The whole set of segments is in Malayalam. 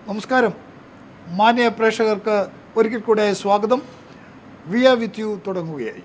നമസ്കാരം മാന്യ പ്രേക്ഷകർക്ക് ഒരിക്കൽ കൂടെ സ്വാഗതം വിയ വിത്ത് യു തുടങ്ങുകയായി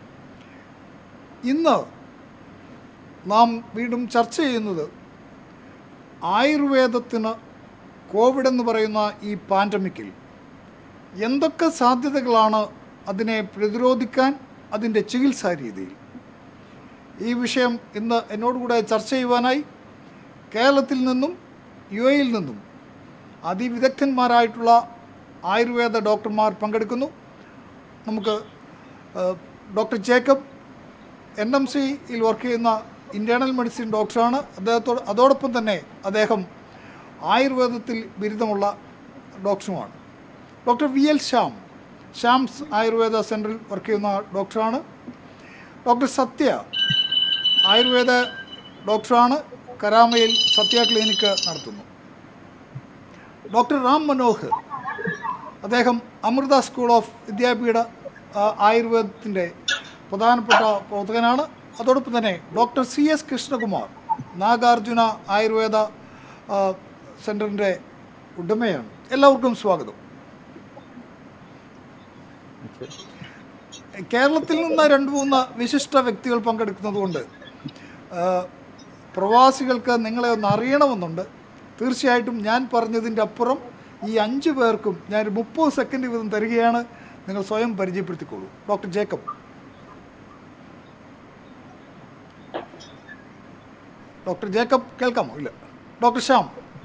ഇന്ന് നാം വീണ്ടും ചർച്ച ചെയ്യുന്നത് ആയുർവേദത്തിന് കോവിഡ് എന്ന് പറയുന്ന ഈ പാൻഡമിക്കിൽ എന്തൊക്കെ സാധ്യതകളാണ് അതിനെ പ്രതിരോധിക്കാൻ അതിൻ്റെ ചികിത്സാ രീതിയിൽ ഈ വിഷയം ഇന്ന് എന്നോടുകൂടെ ചർച്ച ചെയ്യുവാനായി കേരളത്തിൽ നിന്നും യു എയിൽ നിന്നും അതിവിദഗ്ധന്മാരായിട്ടുള്ള ആയുർവേദ ഡോക്ടർമാർ പങ്കെടുക്കുന്നു നമുക്ക് ഏഹ്, ഡോക്ടർ ജേക്കബ് എൻ എം സിയിൽ വർക്ക് ചെയ്യുന്ന ഇൻറ്റേർണൽ മെഡിസിൻ ഡോക്ടറാണ് അദ്ദേഹത്തോട് അതോടൊപ്പം തന്നെ അദ്ദേഹം ആയുർവേദത്തിൽ ബിരുദമുള്ള ഡോക്ടറുമാണ് doctor V L Shyam Shyam's Ayurveda centre work ചെയ്യുന്ന ഡോക്ടറാണ് ഡോക്ടർ സത്യ ആയുർവേദ ഡോക്ടറാണ് കരാമയിൽ സത്യ ക്ലിനിക്ക് നടത്തുന്നു ഡോക്ടർ റാം മനോഹർ അദ്ദേഹം അമൃത സ്കൂൾ ഓഫ് വിദ്യാപീഠ ആ, ആയുർവേദത്തിൻ്റെ പ്രധാനപ്പെട്ട പ്രവർത്തകനാണ് അതോടൊപ്പം തന്നെ doctor C S Krishnakumar Nagarjuna Ayurveda ആ, സെൻറ്ററിൻ്റെ ഉടമയാണ് എല്ലാവർക്കും സ്വാഗതം കേരളത്തിൽ നിന്ന് രണ്ട് മൂന്ന് വിശിഷ്ട വ്യക്തികൾ പങ്കെടുക്കുന്നതുകൊണ്ട് ആ, പ്രവാസികൾക്ക് നിങ്ങളെ ഒന്ന് അറിയണമെന്നുണ്ട് തീർച്ചയായിട്ടും ഞാൻ പറഞ്ഞതിൻ്റെ അപ്പുറം ഈ അഞ്ച് പേർക്കും ഞാൻ ഒരു മുപ്പത് സെക്കൻഡ് വീതം തരികയാണ് നിങ്ങൾ സ്വയം പരിചയപ്പെടുത്തിക്കോളൂ ഡോക്ടർ ജേക്കബ് ഡോക്ടർ ജേക്കബ് കേൾക്കാമോ ഇല്ല ഡോക്ടർ ശ്യാം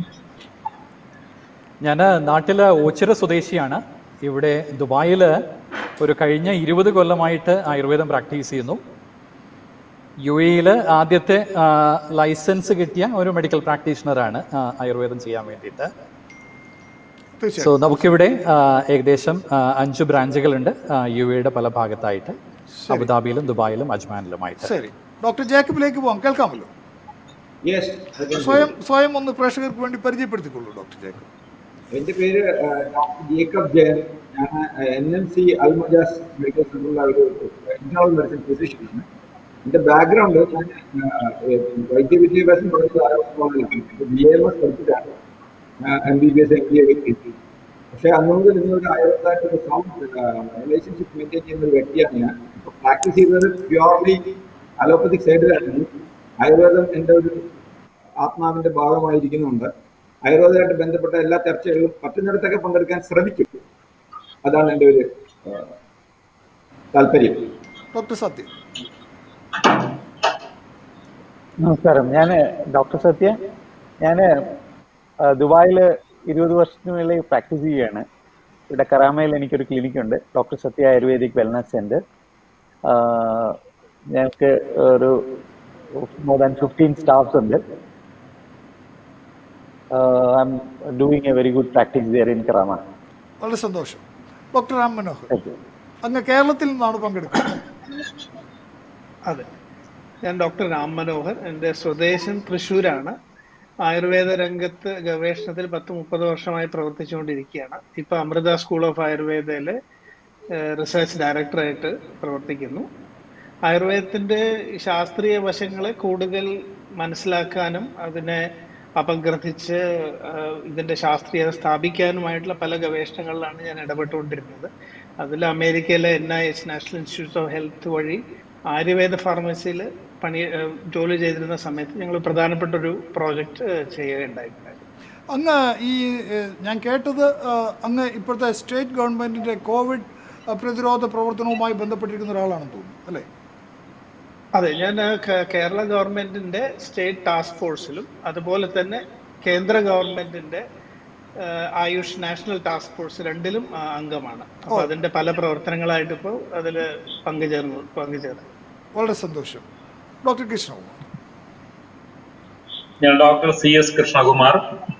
ഞാൻ നാട്ടിലെ ഓച്ചിറ സ്വദേശിയാണ് ഇവിടെ ദുബായിൽ ഒരു കഴിഞ്ഞ ഇരുപത് കൊല്ലമായിട്ട് ആയുർവേദം പ്രാക്ടീസ് ചെയ്യുന്നു യു എയിൽ ആദ്യത്തെ ആ, ലൈസൻസ് കിട്ടിയ ഒരു മെഡിക്കൽ പ്രാക്ടീഷണറാണ് ആ, ആയുർവേദം ചെയ്യാൻ വേണ്ടിയിട്ട് തീർച്ചയായും സോ നമുക്കിവിടെ ആ, ഏകദേശം ആ, അഞ്ച് ബ്രാഞ്ചുകളുണ്ട് ആ, യു എയുടെ പല ഭാഗത്തായിട്ട് അബുദാബിയിലും ദുബായിലും അജ്മാനിലുമായിട്ട് ശരി ഡോക്ടർ ജേക്കബിലേക്ക് പോകാം കേൾക്കാമല്ലോ യെസ് സ്വയം സ്വയം ഒന്ന് പ്രേക്ഷകർക്ക് വേണ്ടി പരിചയപ്പെടുത്തിക്കൊള്ളൂ ഡോക്ടർ ജേക്കബ് എന്റെ പേര് ഡോക്ടർ ജേക്കബ് ജയൻ ഞാൻ N M C Al Majaz medical സെന്ററിലെ ഒരു ഇന്റേണൽ മെഡിസിൻ ഫിസിഷ്യനാണ് എന്റെ ബാക്ക്ഗ്രൗണ്ട് ഞാൻ വൈദ്യ വിദ്യാഭ്യാസം പഠിച്ചത് ആരോഗ്യമാണ് ബി എം എസ് പഠിച്ചിട്ടാണ് M B B S M B A കിട്ടി പക്ഷെ അന്ന് മുതൽ ഇന്നൊരു ആയുർവേദമായിട്ട് ഒരു സൗണ്ട് റിലേഷൻഷിപ്പ് മെയിൻറ്റെയിൻ ചെയ്യുന്ന ഒരു വ്യക്തിയാണ് ഞാൻ ഇപ്പൊ പ്രാക്ടീസ് ചെയ്തത് പ്യുവർലി അലോപ്പത്തിക് സൈഡിലായിരുന്നു ആയുർവേദം എൻ്റെ ഒരു ആത്മാവിന്റെ ഭാഗമായിരിക്കുന്നുണ്ട് ആയുർവേദമായിട്ട് ബന്ധപ്പെട്ട എല്ലാ ചർച്ചകളിലും പറ്റുന്നിടത്തൊക്കെ പങ്കെടുക്കാൻ ശ്രമിക്കും അതാണ് എൻ്റെ ഒരു ആ, താല്പര്യം ഡോക്ടർ സത്യ നമസ്കാരം ഞാൻ ഡോക്ടർ സത്യ ഞാൻ ദുബായിൽ ഇരുപത് വർഷത്തിന് മേലെ പ്രാക്ടീസ് ചെയ്യുകയാണ് ഇവിടെ കറാമയിൽ എനിക്കൊരു ക്ലിനിക് ഉണ്ട് doctor Sathya ayurvedic wellness centre ഞങ്ങൾക്ക് ഒരു മോർ ദാൻ ഫിഫ്റ്റീൻ സ്റ്റാഫ്സ് ഉണ്ട് I am doing a very good practice there in Karama വളരെ സന്തോഷം doctor Ram Manohar thank you അങ്ങ് കേരളത്തിൽ നിന്നാണ് പങ്കെടുക്കുന്നത് അതെ ഞാൻ ഡോക്ടർ രാം മനോഹർ എൻ്റെ സ്വദേശം തൃശ്ശൂരാണ് ആയുർവേദ രംഗത്ത് ഗവേഷണത്തിൽ പത്ത് മുപ്പത് വർഷമായി പ്രവർത്തിച്ചുകൊണ്ടിരിക്കുകയാണ് ഇപ്പൊ അമൃത സ്കൂൾ ഓഫ് ആയുർവേദയിലെ റിസർച്ച് ഡയറക്ടറായിട്ട് പ്രവർത്തിക്കുന്നു ആയുർവേദത്തിന്റെ ശാസ്ത്രീയ വശങ്ങളെ കൂടുതൽ മനസ്സിലാക്കാനും അതിനെ അപഗ്രഥിച്ച് ആ, ഇതിന്റെ ശാസ്ത്രീയത സ്ഥാപിക്കാനുമായിട്ടുള്ള പല ഗവേഷണങ്ങളിലാണ് ഞാൻ ഇടപെട്ടുകൊണ്ടിരുന്നത് അതിൽ അമേരിക്കയിലെ N I H national institute of health വഴി ആയുർവേദ ഫാർമസിയിൽ പണി ആ, ജോലി ചെയ്തിരുന്ന സമയത്ത് ഞങ്ങൾ പ്രധാനപ്പെട്ട ഒരു പ്രോജക്റ്റ് ചെയ്യുകയുണ്ടായിട്ടുണ്ടായിരുന്നു അങ്ങ് ഈ ഏഹ്, ഞാൻ കേട്ടത് ആഹ്, അങ്ങ് ഇപ്പോഴത്തെ സ്റ്റേറ്റ് ഗവൺമെന്റിന്റെ കോവിഡ് ആഹ്, പ്രതിരോധ പ്രവർത്തനവുമായി ബന്ധപ്പെട്ടിരിക്കുന്ന ഒരാളാണെന്ന് തോന്നുന്നു അല്ലേ അതെ ഞാൻ ആ, കേ- കേരള ഗവൺമെന്റിന്റെ സ്റ്റേറ്റ് ടാസ്ക് ഫോഴ്സിലും അതുപോലെ തന്നെ കേന്ദ്ര ഗവൺമെന്റിന്റെ ആ, ആയുഷ് നാഷണൽ ടാസ്ക് ഫോഴ്സ് രണ്ടിലും ആ, അംഗമാണ് അപ്പൊ അതിന്റെ പല പ്രവർത്തനങ്ങളായിട്ട് ഇപ്പോൾ അതിൽ പങ്കുചേർന്നു പങ്കുചേർന്നു വളരെ സന്തോഷം ഡോക്ടർ കൃഷ്ണകുമാർ ഞാൻ ഡോക്ടർ സി എസ് കൃഷ്ണകുമാർ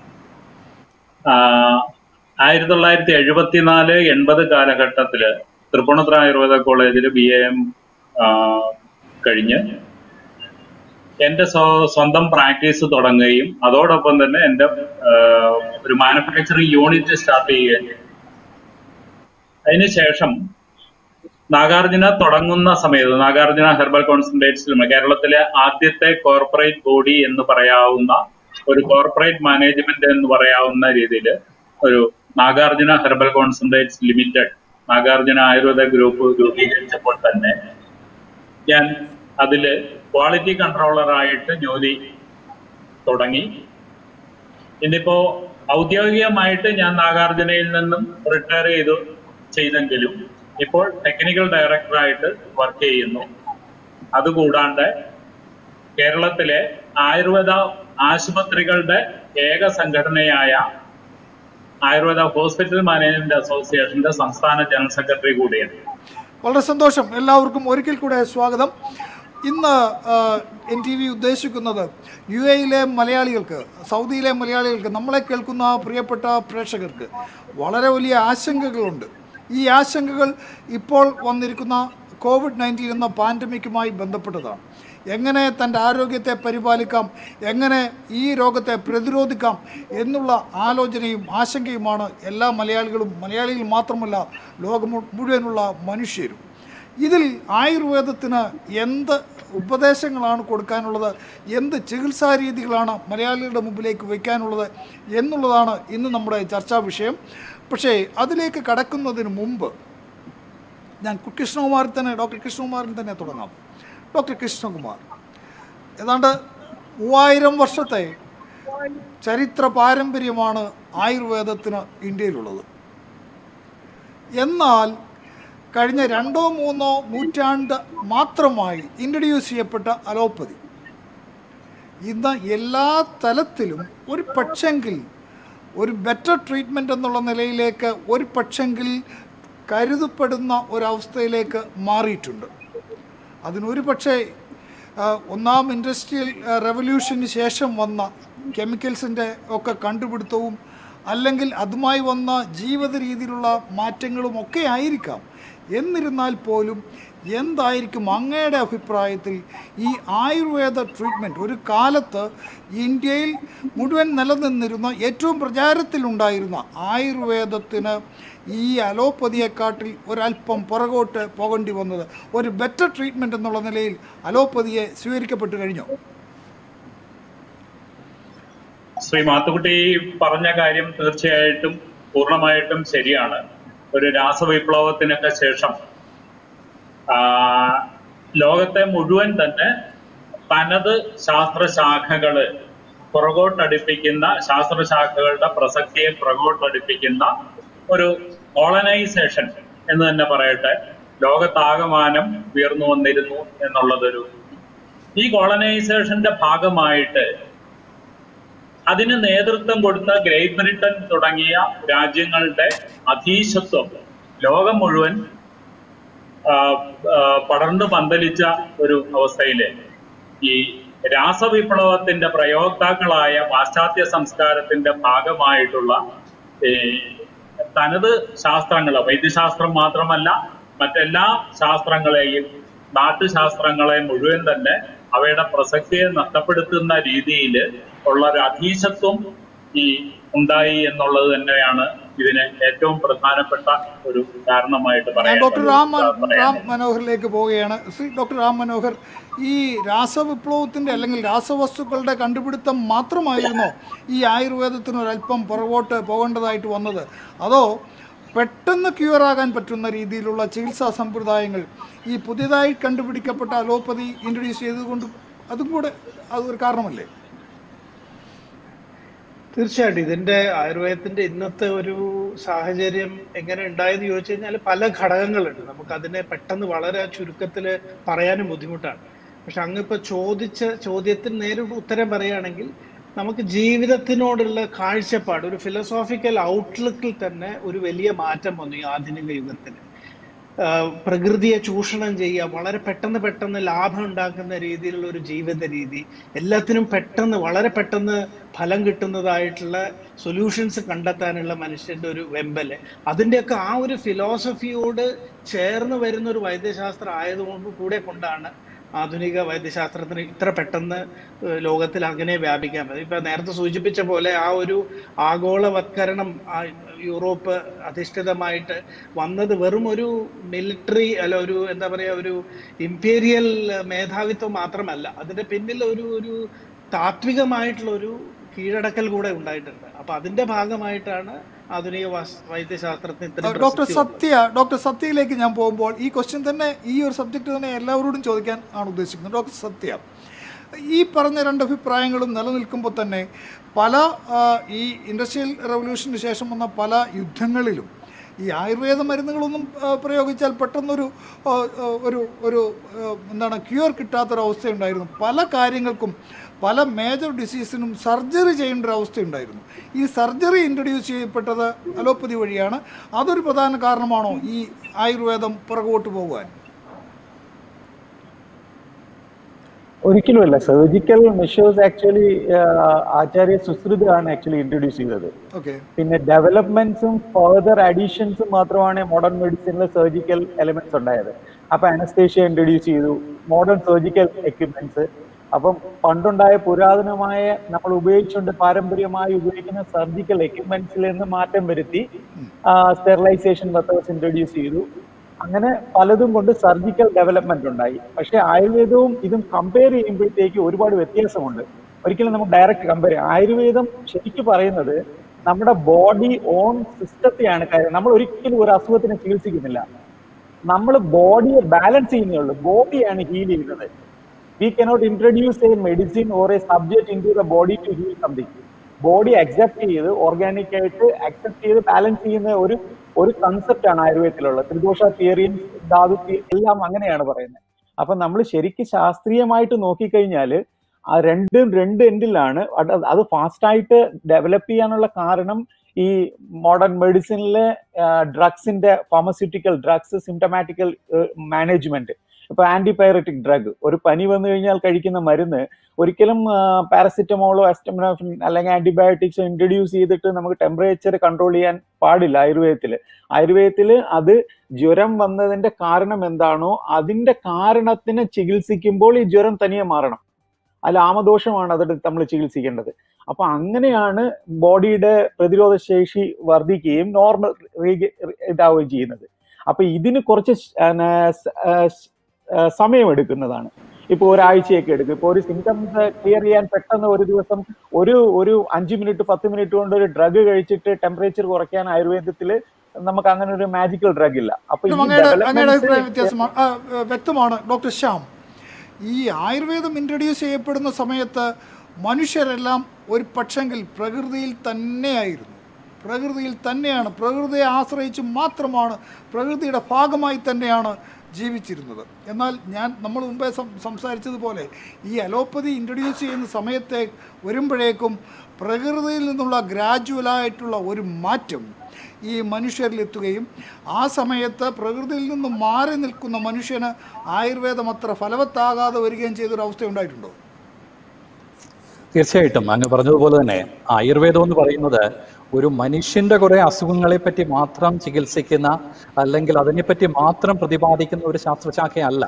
ആഹ് ആയിരത്തി തൊള്ളായിരത്തി എഴുപത്തിനാല് എൺപത് കാലഘട്ടത്തില് തൃപ്പൂണിത്തുറ ആയുർവേദ കോളേജിൽ ബി എ എം കഴിഞ്ഞ് എന്റെ സ്വ- സ്വന്തം പ്രാക്ടീസ് തുടങ്ങുകയും അതോടൊപ്പം തന്നെ എന്റെ ആഹ് ഒരു മാനുഫാക്ചറിങ് യൂണിറ്റ് സ്റ്റാർട്ട് ചെയ്യുകയും ചെയ്തു. അതിനുശേഷം നാഗാർജുന തുടങ്ങുന്ന സമയത്ത് നാഗാർജുന ഹെർബൽ കോൺസെൻട്രേറ്റ്സിലും കേരളത്തിലെ ആദ്യത്തെ കോർപ്പറേറ്റ് ബോഡി എന്ന് പറയാവുന്ന ഒരു കോർപ്പറേറ്റ് മാനേജ്മെന്റ് എന്ന് പറയാവുന്ന രീതിയിൽ ഒരു Nagarjuna herbal concentrates limited Nagarjuna Ayurveda group രൂപീകരിച്ചപ്പോൾ തന്നെ ഞാൻ അതില് ക്വാളിറ്റി കൺട്രോളറായിട്ട് ജോലി തുടങ്ങി ഇന്നിപ്പോ ഔദ്യോഗികമായിട്ട് ഞാൻ നാഗാർജുനയിൽ നിന്നും റിട്ടയർ ചെയ്തു ചെയ്തെങ്കിലും ഇപ്പോൾ ടെക്നിക്കൽ ഡയറക്ടറായിട്ട് വർക്ക് ചെയ്യുന്നു അതുകൂടാണ്ട് കേരളത്തിലെ ആയുർവേദ ആശുപത്രികളുടെ ഏക സംഘടനയായ ആയുർവേദ ഹോസ്പിറ്റൽ മാനേജ്മെന്റ് അസോസിയേഷന്റെ സംസ്ഥാന ജനറൽ സെക്രട്ടറി കൂടിയാണ് വളരെ സന്തോഷം എല്ലാവർക്കും ഒരിക്കൽ കൂടെ സ്വാഗതം ഇന്ന് എൻ ടി വി ഉദ്ദേശിക്കുന്നത് യു എയിലെ മലയാളികൾക്ക് സൗദിയിലെ മലയാളികൾക്ക് നമ്മളെ കേൾക്കുന്ന പ്രിയപ്പെട്ട പ്രേക്ഷകർക്ക് വളരെ വലിയ ആശങ്കകളുണ്ട് ഈ ആശങ്കകൾ ഇപ്പോൾ വന്നിരിക്കുന്ന കോവിഡ് നയൻറ്റീൻ എന്ന പാൻഡമിക്കുമായി ബന്ധപ്പെട്ടതാണ് എങ്ങനെ തൻ്റെ ആരോഗ്യത്തെ പരിപാലിക്കാം എങ്ങനെ ഈ രോഗത്തെ പ്രതിരോധിക്കാം എന്നുള്ള ആലോചനയും ആശങ്കയുമാണ് എല്ലാ മലയാളികളും മലയാളികൾ മാത്രമല്ല ലോകം മു- മുഴുവനുള്ള മനുഷ്യരും ഇതിൽ ആയുർവേദത്തിന് എന്ത് ഉപദേശങ്ങളാണ് കൊടുക്കാനുള്ളത് എന്ത് ചികിത്സാ രീതികളാണ് മലയാളികളുടെ മുമ്പിലേക്ക് വയ്ക്കാനുള്ളത് എന്നുള്ളതാണ് ഇന്ന് നമ്മുടെ ചർച്ചാ വിഷയം പക്ഷേ അതിലേക്ക് കടക്കുന്നതിന് മുമ്പ് ഞാൻ കൃഷ്ണകുമാറിൽ തന്നെ ഡോക്ടർ കൃഷ്ണകുമാറിൽ തന്നെ തുടങ്ങാം ഡോക്ടർ കൃഷ്ണകുമാർ ഏതാണ്ട് മൂവായിരം വർഷത്തെ ചരിത്ര പാരമ്പര്യമാണ് ആയുർവേദത്തിന് ഇന്ത്യയിലുള്ളത് എന്നാൽ കഴിഞ്ഞ രണ്ടോ മൂന്നോ നൂറ്റാണ്ട് മാത്രമായി ഇൻട്രൊഡ്യൂസ് ചെയ്യപ്പെട്ട അലോപ്പതി ഇന്ന് എല്ലാ തലത്തിലും ഒരു പക്ഷെങ്കിൽ ഒരു ബെറ്റർ ട്രീറ്റ്മെൻ്റ് എന്നുള്ള നിലയിലേക്ക് ഒരു പക്ഷെങ്കിൽ കരുതപ്പെടുന്ന ഒരവസ്ഥയിലേക്ക് മാറിയിട്ടുണ്ട് അതിനൊരു പക്ഷേ ആ, ഒന്നാം ഇൻഡസ്ട്രിയൽ റെവല്യൂഷന് ശേഷം വന്ന കെമിക്കൽസിൻ്റെ ഒക്കെ കണ്ടുപിടുത്തവും അല്ലെങ്കിൽ അതുമായി വന്ന ജീവിത രീതിയിലുള്ള മാറ്റങ്ങളും ഒക്കെ ആയിരിക്കാം എന്നിരുന്നാൽ പോലും എന്തായിരിക്കും അങ്ങയുടെ അഭിപ്രായത്തിൽ ഈ ആയുർവേദ ട്രീറ്റ്മെൻറ്റ് ഒരു കാലത്ത് ഇന്ത്യയിൽ മുഴുവൻ നിലനിന്നിരുന്ന ഏറ്റവും പ്രചാരത്തിലുണ്ടായിരുന്ന ആയുർവേദത്തിന് ഈ അലോപ്പതിയെക്കാട്ടിൽ ഒരല്പം പുറകോട്ട് പോകേണ്ടി വന്നത് ഒരു ബെറ്റർ ട്രീറ്റ്മെൻറ്റ് എന്നുള്ള നിലയിൽ അലോപ്പതിയെ സ്വീകരിക്കപ്പെട്ടു കഴിഞ്ഞോ ശ്രീ മാത്തുക്കുട്ടി പറഞ്ഞ കാര്യം തീർച്ചയായിട്ടും പൂർണ്ണമായിട്ടും ശരിയാണ് ഒരു രാസവിപ്ലവത്തിനൊക്കെ ശേഷം ആ, ലോകത്തെ മുഴുവൻ തന്നെ തനത് ശാസ്ത്രശാഖകള് പുറകോട്ടടിപ്പിക്കുന്ന ശാസ്ത്രശാഖകളുടെ പ്രസക്തിയെ പുറകോട്ടടിപ്പിക്കുന്ന ഒരു കോളനൈസേഷൻ എന്ന് തന്നെ പറയട്ടെ ലോകത്താകമാനം ഉയർന്നു വന്നിരുന്നു എന്നുള്ളതൊരു ഈ കോളനൈസേഷന്റെ ഭാഗമായിട്ട് അതിന് നേതൃത്വം കൊടുത്ത ഗ്രേറ്റ് ബ്രിട്ടൻ തുടങ്ങിയ രാജ്യങ്ങളുടെ അധീശത്വം ലോകം മുഴുവൻ ആ, ആ, പടർന്നു പന്തലിച്ച ഒരു അവസ്ഥയില് ഈ രാസവിപ്ലവത്തിന്റെ പ്രയോക്താക്കളായ പാശ്ചാത്യ സംസ്കാരത്തിന്റെ ഭാഗമായിട്ടുള്ള ഈ തനത് ശാസ്ത്രങ്ങൾ വൈദ്യശാസ്ത്രം മാത്രമല്ല മറ്റെല്ലാ ശാസ്ത്രങ്ങളെയും നാട്ടുശാസ്ത്രങ്ങളെ മുഴുവൻ തന്നെ അവയുടെ പ്രസക്തിയെ നഷ്ടപ്പെടുത്തുന്ന രീതിയിൽ ഉള്ള ഒരു അധീശത്വം ഈ ഉണ്ടായി എന്നുള്ളത് തന്നെയാണ് ഇതിന് ഏറ്റവും പ്രധാനപ്പെട്ട ഒരു കാരണമായിട്ട് ഞാൻ പറയാൻ ഡോക്ടർ റാം മൻ- പറയാൻ റാം മനോഹറിലേക്ക് പോവുകയാണ് ശ്രീ ഡോക്ടർ റാം മനോഹർ ഈ രാസവിപ്ലവത്തിൻ്റെ അല്ലെങ്കിൽ രാസവസ്തുക്കളുടെ കണ്ടുപിടുത്തം മാത്രമായിരുന്നോ ഈ ആയുർവേദത്തിന് ഒരല്പം പുറകോട്ട് പോകേണ്ടതായിട്ട് വന്നത് അതോ പെട്ടെന്ന് ക്യൂർ ആകാൻ പറ്റുന്ന രീതിയിലുള്ള ചികിത്സാ സമ്പ്രദായങ്ങൾ ഈ പുതിയതായി കണ്ടുപിടിക്കപ്പെട്ട അലോപ്പതി ഇൻട്രൊഡ്യൂസ് ചെയ്തുകൊണ്ട് അതും കൂടെ അതൊരു കാരണമല്ലേ തീർച്ചയായിട്ടും ഇതിന്റെ ആയുർവേദത്തിന്റെ ഇന്നത്തെ ഒരു സാഹചര്യം എങ്ങനെ ഉണ്ടായെന്ന് ചോദിച്ചു കഴിഞ്ഞാൽ പല ഘടകങ്ങളുണ്ട് നമുക്ക് അതിനെ പെട്ടെന്ന് വളരെ ചുരുക്കത്തിൽ പറയാനും ബുദ്ധിമുട്ടാണ് പക്ഷെ അങ്ങ് ഇപ്പൊ ചോദിച്ച ചോദ്യത്തിന് നേരിട്ട് ഉത്തരം പറയുകയാണെങ്കിൽ നമുക്ക് ജീവിതത്തിനോടുള്ള കാഴ്ചപ്പാട് ഒരു ഫിലോസോഫിക്കൽ ഔട്ട്ലുക്കിൽ തന്നെ ഒരു വലിയ മാറ്റം വന്നു ഈ ആധുനിക യുഗത്തിൽ ആഹ് പ്രകൃതിയെ ചൂഷണം ചെയ്യുക വളരെ പെട്ടെന്ന് പെട്ടെന്ന് ലാഭം ഉണ്ടാക്കുന്ന രീതിയിലുള്ള ഒരു ജീവിത രീതി എല്ലാത്തിനും പെട്ടെന്ന് വളരെ പെട്ടെന്ന് ഫലം കിട്ടുന്നതായിട്ടുള്ള സൊല്യൂഷൻസ് കണ്ടെത്താനുള്ള മനുഷ്യന്റെ ഒരു വെമ്പല് അതിൻ്റെയൊക്കെ ആ ഒരു ഫിലോസഫിയോട് ചേർന്ന് വരുന്ന ഒരു വൈദ്യശാസ്ത്രം ആയതുകൊണ്ട് കൂടെ കൊണ്ടാണ് ആധുനിക വൈദ്യശാസ്ത്രത്തിന് ഇത്ര പെട്ടെന്ന് ഏഹ് ലോകത്തിൽ അങ്ങനെ വ്യാപിക്കാൻ പറ്റും ഇപ്പൊ നേരത്തെ സൂചിപ്പിച്ച പോലെ ആ ഒരു ആഗോളവത്കരണം ആ യൂറോപ്പ് അധിഷ്ഠിതമായിട്ട് വന്നത് വെറും ഒരു മിലിറ്ററി അല്ല ഒരു എന്താ പറയാ ഒരു ഇമ്പീരിയൽ മേധാവിത്വം മാത്രമല്ല അതിന്റെ പിന്നിൽ ഒരു ഒരു താത്വികമായിട്ടുള്ള ഒരു കീഴടക്കൽ കൂടെ ഉണ്ടായിട്ടുണ്ട് അപ്പൊ അതിന്റെ ഭാഗമായിട്ടാണ് ആധുനിക വാസ്- വൈദ്യശാസ്ത്രത്തിന് ഇത്രയും ഡോക്ടർ പ്രസക്തി വന്നത്. സത്യ ഡോക്ടർ സത്യയിലേക്ക് ഞാൻ പോകുമ്പോൾ ഈ ക്വസ്റ്റ്യൻ തന്നെ ഈ ഒരു സബ്ജക്റ്റ് തന്നെ എല്ലാവരോടും ചോദിക്കാൻ ആണ് ഉദ്ദേശിക്കുന്നത് ഡോക്ടർ സത്യ ഈ പറഞ്ഞ രണ്ട് അഭിപ്രായങ്ങളും നിലനിൽക്കുമ്പോൾ തന്നെ പല ആ, ഈ ഇൻഡസ്ട്രിയൽ റവല്യൂഷന് ശേഷം വന്ന പല യുദ്ധങ്ങളിലും ഈ ആയുർവേദ മരുന്നുകളൊന്നും ആ, പ്രയോഗിച്ചാൽ പെട്ടെന്നൊരു ആ, ആ, ഒരു ഒരു ആ, എന്താണ് ക്യൂർ കിട്ടാത്തൊരവസ്ഥയുണ്ടായിരുന്നു പല കാര്യങ്ങൾക്കും പല മേജർ ഡിസീസിനും സർജറി ചെയ്യേണ്ട ഒരു അവസ്ഥയുണ്ടായിരുന്നു ഈ സർജറി ഇൻട്രൊഡ്യൂസ് ചെയ്യപ്പെട്ടത് അലോപ്പതി വഴിയാണ് അതൊരു പ്രധാന കാരണമാണോ ഈ ആയുർവേദം പുറകോട്ട് പോകുവാൻ ഒരിക്കലുമല്ല സർജിക്കൽ മെഷേഴ്സ് ആക്ച്വലി ആചാര്യ സുശ്രുതാണ് ആക്ച്വലി ഇൻട്രൊഡ്യൂസ് ചെയ്തത് ഓക്കെ പിന്നെ ഡെവലപ്മെന്റ്സും ഫർദർ അഡീഷൻസും മാത്രമാണ് മോഡേൺ മെഡിസിനിൽ സർജിക്കൽ എലമെന്റ്സ് ഉണ്ടായത് അപ്പൊ അനസ്തേഷ്യ ഇൻട്രൊഡ്യൂസ് ചെയ്തു മോഡേൺ സർജിക്കൽ എക്യുപ്മെന്റ്സ് അപ്പം പണ്ടുണ്ടായ പുരാതനമായ നമ്മൾ ഉപയോഗിച്ചുകൊണ്ട് പാരമ്പര്യമായി ഉപയോഗിക്കുന്ന സർജിക്കൽ എക്യുപ്മെന്റ്സിൽ നിന്ന് മാറ്റം വരുത്തി സ്റ്റെറിലൈസേഷൻ മെത്തേഡ്സ് ഇൻട്രൊഡ്യൂസ് ചെയ്തു അങ്ങനെ പലതും കൊണ്ട് സർജിക്കൽ ഡെവലപ്മെന്റ് ഉണ്ടായി പക്ഷെ ആയുർവേദവും ഇതും കമ്പയർ ചെയ്യുമ്പോഴത്തേക്ക് ഒരുപാട് വ്യത്യാസമുണ്ട് ഒരിക്കലും നമുക്ക് ഡയറക്റ്റ് കമ്പയർ ചെയ്യാം ആയുർവേദം ശരിക്കും പറയുന്നത് നമ്മുടെ ബോഡി ഓൺ സിസ്റ്റത്തെയാണ് കാര്യം നമ്മൾ ഒരിക്കലും ഒരു അസുഖത്തിനെ ചികിത്സിക്കുന്നില്ല നമ്മൾ ബോഡിയെ ബാലൻസ് ചെയ്യുന്നേ ഉള്ളൂ ബോഡിയാണ് ഹീൽ ചെയ്യുന്നത് we cannot introduce a medicine or a subject into the body to heal something body accept ചെയ്ത് ഓർഗാനിക് ആയിട്ട് അക്സെപ്റ്റ് ചെയ്ത് ബാലൻസ് ചെയ്യുന്ന ഒരു ഒരു കൺസെപ്റ്റ് ആണ് ആയുർവേദത്തിലുള്ളത് ത്രിദോഷ തിയറിയും ധാതു theory എല്ലാം അങ്ങനെയാണ് പറയുന്നത് അപ്പൊ നമ്മൾ ശരിക്കും ശാസ്ത്രീയമായിട്ട് നോക്കിക്കഴിഞ്ഞാൽ ആ രണ്ടും രണ്ട് എൻഡിലാണ് അത് അത് ഫാസ്റ്റ് ആയിട്ട് ഡെവലപ്പ് ചെയ്യാനുള്ള കാരണം ഈ മോഡേൺ മെഡിസിനിലെ ഡ്രഗ്സിന്റെ ഫാർമസ്യൂട്ടിക്കൽ ഡ്രഗ്സ് സിംറ്റമാറ്റിക്കൽ മാനേജ്മെന്റ് ഇപ്പൊ ആന്റിബയോട്ടിക് ഡ്രഗ് ഒരു പനി വന്നു കഴിഞ്ഞാൽ കഴിക്കുന്ന മരുന്ന് ഒരിക്കലും പാരസിറ്റമോളോ അസ്റ്റമിനോഫിൻ അല്ലെങ്കിൽ ആന്റിബയോട്ടിക്സോ ഇൻട്രൊഡ്യൂസ് ചെയ്തിട്ട് നമുക്ക് ടെമ്പറേച്ചർ കൺട്രോൾ ചെയ്യാൻ പാടില്ല ആയുർവേദത്തിൽ ആയുർവേദത്തിൽ അത് ജ്വരം വന്നതിന്റെ കാരണം എന്താണോ അതിന്റെ കാരണത്തിനെ ചികിത്സിക്കുമ്പോൾ ഈ ജ്വരം തനിയെ മാറണം അല്ല ആമദോഷമാണ് അതിൽ നമ്മൾ ചികിത്സിക്കേണ്ടത് അപ്പൊ അങ്ങനെയാണ് ബോഡിയുടെ പ്രതിരോധ ശേഷി വർദ്ധിക്കുകയും നോർമൽ ഇതാവുകയും ചെയ്യുന്നത് അപ്പൊ ഇതിന് കുറച്ച് ശ്- ആ, ന- ആ, ശ്- ആ, സമയമെടുക്കുന്നതാണ് ഇപ്പൊ ഒരാഴ്ചയൊക്കെ എടുക്കും ഇപ്പൊ ഒരു സിംറ്റംസ് ക്ലിയർ ചെയ്യാൻ പെട്ടെന്ന് ഒരു ദിവസം ഒരു ഒരു അഞ്ച് മിനിറ്റ് പത്ത് മിനിറ്റ് കൊണ്ട് ഒരു ഡ്രഗ് കഴിച്ചിട്ട് ടെമ്പറേച്ചർ കുറയ്ക്കാൻ ആയുർവേദത്തിൽ നമുക്ക് അങ്ങനെ ഒരു മാജിക്കൽ ഡ്രഗ് ഇല്ല അപ്പൊ ഈ അങ്ങയുടെ അങ്ങയുടെ അഭിപ്രായ developments വ്യത്യാസമാണ് ആ, ആ, വ്യക്തമാണ് ഡോക്ടർ ശ്യാം ഈ ആയുർവേദം ഇൻട്രൊഡ്യൂസ് ചെയ്യപ്പെടുന്ന സമയത്ത് മനുഷ്യരെല്ലാം ഒരു പക്ഷെങ്കിൽ പ്രകൃതിയിൽ തന്നെയായിരുന്നു പ്രകൃതിയിൽ തന്നെയാണ് പ്രകൃതിയെ ആശ്രയിച്ച് മാത്രമാണ് പ്രകൃതിയുടെ ഭാഗമായി തന്നെയാണ് ജീവിച്ചിരുന്നത് എന്നാൽ ഞാൻ നമ്മൾ മുമ്പേ സം സംസാരിച്ചതുപോലെ ഈ അലോപ്പതി ഇൻട്രൊഡ്യൂസ് ചെയ്യുന്ന സമയത്തെ വരുമ്പോഴേക്കും പ്രകൃതിയിൽ നിന്നുള്ള ഗ്രാജുവലായിട്ടുള്ള ഒരു മാറ്റം ഈ മനുഷ്യരിലെത്തുകയും ആ സമയത്ത് പ്രകൃതിയിൽ നിന്ന് മാറി നിൽക്കുന്ന മനുഷ്യന് ആയുർവേദം അത്ര ഫലവത്താകാതെ വരികയും ചെയ്തൊരു അവസ്ഥ ഉണ്ടായിട്ടുണ്ടോ തീർച്ചയായിട്ടും അങ്ങ് പറഞ്ഞതുപോലെ തന്നെ ആയുർവേദം എന്ന് പറയുന്നത് ഒരു മനുഷ്യന്റെ കുറെ അസുഖങ്ങളെ പറ്റി മാത്രം ചികിത്സിക്കുന്ന അല്ലെങ്കിൽ അതിനെപ്പറ്റി മാത്രം പ്രതിപാദിക്കുന്ന ഒരു ശാസ്ത്രശാഖയല്ല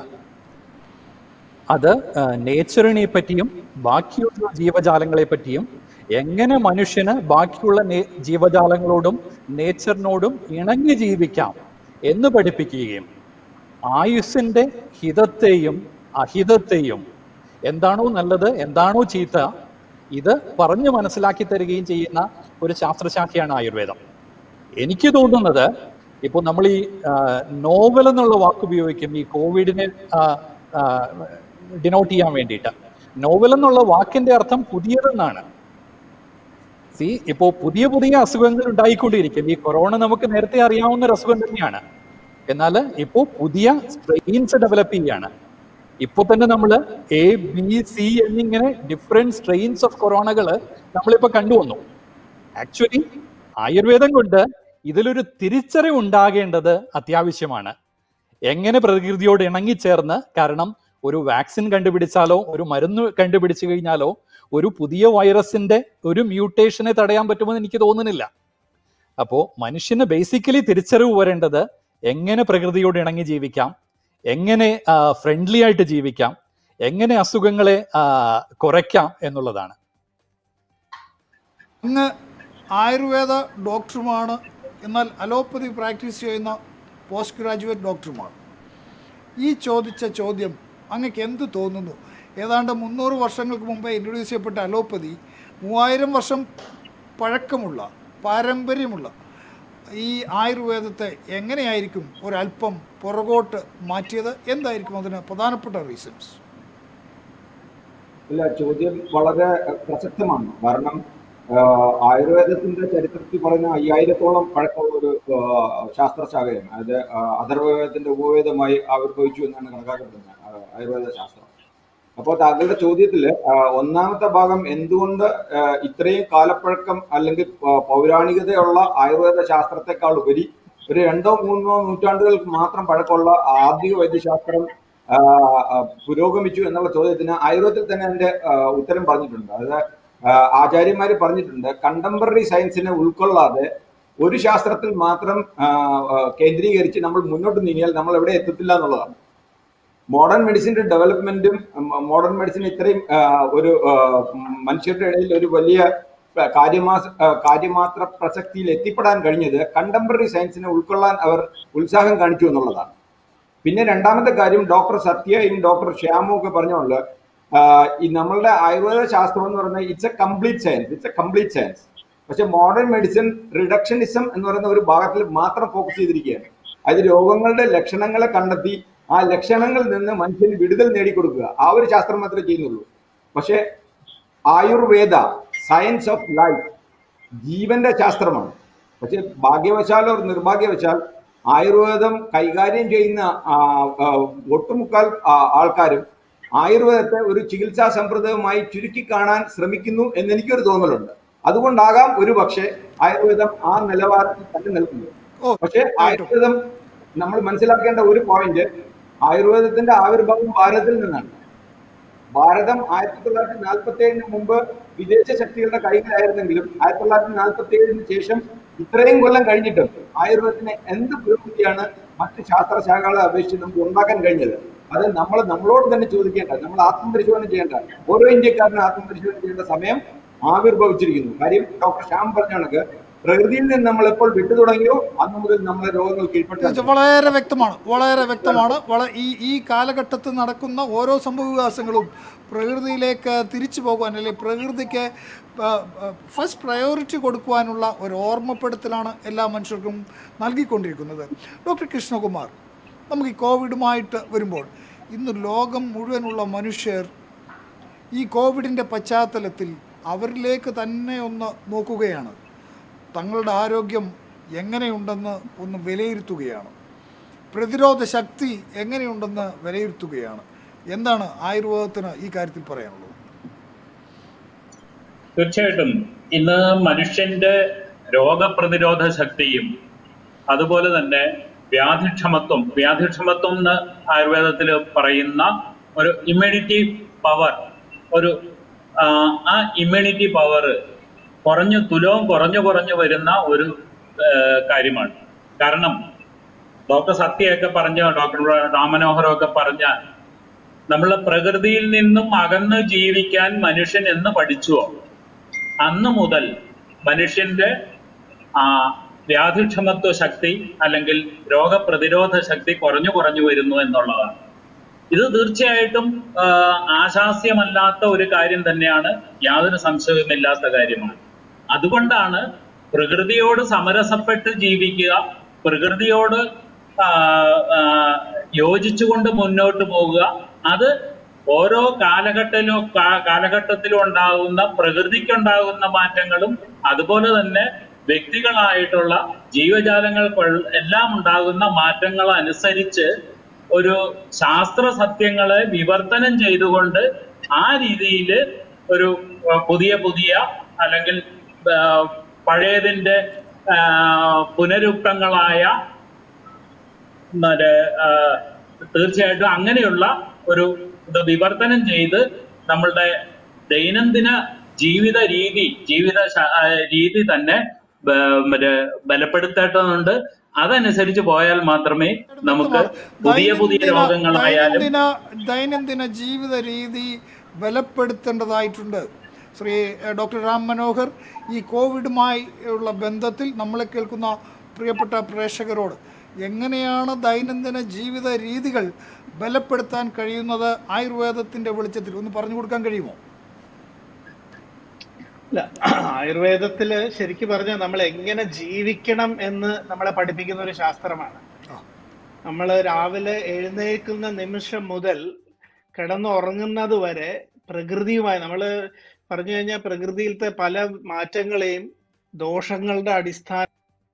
അത് നേച്ചറിനെ പറ്റിയും ബാക്കിയുള്ള ജീവജാലങ്ങളെ പറ്റിയും എങ്ങനെ മനുഷ്യന് ബാക്കിയുള്ള നേ- ജീവജാലങ്ങളോടും നേച്ചറിനോടും ഇണങ്ങി ജീവിക്കാം എന്ന് പഠിപ്പിക്കുകയും ആയുസ്സിന്റെ ഹിതത്തെയും അഹിതത്തെയും എന്താണോ നല്ലത് എന്താണോ ചീത്ത ഇത് പറഞ്ഞു മനസ്സിലാക്കി തരികയും ചെയ്യുന്ന ഒരു ശാസ്ത്രശാഖയാണ് ആയുർവേദം എനിക്ക് തോന്നുന്നത് ഇപ്പോൾ നമ്മൾ ഈ നോവൽ എന്നുള്ള വാക്ക് ഉപയോഗിക്കും ഈ കോവിഡിനെ ഡിനോട്ട് ചെയ്യാൻ വേണ്ടിയിട്ട് നോവൽ എന്നുള്ള വാക്കിന്റെ അർത്ഥം പുതിയതെന്നാണ് സി ഇപ്പോൾ പുതിയ പുതിയ അസുഖങ്ങൾ ഉണ്ടായിക്കൊണ്ടിരിക്കും ഈ കൊറോണ നമുക്ക് നേരത്തെ അറിയാവുന്ന ഒരു അസുഖം തന്നെയാണ് എന്നാൽ ഇപ്പോൾ പുതിയ സ്ട്രെയിൻസ് ഡെവലപ്പ് ചെയ്യാണ് ഇപ്പോൾ തന്നെ നമ്മൾ എ ബി സി എന്നിങ്ങനെ ഡിഫറെന്റ് സ്ട്രെയിൻസ് ഓഫ് കൊറോണകൾ നമ്മളിപ്പോൾ കണ്ടുവന്നു ആക്ച്വലി ആയുർവേദം കൊണ്ട് ഇതിലൊരു തിരിച്ചറിവ് ഉണ്ടാകേണ്ടത് അത്യാവശ്യമാണ് എങ്ങനെ പ്രകൃതിയോട് ഇണങ്ങിച്ചേർന്ന് കാരണം ഒരു വാക്സിൻ കണ്ടുപിടിച്ചാലോ ഒരു മരുന്ന് കണ്ടുപിടിച്ചു കഴിഞ്ഞാലോ ഒരു പുതിയ വൈറസിന്റെ ഒരു മ്യൂട്ടേഷനെ തടയാൻ പറ്റുമെന്ന് എനിക്ക് തോന്നുന്നില്ല അപ്പോൾ മനുഷ്യന് ബേസിക്കലി തിരിച്ചറിവ് വരേണ്ടത് എങ്ങനെ പ്രകൃതിയോട് ഇണങ്ങി ജീവിക്കാം എങ്ങനെ ഫ്രണ്ട്ലി ആയിട്ട് ജീവിക്കാം എങ്ങനെ അസുഖങ്ങളെ ആ, കുറയ്ക്കാം എന്നുള്ളതാണ് അങ്ങ് ആയുർവേദ ഡോക്ടറുമാണ് എന്നാൽ അലോപ്പതി പ്രാക്ടീസ് ചെയ്യുന്ന പോസ്റ്റ് ഗ്രാജുവേറ്റ് ഡോക്ടറുമാണ് ഈ ചോദിച്ച ചോദ്യം അങ്ങക്ക് എന്ത് തോന്നുന്നു ഏതാണ്ട് മുന്നൂറ് വർഷങ്ങൾക്ക് മുമ്പേ ഇൻട്രൊഡ്യൂസ് ചെയ്യപ്പെട്ട അലോപ്പതി മൂവായിരം വർഷം പഴക്കമുള്ള പാരമ്പര്യമുള്ള ഈ ആയുർവേദത്തെ എങ്ങനെയായിരിക്കും ഒരല്പം പുറകോട്ട് മാറ്റിയത് എന്തായിരിക്കും അതിന് പ്രധാനപ്പെട്ട റീസൺസ് ഇല്ല ചോദ്യം വളരെ പ്രസക്തമാണ് കാരണം ആഹ്, ആയുർവേദത്തിന്റെ ചരിത്രത്തിൽ പറയുന്ന അയ്യായിരത്തോളം പഴക്കമുള്ള ഒരു ആഹ്, ശാസ്ത്രശാഖയാണ് അത് ആഹ്, അഥർവവേദത്തിന്റെ ഉപവേദമായി ആവിർഭവിച്ചു എന്നാണ് കണക്കാക്കപ്പെടുന്നത് ആഹ്, ആയുർവേദ ശാസ്ത്രം അപ്പോൾ താങ്കളുടെ ചോദ്യത്തിൽ ഒന്നാമത്തെ ഭാഗം എന്തുകൊണ്ട് ആഹ്, ഇത്രയും കാലപ്പഴക്കം അല്ലെങ്കിൽ പ- പൗരാണികതയുള്ള ആയുർവേദ ശാസ്ത്രത്തെക്കാൾ ഉപരി ഒരു രണ്ടോ മൂന്നോ നൂറ്റാണ്ടുകൾക്ക് മാത്രം പഴക്കമുള്ള ആധുനിക വൈദ്യശാസ്ത്രം ആഹ്, ആഹ്, പുരോഗമിച്ചു എന്നുള്ള ചോദ്യത്തിന് ആയുർവേദത്തിൽ തന്നെ അതിന്റെ ആഹ്, ഉത്തരം പറഞ്ഞിട്ടുണ്ട് അതായത് ആഹ്, ആചാര്യന്മാര് പറഞ്ഞിട്ടുണ്ട് കണ്ടംപററി സയൻസിനെ ഉൾക്കൊള്ളാതെ ഒരു ശാസ്ത്രത്തിൽ മാത്രം ആഹ്, ആഹ്, കേന്ദ്രീകരിച്ച് നമ്മൾ മുന്നോട്ട് നീങ്ങിയാൽ നമ്മൾ എവിടെ എത്തത്തില്ല എന്നുള്ളതാണ് മോഡേൺ മെഡിസിന്റെ ഡെവലപ്മെന്റും മോഡേൺ മെഡിസിൻ ഇത്രയും ആ, ഒരു ആ, മനുഷ്യരുടെ ഇടയിൽ ഒരു വലിയ ആ, കാര്യമാ ആ, കാര്യമാത്ര പ്രസക്തിയിൽ എത്തിപ്പെടാൻ കഴിഞ്ഞത് കണ്ടംപററി സയൻസിനെ ഉൾക്കൊള്ളാൻ അവർ ഉത്സാഹം കാണിച്ചു എന്നുള്ളതാണ് പിന്നെ രണ്ടാമത്തെ കാര്യം ഡോക്ടർ സത്യയും ഡോക്ടർ ശ്യാമും ഒക്കെ പറഞ്ഞുകൊണ്ട് ആ, ഈ നമ്മളുടെ ആയുർവേദ ശാസ്ത്രം എന്ന് പറയുന്നത് it's a complete science it's a complete science പക്ഷെ മോഡേൺ മെഡിസിൻ റിഡക്ഷനിസം എന്ന് പറയുന്ന ഒരു ഭാഗത്തിൽ മാത്രം ഫോക്കസ് ചെയ്തിരിക്കുകയാണ് അത് രോഗങ്ങളുടെ ലക്ഷണങ്ങളെ കണ്ടെത്തി ആ ലക്ഷണങ്ങളിൽ നിന്ന് മനുഷ്യന് വിടുതൽ നേടിക്കൊടുക്കുക ആ ഒരു ശാസ്ത്രം മാത്രമേ ചെയ്യുന്നുള്ളൂ പക്ഷെ ആയുർവേദ സയൻസ് ഓഫ് ലൈഫ് ജീവന്റെ ശാസ്ത്രമാണ് പക്ഷെ ഭാഗ്യവശാലോ നിർഭാഗ്യവശാൽ ആയുർവേദം കൈകാര്യം ചെയ്യുന്ന ആ, ആ, ഒട്ടുമുക്കാൽ ആ, ആൾക്കാരും ആയുർവേദത്തെ ഒരു ചികിത്സാ സമ്പ്രദായമായി ചുരുക്കി കാണാൻ ശ്രമിക്കുന്നു എന്ന് എനിക്കൊരു തോന്നലുണ്ട് അതുകൊണ്ടാകാം ഒരു പക്ഷേ ആയുർവേദം ആ നിലവാരത്തിൽ തന്നെ നിൽക്കുന്നത് ഓ പക്ഷേ ആയുർവേദം നമ്മൾ മനസ്സിലാക്കേണ്ട ഒരു പോയിന്റ് ആയുർവേദത്തിന്റെ ആവിർഭാവം ഭാരതത്തിൽ നിന്നാണ് ഭാരതം ആയിരത്തി തൊള്ളായിരത്തി നാൽപ്പത്തി ഏഴിന് മുമ്പ് വിദേശ ശക്തികളുടെ കൈകളിലായിരുന്നെങ്കിലും ആയിരത്തി തൊള്ളായിരത്തി നാൽപ്പത്തി ഏഴിന് ശേഷം ഇത്രയും കൊല്ലം കഴിഞ്ഞിട്ടും ആയുർവേദത്തിന് എന്ത് പുരോഗതിയാണ് മറ്റ് ശാസ്ത്രശാഖകളെ അപേക്ഷിച്ച് നമുക്ക് ഉണ്ടാക്കാൻ കഴിഞ്ഞത് അത് നമ്മൾ നമ്മളോട് തന്നെ ചോദിക്കേണ്ട നമ്മൾ ആത്മപരിശോധന ചെയ്യേണ്ട ഓരോ ഇന്ത്യക്കാരനും ആത്മപരിശോധന ചെയ്യേണ്ട സമയം ആവിർഭവിച്ചിരിക്കുന്നു കാര്യം ഡോക്ടർ ശ്യാം പറഞ്ഞ കണക്ക് പ്രകൃതിയിൽ നിന്ന് നമ്മൾ എപ്പോൾ വിട്ടു തുടങ്ങിയോ അന്ന് മുതൽ നമ്മളെ രോഗങ്ങൾ കീഴ്പ്പെട്ടു തീർച്ചയായും വളരെ വ്യക്തമാണ് വളരെ വ്യക്തമാണ് വള ഈ ഈ കാലഘട്ടത്തിൽ നടക്കുന്ന ഓരോ സംഭവവികാസങ്ങളും പ്രകൃതിയിലേക്ക് തിരിച്ചു പോകുവാൻ അല്ലെങ്കിൽ പ്രകൃതിക്ക് ഫസ്റ്റ് പ്രയോറിറ്റി കൊടുക്കുവാനുള്ള ഒരു ഓർമ്മപ്പെടുത്തലാണ് എല്ലാ മനുഷ്യർക്കും നൽകിക്കൊണ്ടിരിക്കുന്നത് ഡോക്ടർ കൃഷ്ണകുമാർ നമുക്ക് ഈ കോവിഡുമായിട്ട് വരുമ്പോൾ ഇന്ന് ലോകം മുഴുവനുള്ള മനുഷ്യർ ഈ കോവിഡിൻ്റെ പശ്ചാത്തലത്തിൽ അവരിലേക്ക് തന്നെ ഒന്ന് നോക്കുകയാണ് തങ്ങളുടെ ആരോഗ്യം എങ്ങനെയുണ്ടെന്ന് ഒന്ന് വിലയിരുത്തുകയാണ് പ്രതിരോധ ശക്തി എങ്ങനെയുണ്ടെന്ന് വിലയിരുത്തുകയാണ് എന്താണ് ആയുർവേദത്തിന് ഈ കാര്യത്തിൽ പറയാനുള്ളത് തീർച്ചയായിട്ടും ഇന്ന് മനുഷ്യന്റെ രോഗപ്രതിരോധ ശക്തിയും അതുപോലെ തന്നെ വ്യാധിക്ഷമത്വം വ്യാധിക്ഷമത്വം എന്ന് ആയുർവേദത്തിൽ പറയുന്ന ഒരു ഇമ്മ്യൂണിറ്റി പവർ ഒരു ആ, ആ ഇമ്മ്യൂണിറ്റി പവർ കുറഞ്ഞു തുലവും കുറഞ്ഞു കുറഞ്ഞു വരുന്ന ഒരു ആ, കാര്യമാണ് കാരണം ഡോക്ടർ സത്യയൊക്കെ പറഞ്ഞ ഡോക്ടർ രാമനോഹരമൊക്കെ പറഞ്ഞ നമ്മൾ പ്രകൃതിയിൽ നിന്നും അകന്ന് ജീവിക്കാൻ മനുഷ്യൻ എന്ന് പഠിച്ചുവോ അന്ന് മുതൽ മനുഷ്യന്റെ ആ വ്യാധിക്ഷമത്വ ശക്തി അല്ലെങ്കിൽ രോഗപ്രതിരോധ ശക്തി കുറഞ്ഞു കുറഞ്ഞു വരുന്നു എന്നുള്ളതാണ് ഇത് തീർച്ചയായിട്ടും ആ, ആശാസ്യമല്ലാത്ത ഒരു കാര്യം തന്നെയാണ് യാതൊരു സംശയവുമില്ലാത്ത കാര്യമാണ് അതുകൊണ്ടാണ് പ്രകൃതിയോട് സമരസപ്പെട്ട് ജീവിക്കുക പ്രകൃതിയോട് ആ, ആ, യോജിച്ചുകൊണ്ട് മുന്നോട്ട് പോകുക അത് ഓരോ കാലഘട്ടത്തിലും കാ- കാലഘട്ടത്തിലും ഉണ്ടാകുന്ന പ്രകൃതിക്കുണ്ടാകുന്ന മാറ്റങ്ങളും അതുപോലെ തന്നെ വ്യക്തികളായിട്ടുള്ള ജീവജാലങ്ങൾക്ക് എല്ലാം ഉണ്ടാകുന്ന മാറ്റങ്ങൾ അനുസരിച്ച് ഒരു ശാസ്ത്ര സത്യങ്ങളെ വിവർത്തനം ചെയ്തുകൊണ്ട് ആ രീതിയിൽ ഒരു ആ, പുതിയ പുതിയ അല്ലെങ്കിൽ ആ, പഴയതിന്റെ ആ, പുനരുക്തങ്ങളായ മറ്റേ, ആ, തീർച്ചയായിട്ടും അങ്ങനെയുള്ള ഒരു ഇത് വിവർത്തനം ചെയ്ത് നമ്മളുടെ ദൈനംദിന ജീവിത രീതി ജീവിത ശ- ആ, രീതി തന്നെ ബ- മറ്റേ ബലപ്പെടുത്തേണ്ടതുണ്ട് അതനുസരിച്ച് പോയാൽ മാത്രമേ നമുക്ക് പുതിയ പുതിയ ദൈനംദിന- രോഗങ്ങളായാലും ദൈനംദിന ദൈനംദിന ജീവിത രീതി ബലപ്പെടുത്തേണ്ടതായിട്ടുണ്ട് ശ്രീ എ, ഡോക്ടർ രാം മനോഹർ ഈ കോവിഡുമായി ഉള്ള ബന്ധത്തിൽ നമ്മളെ കേൾക്കുന്ന പ്രിയപ്പെട്ട പ്രേക്ഷകരോട് എങ്ങനെയാണ് ദൈനംദിന ജീവിത രീതികൾ ബലപ്പെടുത്താൻ കഴിയുന്നത് ആയുർവേദത്തിൻ്റെ വെളിച്ചത്തിൽ ഒന്ന് പറഞ്ഞു കൊടുക്കാൻ കഴിയുമോ ഇല്ല ആയുർവേദത്തില് ശരിക്കും പറഞ്ഞാൽ നമ്മൾ എങ്ങനെ ജീവിക്കണം എന്ന് നമ്മളെ പഠിപ്പിക്കുന്ന ഒരു ശാസ്ത്രമാണ് നമ്മൾ രാവിലെ എഴുന്നേൽക്കുന്ന നിമിഷം മുതൽ കിടന്നുറങ്ങുന്നത് വരെ പ്രകൃതിയുമായി നമ്മൾ പറഞ്ഞു കഴിഞ്ഞാൽ പ്രകൃതിയിലത്തെ പല മാറ്റങ്ങളെയും ദോഷങ്ങളുടെ അടിസ്ഥാന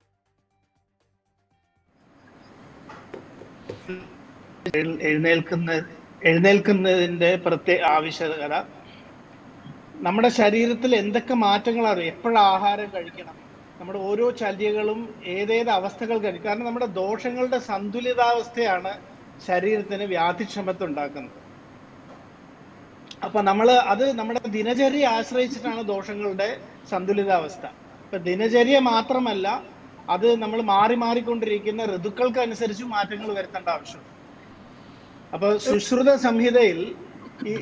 എഴ്- എഴുന്നേൽക്കുന്ന എഴുന്നേൽക്കുന്നതിന്റെ പ്രത്യേക ആവശ്യകത നമ്മുടെ ശരീരത്തിൽ എന്തൊക്കെ മാറ്റങ്ങളാണ് എപ്പോഴും ആഹാരം കഴിക്കണം നമ്മുടെ ഓരോ ചര്യകളും ഏതേത് അവസ്ഥകൾ കഴിക്കും കാരണം നമ്മുടെ ദോഷങ്ങളുടെ സന്തുലിതാവസ്ഥയാണ് ശരീരത്തിന് വ്യാധിക്ഷമത്വം ഉണ്ടാക്കുന്നത് അപ്പൊ നമ്മള് അത് നമ്മുടെ ദിനചര്യ ആശ്രയിച്ചിട്ടാണ് ദോഷങ്ങളുടെ സന്തുലിതാവസ്ഥ ഇപ്പൊ ദിനചര്യ മാത്രമല്ല അത് നമ്മൾ മാറി മാറിക്കൊണ്ടിരിക്കുന്ന ഋതുക്കൾക്ക് അനുസരിച്ച് മാറ്റങ്ങൾ വരുത്തേണ്ട ആവശ്യമുണ്ട് അപ്പൊ സുശ്രുത സംഹിതയിൽ ഈ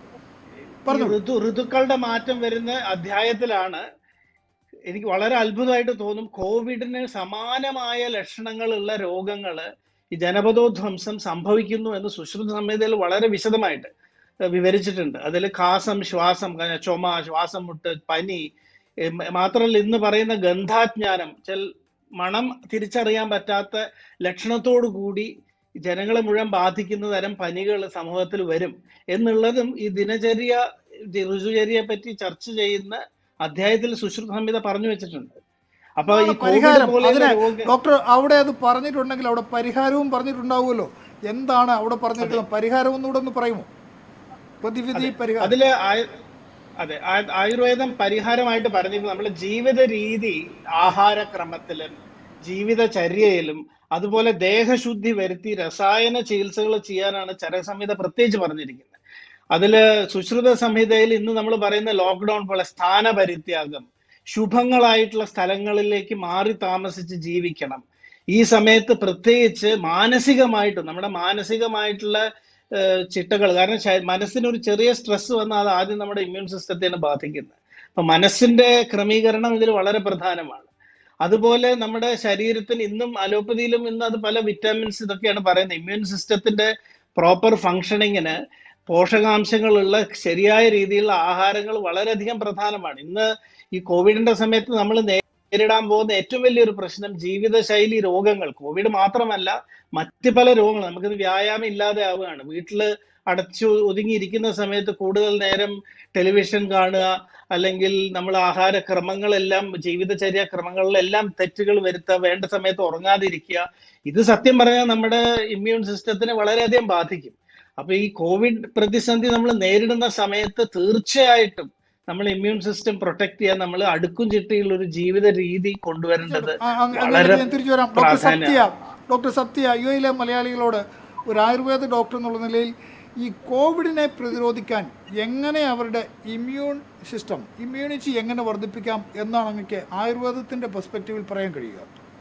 ഈ ഋതു ഋതുക്കളുടെ മാറ്റം വരുന്ന അധ്യായത്തിലാണ് എനിക്ക് വളരെ അത്ഭുതമായിട്ട് തോന്നും കോവിഡിന് സമാനമായ ലക്ഷണങ്ങളുള്ള രോഗങ്ങള് ഈ ജനപദോധ്വംസം സംഭവിക്കുന്നു എന്ന് സുശ്രുത സംഹിതയിൽ വളരെ വിശദമായിട്ട് വിവരിച്ചിട്ടുണ്ട് അതിൽ കാസം ശ്വാസം ക- ചുമ ശ്വാസം മുട്ട് പനി ഏ, മ- മാത്രമല്ല ഇന്ന് പറയുന്ന ഗന്ധാജ്ഞാനം ചെൽ മണം തിരിച്ചറിയാൻ പറ്റാത്ത ലക്ഷണത്തോടു കൂടി ജനങ്ങളെ മുഴുവൻ ബാധിക്കുന്ന തരം പനികൾ സമൂഹത്തിൽ വരും എന്നുള്ളതും ഈ ദിനചര്യ ദി- ഋതുചര്യയെ പറ്റി ചർച്ച ചെയ്യുന്ന അധ്യായത്തിൽ സുശ്രുത സംഹിത പറഞ്ഞു വെച്ചിട്ടുണ്ട് അപ്പൊ ഈ അതാണ് കോവിഡ് പരിഹാരം പോലെയുള്ള അതിന് രോഗ ഡോക്ടർ അവിടെ അത് പറഞ്ഞിട്ടുണ്ടെങ്കിൽ അവിടെ പരിഹാരവും പറഞ്ഞിട്ടുണ്ടാവുമല്ലോ എന്താണ് അവിടെ പറഞ്ഞിട്ടുള്ളത് പരിഹാരം ഒന്നുകൂടെ ഒന്ന് പറയുമോ പ്രതിവിധി പരിഹാരം അതില് ആയു- അതെ ആ- ആയുർവേദം പരിഹാരമായിട്ട് പറഞ്ഞിരിക്കുന്നത് നമ്മുടെ ജീവിത രീതി ആഹാരക്രമത്തിലും ജീവിതചര്യയിലും അതുപോലെ ദേഹശുദ്ധി വരുത്തി രസായന ചികിത്സകൾ ചെയ്യാനാണ് ചരകസംഹിത പ്രത്യേകിച്ച് പറഞ്ഞിരിക്കുന്നത് അതില് സുശ്രുത സംഹിതയിൽ ഇന്ന് നമ്മൾ പറയുന്ന ലോക്ക്ഡൌൺ പോലെ സ്ഥാനപരിത്യാഗം ശുഭങ്ങളായിട്ടുള്ള സ്ഥലങ്ങളിലേക്ക് മാറി താമസിച്ച് ജീവിക്കണം ഈ സമയത്ത് പ്രത്യേകിച്ച് മാനസികമായിട്ട് നമ്മുടെ മാനസികമായിട്ടുള്ള ചിട്ടകൾ കാരണം ശ- മനസ്സിനൊരു ചെറിയ സ്ട്രെസ് വന്നാൽ അത് ആദ്യം നമ്മുടെ ഇമ്മ്യൂൺ സിസ്റ്റത്തെയാണ് ബാധിക്കുന്നത് അപ്പൊ മനസ്സിന്റെ ക്രമീകരണം ഇതിൽ വളരെ പ്രധാനമാണ് അതുപോലെ നമ്മുടെ ശരീരത്തിന് ഇന്നും അലോപ്പതിയിലും ഇന്ന് അത് പല വിറ്റാമിൻസ് ഇതൊക്കെയാണ് പറയുന്നത് ഇമ്മ്യൂൺ സിസ്റ്റത്തിന്റെ പ്രോപ്പർ ഫങ്ഷനിങ്ങിന് പോഷകാംശങ്ങളുള്ള ശരിയായ രീതിയിലുള്ള ആഹാരങ്ങൾ വളരെയധികം പ്രധാനമാണ് ഇന്ന് ഈ കോവിഡിന്റെ സമയത്ത് നമ്മൾ നേരിടാൻ പോകുന്ന ഏറ്റവും വലിയൊരു പ്രശ്നം ജീവിതശൈലി രോഗങ്ങൾ കോവിഡ് മാത്രമല്ല മറ്റ് പല രോഗങ്ങൾ നമുക്കിത് വ്യായാമം ഇല്ലാതെ ആവുകയാണ് വീട്ടില് അടച്ചു ഒതുങ്ങിയിരിക്കുന്ന സമയത്ത് കൂടുതൽ നേരം ടെലിവിഷൻ കാണുക അല്ലെങ്കിൽ നമ്മൾ ആഹാര ക്രമങ്ങളെല്ലാം ജീവിതചര്യ ക്രമങ്ങളിലെല്ലാം തെറ്റുകൾ വരുത്തുക വേണ്ട സമയത്ത് ഉറങ്ങാതിരിക്കുക ഇത് സത്യം പറഞ്ഞാൽ നമ്മുടെ ഇമ്മ്യൂൺ സിസ്റ്റത്തിനെ വളരെയധികം ബാധിക്കും അപ്പൊ ഈ കോവിഡ് പ്രതിസന്ധി നമ്മൾ നേരിടുന്ന സമയത്ത് തീർച്ചയായിട്ടും നമ്മൾ ഇമ്മ്യൂൺ സിസ്റ്റം പ്രൊട്ടക്ട് ചെയ്യാൻ നമ്മൾ അടുക്കും ചിട്ടയുള്ള ഒരു ജീവിത രീതി കൊണ്ടുവരേണ്ടത് ആ, അങ്ങ് അങ്ങനെ വളരെ ഞാൻ തിരിച്ചു വരാം ഡോക്ടർ സത്യ പ്രാധാന്യമാണ് ഡോക്ടർ സത്യ യു എയിലെ മലയാളികളോട് ഒരു ആയുർവേദ ഡോക്ടർ എന്നുള്ള നിലയിൽ ഈ കോവിഡിനെ പ്രതിരോധിക്കാൻ എങ്ങനെ അവരുടെ ഇമ്മ്യൂൺ സിസ്റ്റം ഇമ്മ്യൂണിറ്റി എങ്ങനെ വർദ്ധിപ്പിക്കാം എന്നാണ് അങ്ങക്ക് ആയുർവേദത്തിന്റെ പെർസ്പെക്റ്റീവിൽ പറയാൻ കഴിയുക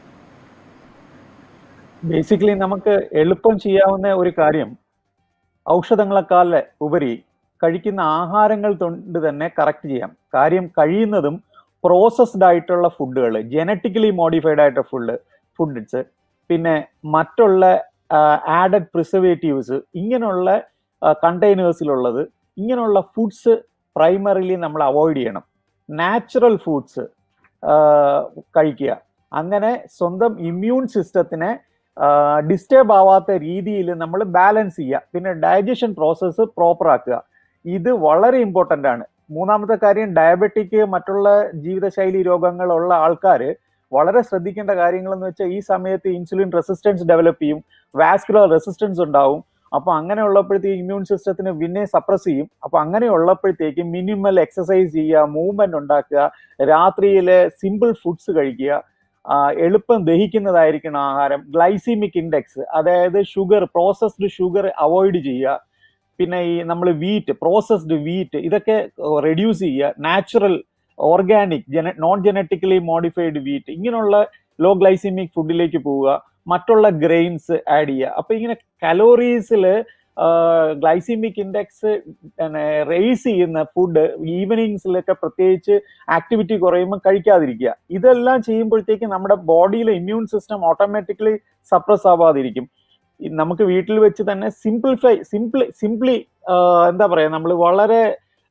ബേസിക്കലി നമുക്ക് എളുപ്പം ചെയ്യാവുന്ന ഒരു കാര്യം ഔഷധങ്ങളെക്കാൾ ഉപരി കഴിക്കുന്ന ആഹാരങ്ങൾ കൊണ്ട് തന്നെ കറക്റ്റ് ചെയ്യാം കാര്യം കഴിയുന്നതും പ്രോസസ്ഡ് ആയിട്ടുള്ള ഫുഡുകൾ ജനറ്റിക്കലി മോഡിഫൈഡ് ആയിട്ടുള്ള ഫുഡ് ഫുഡ്സ് പിന്നെ മറ്റുള്ള ആഡഡ് പ്രിസർവേറ്റീവ്സ് ഇങ്ങനെയുള്ള കണ്ടെയ്നേഴ്സിലുള്ളത് ഇങ്ങനെയുള്ള ഫുഡ്സ് പ്രൈമറിലി നമ്മൾ അവോയ്ഡ് ചെയ്യണം നാച്ചുറൽ ഫുഡ്സ് കഴിക്കുക അങ്ങനെ സ്വന്തം ഇമ്മ്യൂൺ സിസ്റ്റത്തിനെ ഡിസ്റ്റർബ് ആവാത്ത രീതിയിൽ നമ്മൾ ബാലൻസ് ചെയ്യുക പിന്നെ ഡൈജഷൻ പ്രോസസ്സ് പ്രോപ്പർ ആക്കുക ഇത് വളരെ ഇമ്പോർട്ടൻ്റ് ആണ് മൂന്നാമത്തെ കാര്യം ഡയബറ്റിക് മറ്റുള്ള ജീവിതശൈലി രോഗങ്ങളുള്ള ആൾക്കാർ വളരെ ശ്രദ്ധിക്കേണ്ട കാര്യങ്ങൾ എന്ന് വെച്ചാൽ ഈ സമയത്ത് ഇൻസുലിൻ റെസിസ്റ്റൻസ് ഡെവലപ്പ് ചെയ്യും വാസ്കുലർ റെസിസ്റ്റൻസ് ഉണ്ടാവും അപ്പൊ അങ്ങനെ ഉള്ളപ്പോഴത്തേക്ക് ഇമ്മ്യൂൺ സിസ്റ്റത്തിന് പിന്നെ സപ്രസ് ചെയ്യും അപ്പൊ അങ്ങനെ ഉള്ളപ്പോഴത്തേക്ക് മിനിമൽ എക്സസൈസ് ചെയ്യുക മൂവ്മെന്റ് ഉണ്ടാക്കുക രാത്രിയിൽ സിമ്പിൾ ഫുഡ്സ് കഴിക്കുക ആ, എളുപ്പം ദഹിക്കുന്നതായിരിക്കണം ആഹാരം ഗ്ലൈസിമിക് ഇൻഡെക്സ് അതായത് ഷുഗർ പ്രോസസ്ഡ് ഷുഗർ അവോയ്ഡ് ചെയ്യുക പിന്നെ ഈ നമ്മൾ വീറ്റ് പ്രോസസ്ഡ് വീറ്റ് ഇതൊക്കെ റെഡ്യൂസ് ചെയ്യുക നാച്ചുറൽ ഓർഗാനിക് ജന നോൺ ജനറ്റിക്കലി മോഡിഫൈഡ് വീറ്റ് ഇങ്ങനെയുള്ള ലോ ഗ്ലൈസിമിക് ഫുഡിലേക്ക് പോവുക മറ്റുള്ള ഗ്രെയിൻസ് ആഡ് ചെയ്യുക അപ്പൊ ഇങ്ങനെ കലോറീസിൽ ഗ്ലൈസിമിക് ഇൻഡെക്സ് റേസ് ചെയ്യുന്ന ഫുഡ് ഈവനിങ്സിലൊക്കെ പ്രത്യേകിച്ച് ആക്ടിവിറ്റി കുറയുമ്പോൾ കഴിക്കാതിരിക്കുക ഇതെല്ലാം ചെയ്യുമ്പോഴത്തേക്ക് നമ്മുടെ ബോഡിയിലെ ഇമ്മ്യൂൺ സിസ്റ്റം ഓട്ടോമാറ്റിക്കലി സപ്രസ് ആവാതിരിക്കും ഈ നമുക്ക് വീട്ടിൽ വെച്ച് തന്നെ സിംപ്ലിഫൈ സിംപ്ലി സിംപ്ലി എന്താ പറയാ നമ്മൾ വളരെ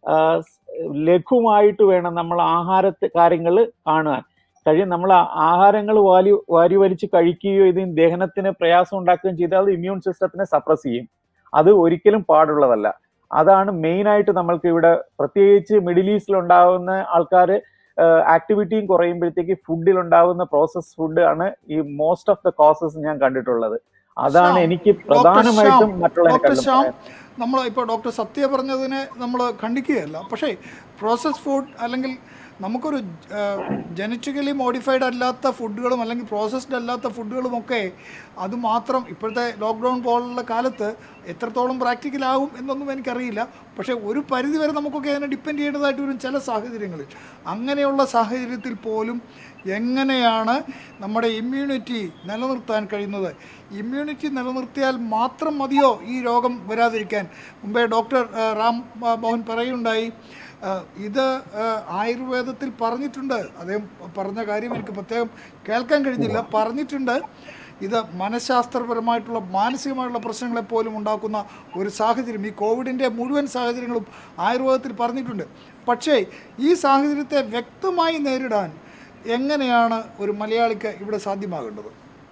ലഘുവായിട്ട് വേണം നമ്മൾ ആഹാരത്തെ കാര്യങ്ങൾ കാണുവാൻ കഴിയും നമ്മൾ ആഹാരങ്ങൾ വാരി വാരി വലിച്ച് കഴിക്കുകയോ ഇതിന് ദഹനത്തിന് പ്രയാസം ഉണ്ടാക്കുകയും ചെയ്താൽ അത് ഇമ്മ്യൂൺ സിസ്റ്റത്തിനെ സപ്രസ് ചെയ്യും അത് ഒരിക്കലും പാടുള്ളതല്ല അതാണ് മെയിൻ ആയിട്ട് നമ്മൾക്ക് ഇവിടെ പ്രത്യേകിച്ച് മിഡിൽ ഈസ്റ്റിൽ ഉണ്ടാകുന്ന ആൾക്കാർ ആക്ടിവിറ്റിയും കുറയുമ്പോഴത്തേക്ക് ഫുഡിൽ ഉണ്ടാകുന്ന പ്രോസസ് ഫുഡ് ആണ് ഈ മോസ്റ്റ് ഓഫ് ദ കോസസ് ഞാൻ കണ്ടിട്ടുള്ളത് അതാണ് ശ്യാം, എനിക്ക് ഡോക്ടർ പ്രധാനമായിട്ടും ശ്യാം, മറ്റുള്ള ഡോക്ടർ ശ്യാം നമ്മൾ ഇപ്പോൾ ഡോക്ടർ സത്യ പറഞ്ഞതിനെ നമ്മൾ ഖണ്ഡിക്കുകയല്ല പക്ഷേ പ്രോസസ് ഫുഡ് അല്ലെങ്കിൽ നമുക്കൊരു ജനറ്റിക്കലി മോഡിഫൈഡ് അല്ലാത്ത ഫുഡുകളും അല്ലെങ്കിൽ പ്രോസസ്ഡ് അല്ലാത്ത ഫുഡുകളും ഒക്കെ അത് മാത്രം ഇപ്പോഴത്തെ ലോക്ക്ഡൗൺ പോലുള്ള കാലത്ത് എത്രത്തോളം പ്രാക്ടിക്കൽ ആകും എന്നൊന്നും എനിക്കറിയില്ല പക്ഷേ ഒരു പരിധി വരെ നമുക്കൊക്കെ അതിനെ ഡിപ്പെൻഡ് ചെയ്യേണ്ടതായിട്ട് വരും ചില സാഹചര്യങ്ങളിൽ അങ്ങനെയുള്ള സാഹചര്യത്തിൽ പോലും എങ്ങനെയാണ് നമ്മുടെ ഇമ്മ്യൂണിറ്റി നിലനിർത്താൻ കഴിയുന്നത് ഇമ്മ്യൂണിറ്റി നിലനിർത്തിയാൽ മാത്രം മതിയോ ഈ രോഗം വരാതിരിക്കാൻ മുമ്പേ ഡോക്ടർ ആ, റാം ആ, മോഹൻ പറയുണ്ടായി ആ, ഇത് ആ, ആയുർവേദത്തിൽ പറഞ്ഞിട്ടുണ്ട് അദ്ദേഹം പറഞ്ഞ കാര്യം എനിക്ക് പ്രത്യേകം കേൾക്കാൻ കഴിഞ്ഞില്ല പറഞ്ഞിട്ടുണ്ട് ഇത് മനഃശാസ്ത്രപരമായിട്ടുള്ള മാനസികമായിട്ടുള്ള പ്രശ്നങ്ങളെ പോലും ഉണ്ടാക്കുന്ന ഒരു സാഹചര്യം ഈ കോവിഡിൻ്റെ മുഴുവൻ സാഹചര്യങ്ങളും ആയുർവേദത്തിൽ പറഞ്ഞിട്ടുണ്ട് പക്ഷേ ഈ സാഹചര്യത്തെ വ്യക്തമായി നേരിടാൻ എങ്ങനെയാണ് ഒരു മലയാളിക്ക് ഇവിടെ സാധ്യമാകേണ്ടത്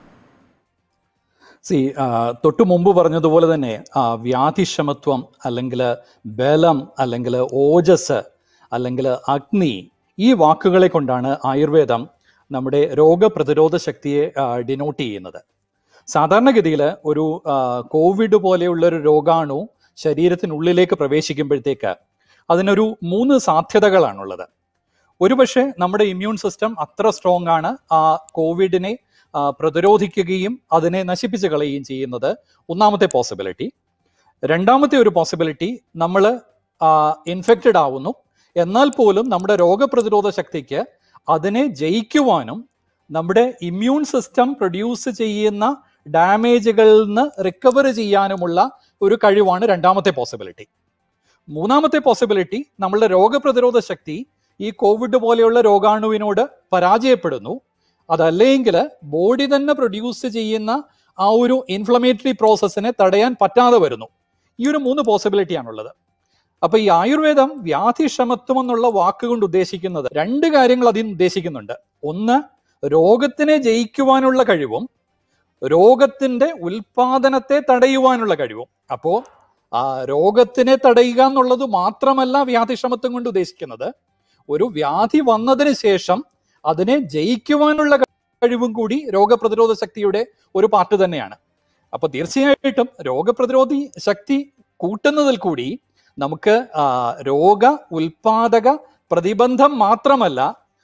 സി തൊട്ടു മുമ്പ് പറഞ്ഞതുപോലെ തന്നെ ആ, വ്യാധിക്ഷമത്വം അല്ലെങ്കിൽ ബലം അല്ലെങ്കിൽ ഓജസ് അല്ലെങ്കിൽ അഗ്നി ഈ വാക്കുകളെ കൊണ്ടാണ് ആയുർവേദം നമ്മുടെ രോഗപ്രതിരോധ ശക്തിയെ ഡിനോട്ട് ചെയ്യുന്നത് സാധാരണഗതിയിൽ ഒരു ആ, കോവിഡ് പോലെയുള്ള ഒരു രോഗാണു ശരീരത്തിനുള്ളിലേക്ക് പ്രവേശിക്കുമ്പോഴത്തേക്ക് അതിനൊരു മൂന്ന് സാധ്യതകളാണുള്ളത് ഒരുപക്ഷെ നമ്മുടെ ഇമ്മ്യൂൺ സിസ്റ്റം അത്ര സ്ട്രോങ് ആണ് ആ കോവിഡിനെ ആ, പ്രതിരോധിക്കുകയും അതിനെ നശിപ്പിച്ച് കളയുകയും ചെയ്യുന്നത് ഒന്നാമത്തെ പോസിബിലിറ്റി രണ്ടാമത്തെ ഒരു പോസിബിലിറ്റി നമ്മൾ ഇൻഫെക്റ്റഡ് ആവുന്നു എന്നാൽ പോലും നമ്മുടെ രോഗപ്രതിരോധ ശക്തിക്ക് അതിനെ ജയിക്കുവാനും നമ്മുടെ ഇമ്മ്യൂൺ സിസ്റ്റം പ്രൊഡ്യൂസ് ചെയ്യുന്ന ഡാമേജുകളിൽ നിന്ന് റിക്കവർ ചെയ്യാനുമുള്ള ഒരു കഴിവാണ് രണ്ടാമത്തെ പോസിബിലിറ്റി മൂന്നാമത്തെ പോസിബിലിറ്റി നമ്മളുടെ രോഗപ്രതിരോധ ശക്തി ഈ കോവിഡ് പോലെയുള്ള രോഗാണുവിനോട് പരാജയപ്പെടുന്നു അതല്ലെങ്കിൽ ബോഡി തന്നെ പ്രൊഡ്യൂസ് ചെയ്യുന്ന ആ ഒരു ഇൻഫ്ലമേറ്ററി പ്രോസസ്സിനെ തടയാൻ പറ്റാതെ വരുന്നു ഈ ഒരു മൂന്ന് പോസിബിലിറ്റിയാണുള്ളത് അപ്പൊ ഈ ആയുർവേദം വ്യാധിക്ഷമത്വം എന്നുള്ള വാക്കുകൊണ്ട് ഉദ്ദേശിക്കുന്നത് രണ്ട് കാര്യങ്ങൾ അതിന് ഉദ്ദേശിക്കുന്നുണ്ട് ഒന്ന് രോഗത്തിനെ ജയിക്കുവാനുള്ള കഴിവും രോഗത്തിന്റെ ഉൽപാദനത്തെ തടയുവാനുള്ള കഴിവും അപ്പോ ആ രോഗത്തിനെ തടയുക എന്നുള്ളത് മാത്രമല്ല വ്യാധിക്ഷമത്വം കൊണ്ട് ഉദ്ദേശിക്കുന്നത് ഒരു വ്യാധി വന്നതിന് ശേഷം അതിനെ ജയിക്കുവാനുള്ള കഴിവും കൂടി രോഗപ്രതിരോധ ശക്തിയുടെ ഒരു പാർട്ട് തന്നെയാണ് അപ്പൊ തീർച്ചയായിട്ടും രോഗപ്രതിരോധി ശക്തി കൂട്ടുന്നതിൽ കൂടി നമുക്ക് ആ, രോഗ ഉൽപാദക പ്രതിബന്ധം മാത്രമല്ല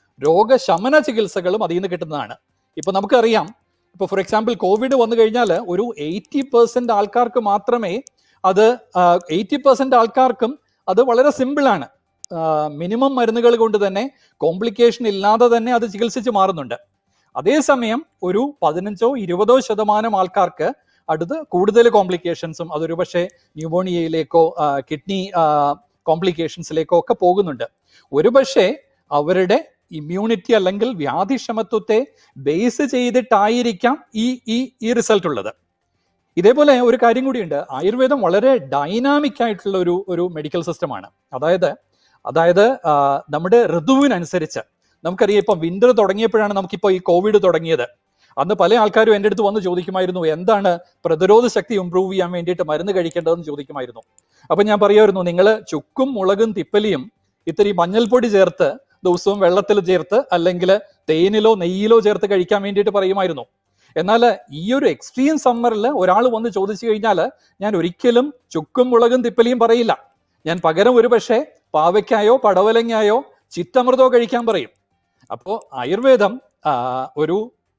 രോഗശമന ചികിത്സകളും അതിൽ നിന്ന് കിട്ടുന്നതാണ് ഇപ്പൊ നമുക്കറിയാം ഇപ്പൊ ഫോർ എക്സാമ്പിൾ കോവിഡ് വന്നു കഴിഞ്ഞാൽ ഒരു എയ്റ്റി പെർസെന്റ് ആൾക്കാർക്ക് മാത്രമേ അത് എയ്റ്റി പെർസെന്റ് ആൾക്കാർക്കും അത് വളരെ സിമ്പിൾ ആണ് മിനിമം മരുന്നുകൾ കൊണ്ട് തന്നെ കോംപ്ലിക്കേഷൻ ഇല്ലാതെ തന്നെ അത് ചികിത്സിച്ച് മാറുന്നുണ്ട് അതേസമയം ഒരു പതിനഞ്ചോ ഇരുപതോ ശതമാനം ആൾക്കാർക്ക് അടുത്ത് കൂടുതൽ കോംപ്ലിക്കേഷൻസും അതൊരു പക്ഷേ ന്യൂമോണിയയിലേക്കോ കിഡ്നി കോംപ്ലിക്കേഷൻസിലേക്കോ ഒക്കെ പോകുന്നുണ്ട് ഒരുപക്ഷെ അവരുടെ ഇമ്മ്യൂണിറ്റി അല്ലെങ്കിൽ വ്യാധിക്ഷമത്വത്തെ ബേസ് ചെയ്തിട്ടായിരിക്കാം ഈ ഈ ഈ റിസൾട്ട് ഉള്ളത് ഇതേപോലെ ഒരു കാര്യം കൂടിയുണ്ട് ആയുർവേദം വളരെ ഡൈനാമിക് ആയിട്ടുള്ള ഒരു ഒരു മെഡിക്കൽ സിസ്റ്റമാണ് അതായത് അതായത് ആ, നമ്മുടെ ഋതുവിനനുസരിച്ച് നമുക്കറിയാം ഇപ്പം വിന്റർ തുടങ്ങിയപ്പോഴാണ് നമുക്കിപ്പോൾ ഈ കോവിഡ് തുടങ്ങിയത് അന്ന് പല ആൾക്കാരും എൻ്റെ അടുത്ത് വന്ന് ചോദിക്കുമായിരുന്നു എന്താണ് പ്രതിരോധ ശക്തി ഇമ്പ്രൂവ് ചെയ്യാൻ വേണ്ടിയിട്ട് മരുന്ന് കഴിക്കേണ്ടതെന്ന് ചോദിക്കുമായിരുന്നു അപ്പൊ ഞാൻ പറയുമായിരുന്നു നിങ്ങൾ ചുക്കും മുളകും തിപ്പലിയും ഇത്തിരി മഞ്ഞൾപ്പൊടി ചേർത്ത് ദിവസവും വെള്ളത്തിൽ ചേർത്ത് അല്ലെങ്കിൽ തേനിലോ നെയ്യിലോ ചേർത്ത് കഴിക്കാൻ വേണ്ടിയിട്ട് പറയുമായിരുന്നു എന്നാൽ ഈ ഒരു എക്സ്ട്രീം സമ്മറിൽ ഒരാൾ വന്ന് ചോദിച്ചു കഴിഞ്ഞാൽ ഞാൻ ഒരിക്കലും ചുക്കും മുളകും തിപ്പലിയും പറയില്ല ഞാൻ പകരം ഒരു പക്ഷേ പാവയ്ക്കായോ പടവലങ്ങായോ ചിത്തമൃതോ കഴിക്കാൻ പറയും അപ്പോൾ ആയുർവേദം ആ, ഒരു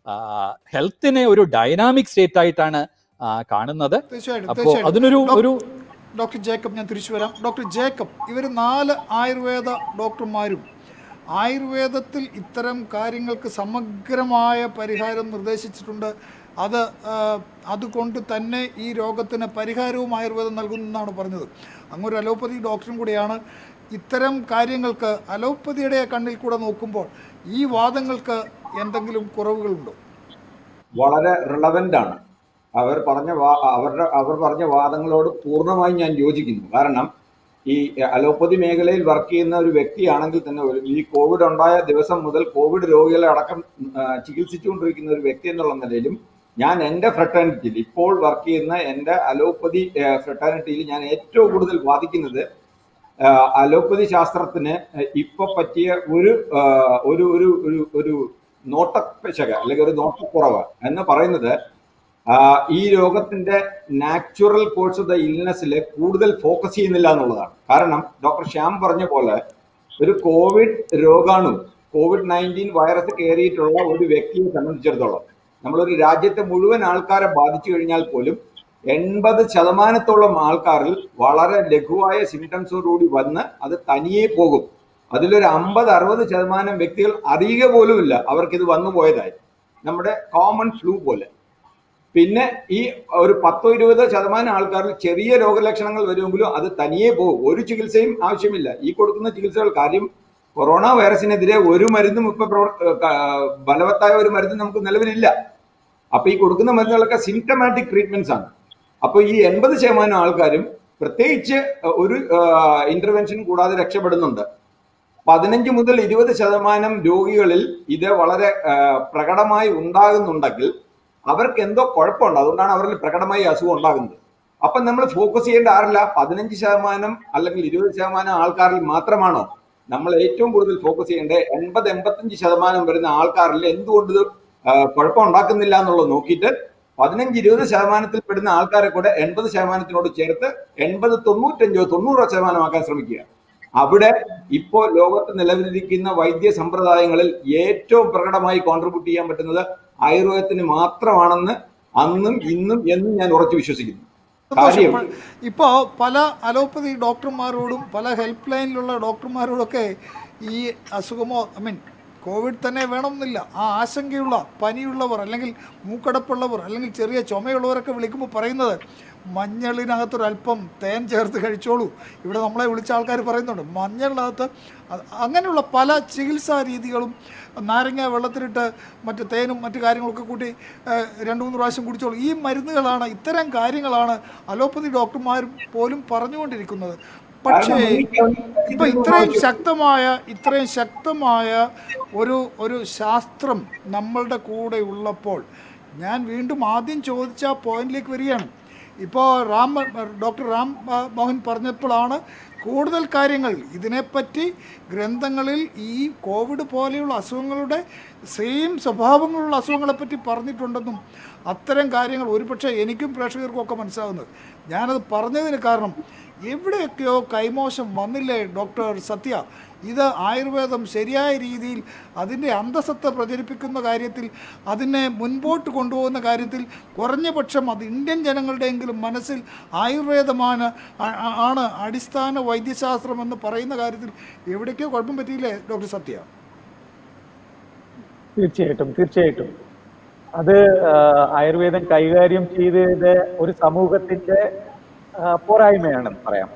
ഹെൽത്തിനെ ഒരു ഡൈനാമിക് സ്റ്റേറ്റ് ആയിട്ടാണ് ആ, കാണുന്നത് തീർച്ചയായിട്ടും അപ്പോൾ തീർച്ചയായിട്ടും അതിനൊരു ഡോക്ടർ- ഒരു ഡോക്ടർ ജേക്കബ് ഞാൻ തിരിച്ചു വരാം ഡോക്ടർ ജേക്കബ് ഇവർ നാല് ആയുർവേദ ഡോക്ടർമാരും ആയുർവേദത്തിൽ ഇത്തരം കാര്യങ്ങൾക്ക് സമഗ്രമായ പരിഹാരം നിർദ്ദേശിച്ചിട്ടുണ്ട് അത് ആ, അതുകൊണ്ട് തന്നെ ഈ രോഗത്തിന് പരിഹാരവും ആയുർവേദം നൽകുന്നെന്നാണ് പറഞ്ഞത് അങ്ങൊരു അലോപ്പതി ഡോക്ടറും കൂടിയാണ് ഇത്തരം കാര്യങ്ങൾക്ക് അലോപ്പതിയുടെ കണ്ണിൽ കൂടെ നോക്കുമ്പോൾ ഈ വാദങ്ങൾക്ക് എന്തെങ്കിലും കുറവുകളുണ്ടോ വളരെ റിലവൻ്റ് ആണ് അവർ പറഞ്ഞ വാ അവരുടെ അവർ പറഞ്ഞ വാദങ്ങളോട് പൂർണ്ണമായും ഞാൻ യോജിക്കുന്നു കാരണം ഈ അലോപ്പതി മേഖലയിൽ വർക്ക് ചെയ്യുന്ന ഒരു വ്യക്തിയാണെങ്കിൽ തന്നെ ഒരു ഈ കോവിഡ് ഉണ്ടായ ദിവസം മുതൽ കോവിഡ് രോഗികളെ അടക്കം ആ, ചികിത്സിച്ചുകൊണ്ടിരിക്കുന്ന ഒരു വ്യക്തി എന്നുള്ള നിലയിലും ഞാൻ എൻ്റെ ഫ്രട്ടേണിറ്റിയിൽ ഇപ്പോൾ വർക്ക് ചെയ്യുന്ന എൻ്റെ അലോപ്പതി ഫ്രട്ടേണിറ്റിയിൽ ഞാൻ ഏറ്റവും കൂടുതൽ ബാധിക്കുന്നത് ആ, അലോപ്പതി ശാസ്ത്രത്തിന് ഇപ്പൊ പറ്റിയ ഒരു ആ, ഒരു ഒരു ഒരു ഒരു നോട്ടപ്പിശക അല്ലെങ്കിൽ ഒരു നോട്ടക്കുറവ് എന്ന് പറയുന്നത് ആ, ഈ രോഗത്തിന്റെ നാച്ചുറൽ കോഴ്സ് ഓഫ് ദ ഇൽനെസ്സിൽ കൂടുതൽ ഫോക്കസ് ചെയ്യുന്നില്ല എന്നുള്ളതാണ് കാരണം ഡോക്ടർ ശ്യാം പറഞ്ഞ പോലെ ഒരു കോവിഡ് രോഗാണു കോവിഡ് നയൻറ്റീൻ വൈറസ് കയറിയിട്ടുള്ള ഒരു വ്യക്തിയെ സംബന്ധിച്ചിടത്തോളം നമ്മളൊരു രാജ്യത്തെ മുഴുവൻ ആൾക്കാരെ ബാധിച്ചു കഴിഞ്ഞാൽ പോലും എൺപത് ശതമാനത്തോളം ആൾക്കാരിൽ വളരെ ലഘുവായ സിംറ്റംസോടുകൂടി വന്ന് അത് തനിയെ പോകും അതിലൊരു അമ്പത് അറുപത് ശതമാനം വ്യക്തികൾ അറിയുക പോലുമില്ല അവർക്കിത് വന്നു പോയതായി നമ്മുടെ കോമൺ ഫ്ലൂ പോലെ പിന്നെ ഈ ഒരു പത്തോ ഇരുപതോ ശതമാനം ആൾക്കാരിൽ ചെറിയ രോഗലക്ഷണങ്ങൾ വരുമെങ്കിലും അത് തനിയെ പോകും ഒരു ചികിത്സയും ആവശ്യമില്ല ഈ കൊടുക്കുന്ന ചികിത്സകൾ കാര്യം കൊറോണ വൈറസിനെതിരെ ഒരു മരുന്നും ഇപ്പൊ പ്രവർ- ഏഹ് ക- ബലവത്തായ ഒരു മരുന്നും നമുക്ക് നിലവിലില്ല അപ്പൊ ഈ കൊടുക്കുന്ന മരുന്നുകളൊക്കെ സിംറ്റമാറ്റിക് ട്രീറ്റ്മെന്റ്സ് ആണ് അപ്പൊ ഈ എൺപത് ശതമാനം ആൾക്കാരും പ്രത്യേകിച്ച് ഒരു ഇന്റർവെൻഷൻ കൂടാതെ രക്ഷപ്പെടുന്നുണ്ട് പതിനഞ്ച് മുതൽ ഇരുപത് ശതമാനം രോഗികളിൽ ഇത് വളരെ ആ, പ്രകടമായി ഉണ്ടാകുന്നുണ്ടെങ്കിൽ അവർക്ക് എന്തോ കുഴപ്പമുണ്ട് അതുകൊണ്ടാണ് അവരിൽ പ്രകടമായി അസുഖം ഉണ്ടാകുന്നത് അപ്പം നമ്മൾ ഫോക്കസ് ചെയ്യേണ്ട ആരില്ല പതിനഞ്ച് ശതമാനം അല്ലെങ്കിൽ ഇരുപത് ശതമാനം ആൾക്കാരിൽ മാത്രമാണോ നമ്മൾ ഏറ്റവും കൂടുതൽ ഫോക്കസ് ചെയ്യേണ്ടത് എൺപത് എൺപത്തഞ്ച് ശതമാനം വരുന്ന ആൾക്കാരിൽ എന്തുകൊണ്ട് ഇത് ആ, കുഴപ്പം ഉണ്ടാക്കുന്നില്ല എന്നുള്ളത് നോക്കിയിട്ട് പതിനഞ്ച് ഇരുപത് ശതമാനത്തിൽ പെടുന്ന ആൾക്കാരെ കൂടെ എൺപത് ശതമാനത്തിനോട് ചേർത്ത് എൺപത് തൊണ്ണൂറ്റഞ്ചോ തൊണ്ണൂറോ ശതമാനമാക്കാൻ ശ്രമിക്കുക അവിടെ ഇപ്പോൾ ലോകത്ത് നിലവിലിരിക്കുന്ന വൈദ്യ സമ്പ്രദായങ്ങളിൽ ഏറ്റവും പ്രകടമായി കോൺട്രിബ്യൂട്ട് ചെയ്യാൻ പറ്റുന്നത് ആയുർവേദത്തിന് മാത്രമാണെന്ന് അന്നും ഇന്നും എന്നും ഞാൻ ഉറച്ചു വിശ്വസിക്കുന്നു കാര്യം ഇപ്പോൾ പല അലോപ്പതി ഡോക്ടർമാരോടും പല ഹെൽപ്പ് ലൈനിലുള്ള ഡോക്ടർമാരോടൊക്കെ ഈ അസുഖമോ ഐ മീൻ കോവിഡ് തന്നെ വേണമെന്നില്ല ആ ആശങ്കയുള്ള പനിയുള്ളവർ അല്ലെങ്കിൽ മൂക്കടപ്പുള്ളവർ അല്ലെങ്കിൽ ചെറിയ ചുമയുള്ളവരൊക്കെ വിളിക്കുമ്പോൾ പറയുന്നത് മഞ്ഞളിനകത്തൊരല്പം തേൻ ചേർത്ത് കഴിച്ചോളൂ ഇവിടെ നമ്മളെ വിളിച്ച ആൾക്കാർ പറയുന്നുണ്ട് മഞ്ഞളിനകത്ത് അത് അങ്ങനെയുള്ള പല ചികിത്സാ രീതികളും നാരങ്ങ വെള്ളത്തിലിട്ട് മറ്റ് തേനും മറ്റു കാര്യങ്ങളൊക്കെ കൂട്ടി ഏഹ്, രണ്ട് മൂന്ന് പ്രാവശ്യം കുടിച്ചോളൂ ഈ മരുന്നുകളാണ് ഇത്തരം കാര്യങ്ങളാണ് അലോപ്പതി ഡോക്ടർമാരും പോലും പറഞ്ഞുകൊണ്ടിരിക്കുന്നത് പക്ഷേ ഇപ്പൊ ഇത്രയും ശക്തമായ ഇത്രയും ശക്തമായ ഒരു ഒരു ശാസ്ത്രം നമ്മളുടെ കൂടെ ഉള്ളപ്പോൾ ഞാൻ വീണ്ടും ആദ്യം ചോദിച്ച ആ പോയിന്റിലേക്ക് വരികയാണ് ഇപ്പോൾ റാം ഡോക്ടർ റാം ആ, മോഹൻ പറഞ്ഞപ്പോഴാണ് കൂടുതൽ കാര്യങ്ങൾ ഇതിനെപ്പറ്റി ഗ്രന്ഥങ്ങളിൽ ഈ കോവിഡ് പോലെയുള്ള അസുഖങ്ങളുടെ സെയിം സ്വഭാവങ്ങളുള്ള അസുഖങ്ങളെപ്പറ്റി പറഞ്ഞിട്ടുണ്ടെന്നും അത്തരം കാര്യങ്ങൾ ഒരുപക്ഷെ എനിക്കും പ്രേക്ഷകർക്കും ഒക്കെ മനസ്സിലാവുന്നത് ഞാനത് പറഞ്ഞതിന് കാരണം എവിടെയൊക്കെയോ കൈമോശം വന്നില്ലേ ഡോക്ടർ സത്യ ഇത് ആയുർവേദം ശരിയായ രീതിയിൽ അതിൻ്റെ അന്തസത്ത പ്രചരിപ്പിക്കുന്ന കാര്യത്തിൽ അതിനെ മുൻപോട്ട് കൊണ്ടുപോകുന്ന കാര്യത്തിൽ കുറഞ്ഞ പക്ഷം അത് ഇന്ത്യൻ ജനങ്ങളുടെയെങ്കിലും മനസ്സിൽ ആയുർവേദമാണ് ആ- ആ- ആണ് അടിസ്ഥാന വൈദ്യശാസ്ത്രം എന്ന് പറയുന്ന കാര്യത്തിൽ എവിടേക്കോ കുഴപ്പം പറ്റിയില്ലേ ഡോക്ടർ സത്യ തീർച്ചയായിട്ടും തീർച്ചയായിട്ടും അത് ആ, ആയുർവേദം കൈകാര്യം ചെയ്തത് ഒരു സമൂഹത്തിന്റെ ആ, പോരായ്മയാണെന്ന് പറയാം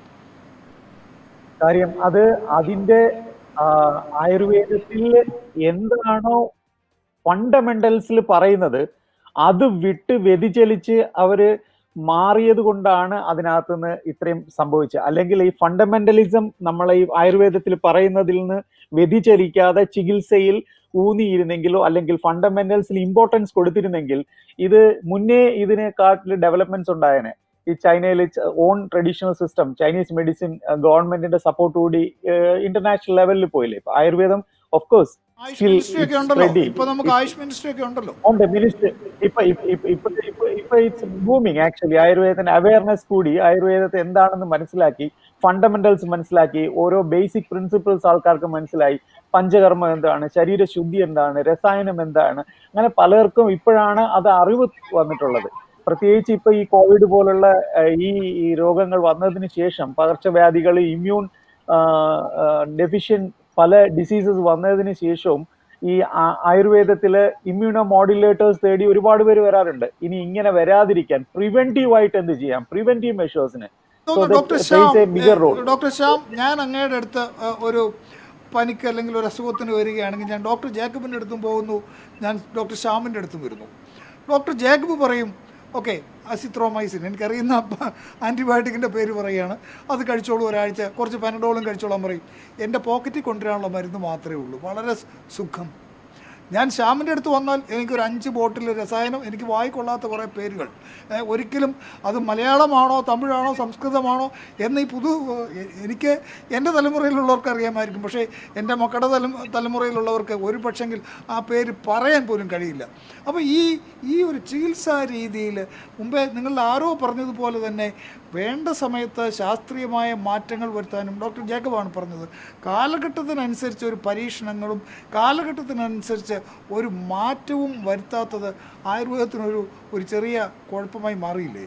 കാര്യം അത് അതിന്റെ ആ, ആയുർവേദത്തിൽ എന്താണോ ഫണ്ടമെന്റൽസിൽ പറയുന്നത് അത് വിട്ട് വ്യതിചലിച്ച് അവര് മാറിയത് കൊണ്ടാണ് അതിനകത്തുനിന്ന് ഇത്രയും സംഭവിച്ചത് അല്ലെങ്കിൽ ഈ ഫണ്ടമെന്റലിസം നമ്മളെ ഈ ആയുർവേദത്തിൽ പറയുന്നതിൽ നിന്ന് വ്യതിചലിക്കാതെ ചികിത്സയിൽ ഊന്നിയിരുന്നെങ്കിലോ അല്ലെങ്കിൽ ഫണ്ടമെന്റൽസിൽ ഇമ്പോർട്ടൻസ് കൊടുത്തിരുന്നെങ്കിൽ ഇത് മുന്നേ ഇതിനെക്കാട്ടിൽ ഡെവലപ്മെന്റ്സ് ഉണ്ടായേനെ ഈ ചൈനയിൽ on traditional system Chinese medicine ഗവൺമെന്റിന്റെ സപ്പോർട്ട് കൂടി ഇന്റർനാഷണൽ ലെവലിൽ പോയില്ലേ ഇപ്പൊ ആയുർവേദം of course AYUSH Still ministry ഒക്കെ it's ഉണ്ടല്ലോ ready. ഇപ്പൊ നമുക്ക് ആയുഷ് മിനിസ്ട്രി ഒക്കെ ഉണ്ടല്ലോ ഉണ്ട് മിനിസ്റ്റർ ഇപ്പൊ ഇപ്പൊ ഇപ്പൊ ഇപ്പൊ ഇപ്പൊ ഇപ്പൊ ഇറ്റ്സ് ബൂമിങ് ആക്ച്വലി ആയുർവേദത്തിന്റെ അവയർനെസ് കൂടി ആയുർവേദത്തെ എന്താണെന്ന് മനസ്സിലാക്കി ഫണ്ടമെന്റൽസ് മനസ്സിലാക്കി ഓരോ ബേസിക് പ്രിൻസിപ്പിൾസ് ആൾക്കാർക്ക് മനസ്സിലായി പഞ്ചകർമ്മം എന്താണ് ശരീരശുദ്ധി എന്താണ് രസായനം എന്താണ് അങ്ങനെ പലർക്കും ഇപ്പോഴാണ് അത് അറിവ് വന്നിട്ടുള്ളത് പ്രത്യേകിച്ച് ഇപ്പൊ ഈ കോവിഡ് പോലുള്ള ഏഹ്, ഈ ഈ രോഗങ്ങൾ വന്നതിന് ശേഷം പകർച്ചവ്യാധികൾ ഇമ്മ്യൂൺ ഡെഫിഷ്യൻ പല ഡിസീസസ് വന്നതിന് ശേഷവും ഈ ആ- ആയുർവേദത്തില് ഇമ്മ്യൂണോ മോഡുലേറ്റേഴ്സ് തേടി ഒരുപാട് പേര് വരാറുണ്ട് ഇനി ഇങ്ങനെ വരാതിരിക്കാൻ പ്രിവെന്റീവ് ആയിട്ട് എന്ത് ചെയ്യാം പ്രിവെന്റീവ് മെഷേഴ്സിന് തോന്നുന്നു ഡോക്ടർ ശ്യാം ഏ, ഡോക്ടർ ശ്യാം ഞാൻ അങ്ങയുടെ അടുത്ത് ഏ, ഒരു പനിക്ക് അല്ലെങ്കിൽ ഒരു അസുഖത്തിന് വരികയാണെങ്കിൽ ഞാൻ ഡോക്ടർ ജേക്കബിൻ്റെ അടുത്തും പോകുന്നു ഞാൻ ഡോക്ടർ ശ്യാമിൻ്റെ അടുത്തും വരുന്നു ഡോക്ടർ ജേക്കബ് പറയും ഓക്കെ അസിത്രോമൈസിൻ എനിക്കറിയുന്ന ആൻറ്റിബയോട്ടിക്കിൻ്റെ പേര് പറയുകയാണ് അത് കഴിച്ചോളൂ ഒരാഴ്ച കുറച്ച് പനഡോളും കഴിച്ചോളാൻ പറയും എൻ്റെ പോക്കറ്റിൽ കൊണ്ടുവരാനുള്ള മരുന്ന് മാത്രമേ ഉള്ളൂ വളരെ സ് സുഖം ഞാൻ ശ്യാമിൻ്റെ അടുത്ത് വന്നാൽ എനിക്കൊരു അഞ്ച് ബോട്ടിൽ രസായനം എനിക്ക് വായിക്കൊള്ളാത്ത കുറേ പേരുകൾ ഏ, ഒരിക്കലും അത് മലയാളമാണോ തമിഴാണോ സംസ്കൃതമാണോ എന്ന് ഈ പുതു എ- എനിക്ക് എൻ്റെ തലമുറയിലുള്ളവർക്ക് അറിയാമായിരിക്കും പക്ഷേ എൻ്റെ മക്കളുടെ തല തലമുറയിലുള്ളവർക്ക് ഒരു പക്ഷെങ്കിൽ ആ പേര് പറയാൻ പോലും കഴിയില്ല അപ്പോൾ ഈ ഈ ഒരു ചികിത്സാ രീതിയിൽ മുമ്പേ നിങ്ങൾ ആരോ പറഞ്ഞതുപോലെ തന്നെ വേണ്ട സമയത്ത് ശാസ്ത്രീയമായ മാറ്റങ്ങൾ വരുത്താനും ഡോക്ടർ ജേക്കബാണ് പറഞ്ഞത് കാലഘട്ടത്തിനനുസരിച്ച് ഒരു പരീക്ഷണങ്ങളും കാലഘട്ടത്തിനനുസരിച്ച് ഒരു മാറ്റവും വരുത്താത്തത് ആയുർവേദത്തിനൊരു ഒരു ചെറിയ കുഴപ്പമായി മാറിയില്ലേ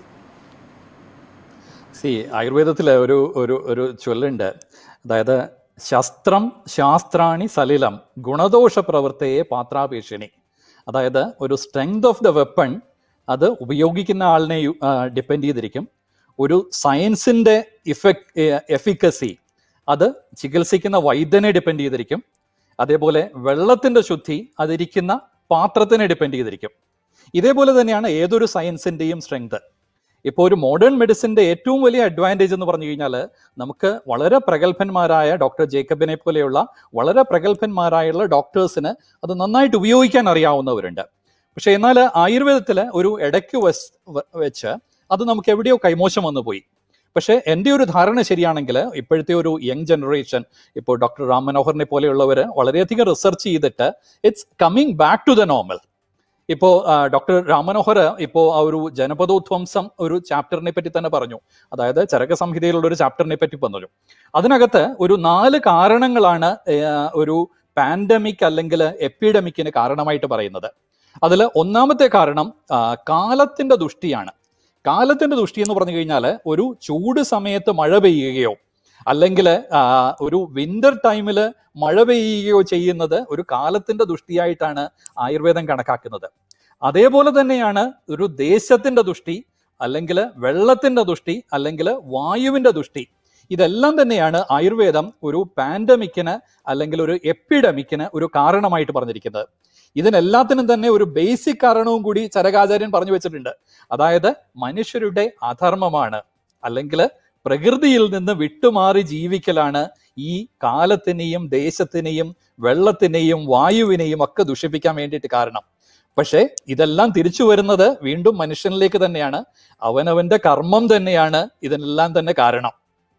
സി ആയുർവേദത്തിൽ ഒരു ഒരു ഒരു ചൊല്ലുണ്ട് അതായത് ശസ്ത്രം ശാസ്ത്രാണി സലിലം ഗുണദോഷ പ്രവൃത്തിയെ പാത്രാപേക്ഷിണി അതായത് ഒരു സ്ട്രെങ്ത് ഓഫ് ദ വെപ്പൺ അത് ഉപയോഗിക്കുന്ന ആളിനെ ഡിപ്പെൻഡ് ചെയ്തിരിക്കും ഒരു സയൻസിൻ്റെ ഇഫക്ട് എഫിക്കസി അത് ചികിത്സിക്കുന്ന വൈദ്യനെ ഡിപ്പെൻഡ് ചെയ്തിരിക്കും അതേപോലെ വെള്ളത്തിൻ്റെ ശുദ്ധി അതിരിക്കുന്ന പാത്രത്തിനെ ഡിപ്പെൻഡ് ചെയ്തിരിക്കും ഇതേപോലെ തന്നെയാണ് ഏതൊരു സയൻസിൻ്റെയും സ്ട്രെങ്ത് ഇപ്പോൾ ഒരു മോഡേൺ മെഡിസിൻ്റെ ഏറ്റവും വലിയ അഡ്വാൻറ്റേജ് എന്ന് പറഞ്ഞു കഴിഞ്ഞാൽ നമുക്ക് വളരെ പ്രഗത്ഭന്മാരായ ഡോക്ടർ ജേക്കബിനെ പോലെയുള്ള വളരെ പ്രഗത്ഭന്മാരായുള്ള ഡോക്ടേഴ്സിന് അത് നന്നായിട്ട് ഉപയോഗിക്കാൻ അറിയാവുന്നവരുണ്ട് പക്ഷേ എന്നാൽ ആയുർവേദത്തിൽ ഒരു ഇടയ്ക്ക് വസ് വ- വെച്ച് അത് നമുക്ക് എവിടെയോ കൈമോശം വന്നു പോയി പക്ഷേ എൻ്റെ ഒരു ധാരണ ശരിയാണെങ്കിൽ ഇപ്പോഴത്തെ ഒരു യങ് ജനറേഷൻ ഇപ്പോൾ ഡോക്ടർ റാം മനോഹറിനെ പോലെയുള്ളവർ വളരെയധികം റിസർച്ച് ചെയ്തിട്ട് it's coming back to the normal ഇപ്പോൾ ഡോക്ടർ രാമനോഹർ ഇപ്പോൾ ആ ഒരു ജനപദോധ്വംസം ഒരു ചാപ്റ്ററിനെ പറ്റി തന്നെ പറഞ്ഞു അതായത് ചരക സംഹിതയിലുള്ള ഒരു ചാപ്റ്ററിനെ പറ്റി പറഞ്ഞു അതിനകത്ത് ഒരു നാല് കാരണങ്ങളാണ് ആ, ഒരു പാൻഡമിക് അല്ലെങ്കിൽ എപ്പിഡമിക്കിന് കാരണമായിട്ട് പറയുന്നത് അതിൽ ഒന്നാമത്തെ കാരണം ആ, കാലത്തിന്റെ ദുഷ്ടിയാണ് കാലത്തിന്റെ ദുഷ്ടി എന്ന് പറഞ്ഞു കഴിഞ്ഞാൽ ഒരു ചൂട് സമയത്ത് മഴ പെയ്യുകയോ അല്ലെങ്കിൽ ഒരു വിന്റർ ടൈമിൽ മഴ പെയ്യുകയോ ചെയ്യുന്നത് ഒരു കാലത്തിന്റെ ദുഷ്ടിയായിട്ടാണ് ആയുർവേദം കണക്കാക്കുന്നത് അതേപോലെ തന്നെയാണ് ഒരു ദേശത്തിന്റെ ദുഷ്ടി അല്ലെങ്കിൽ വെള്ളത്തിന്റെ ദുഷ്ടി അല്ലെങ്കിൽ വായുവിന്റെ ദുഷ്ടി ഇതെല്ലാം തന്നെയാണ് ആയുർവേദം ഒരു പാൻഡമിക്കിന് അല്ലെങ്കിൽ ഒരു എപ്പിഡമിക്കിന് ഒരു കാരണമായിട്ട് പറഞ്ഞിരിക്കുന്നത് ഇതിനെല്ലാത്തിനും തന്നെ ഒരു ബേസിക് കാരണവും കൂടി ചരകാചാര്യൻ പറഞ്ഞു വെച്ചിട്ടുണ്ട് അതായത് മനുഷ്യരുടെ അധർമ്മമാണ് അല്ലെങ്കിൽ പ്രകൃതിയിൽ നിന്ന് വിട്ടുമാറി ജീവിക്കലാണ് ഈ കാലത്തിനെയും ദേശത്തിനെയും വെള്ളത്തിനെയും വായുവിനെയും ഒക്കെ ദുഷിപ്പിക്കാൻ വേണ്ടിയിട്ട് കാരണം പക്ഷേ ഇതെല്ലാം തിരിച്ചു വരുന്നത് വീണ്ടും മനുഷ്യനിലേക്ക് തന്നെയാണ് അവനവന്റെ കർമ്മം തന്നെയാണ് ഇതിനെല്ലാം തന്നെ കാരണം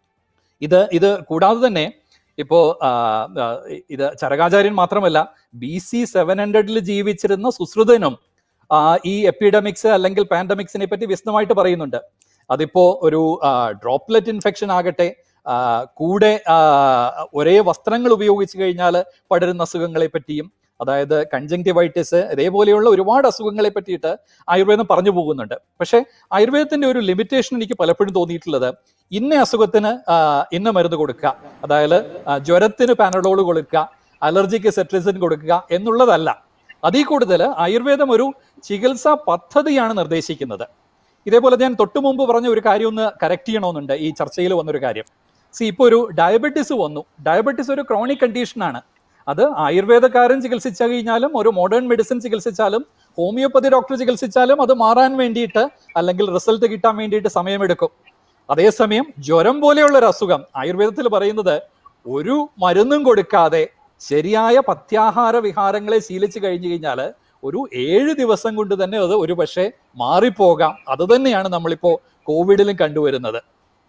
ഇത് ഇത് കൂടാതെ തന്നെ ഇപ്പോ ആ, ആ, ഇത് ചരകാചാര്യൻ മാത്രമല്ല ബി സി സെവൻ ഹൺഡ്രഡിൽ ജീവിച്ചിരുന്ന സുശ്രുതനും ആ, ഈ എപ്പിഡമിക്സ് അല്ലെങ്കിൽ പാൻഡമിക്സിനെ പറ്റി വിശദമായിട്ട് പറയുന്നുണ്ട് അതിപ്പോ ഒരു ഡ്രോപ്ലെറ്റ് ഇൻഫെക്ഷൻ ആകട്ടെ ആ, കൂടെ ആ, ഒരേ വസ്ത്രങ്ങൾ ഉപയോഗിച്ച് കഴിഞ്ഞാൽ പടരുന്ന അസുഖങ്ങളെ പറ്റിയും അതായത് കൺജങ്ക്റ്റിവൈറ്റിസ് ഇതേപോലെയുള്ള ഒരുപാട് അസുഖങ്ങളെ പറ്റിയിട്ട് ആയുർവേദം പറഞ്ഞു പോകുന്നുണ്ട് പക്ഷേ ആയുർവേദത്തിന്റെ ഒരു ലിമിറ്റേഷൻ എനിക്ക് പലപ്പോഴും തോന്നിയിട്ടുള്ളത് ഇന്ന അസുഖത്തിന് ആ, ഇന്ന മരുന്ന് കൊടുക്കുക അതായത് ആ, ജ്വരത്തിന് പാനഡോൾ കൊടുക്കുക അലർജിക്ക് സെട്രിസിൻ കൊടുക്കുക എന്നുള്ളതല്ല അതിൽ കൂടുതൽ ആയുർവേദം ഒരു ചികിത്സാ പദ്ധതിയാണ് നിർദ്ദേശിക്കുന്നത് ഇതേപോലെ ഞാൻ തൊട്ടു മുമ്പ് പറഞ്ഞ ഒരു കാര്യം ഒന്ന് കറക്റ്റ് ചെയ്യണമെന്നുണ്ട് ഈ ചർച്ചയിൽ വന്നൊരു കാര്യം സി ഇപ്പോൾ ഒരു ഡയബറ്റിസ് വന്നു ഡയബറ്റിസ് ഒരു ക്രോണിക് കണ്ടീഷനാണ് അത് ആയുർവേദക്കാരൻ ചികിത്സിച്ചു കഴിഞ്ഞാലും ഒരു മോഡേൺ മെഡിസിൻ ചികിത്സിച്ചാലും ഹോമിയോപ്പതി ഡോക്ടർ ചികിത്സിച്ചാലും അത് മാറാൻ വേണ്ടിയിട്ട് അല്ലെങ്കിൽ റിസൾട്ട് കിട്ടാൻ വേണ്ടിയിട്ട് സമയമെടുക്കും അതേസമയം ജ്വരം പോലെയുള്ള ഒരു അസുഖം ആയുർവേദത്തിൽ പറയുന്നത് ഒരു മരുന്നും കൊടുക്കാതെ ശരിയായ പഥ്യാഹാര വിഹാരങ്ങളെ ശീലിച്ചു കഴിഞ്ഞു കഴിഞ്ഞാൽ ഒരു ഏഴ് ദിവസം കൊണ്ട് തന്നെ അത് ഒരു പക്ഷേ മാറിപ്പോകാം അത് തന്നെയാണ് നമ്മളിപ്പോൾ കോവിഡിലും കണ്ടുവരുന്നത്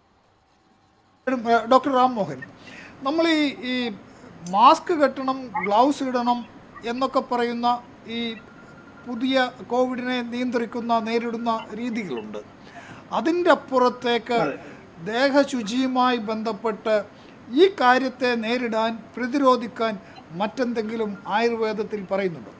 ഏഹ് ഡോക്ടർ റാം മോഹൻ നമ്മൾ ഈ ഈ മാസ്ക് കെട്ടണം ഗ്ലൗസ് ഇടണം എന്നൊക്കെ പറയുന്ന ഈ പുതിയ കോവിഡിനെ നിയന്ത്രിക്കുന്ന നേരിടുന്ന രീതികളുണ്ട് അതിൻ്റെ അപ്പുറത്തേക്ക് ദേഹശുചിയുമായി ബന്ധപ്പെട്ട് ഈ കാര്യത്തെ നേരിടാൻ പ്രതിരോധിക്കാൻ മറ്റെന്തെങ്കിലും ആയുർവേദത്തിൽ പറയുന്നുണ്ടോ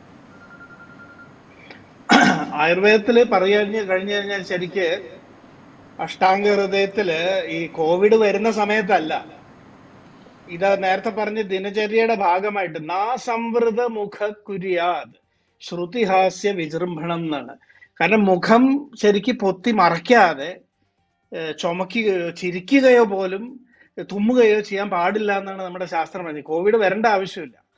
ആയുർവേദത്തില് പറയാൻ കഴിഞ്ഞു കഴിഞ്ഞാൽ ശരിക്ക് അഷ്ടാംഗ ഹൃദയത്തില് ഈ കോവിഡ് വരുന്ന സമയത്തല്ല ഇത് നേരത്തെ പറഞ്ഞ ദിനചര്യയുടെ ഭാഗമായിട്ട് നാ സംവൃത മുഖ കുര്യാത് ശ്രുതിഹാസ്യ വിജൃംഭണം എന്നാണ് കാരണം മുഖം ശരിക്ക് പൊത്തി മറയ്ക്കാതെ ഏഹ് ചുമക്കുകയോ ചിരിക്കുകയോ പോലും തുമ്മുകയോ ചെയ്യാൻ പാടില്ല എന്നാണ് നമ്മുടെ ശാസ്ത്രം പറഞ്ഞത് കോവിഡ് വരേണ്ട ആവശ്യമില്ല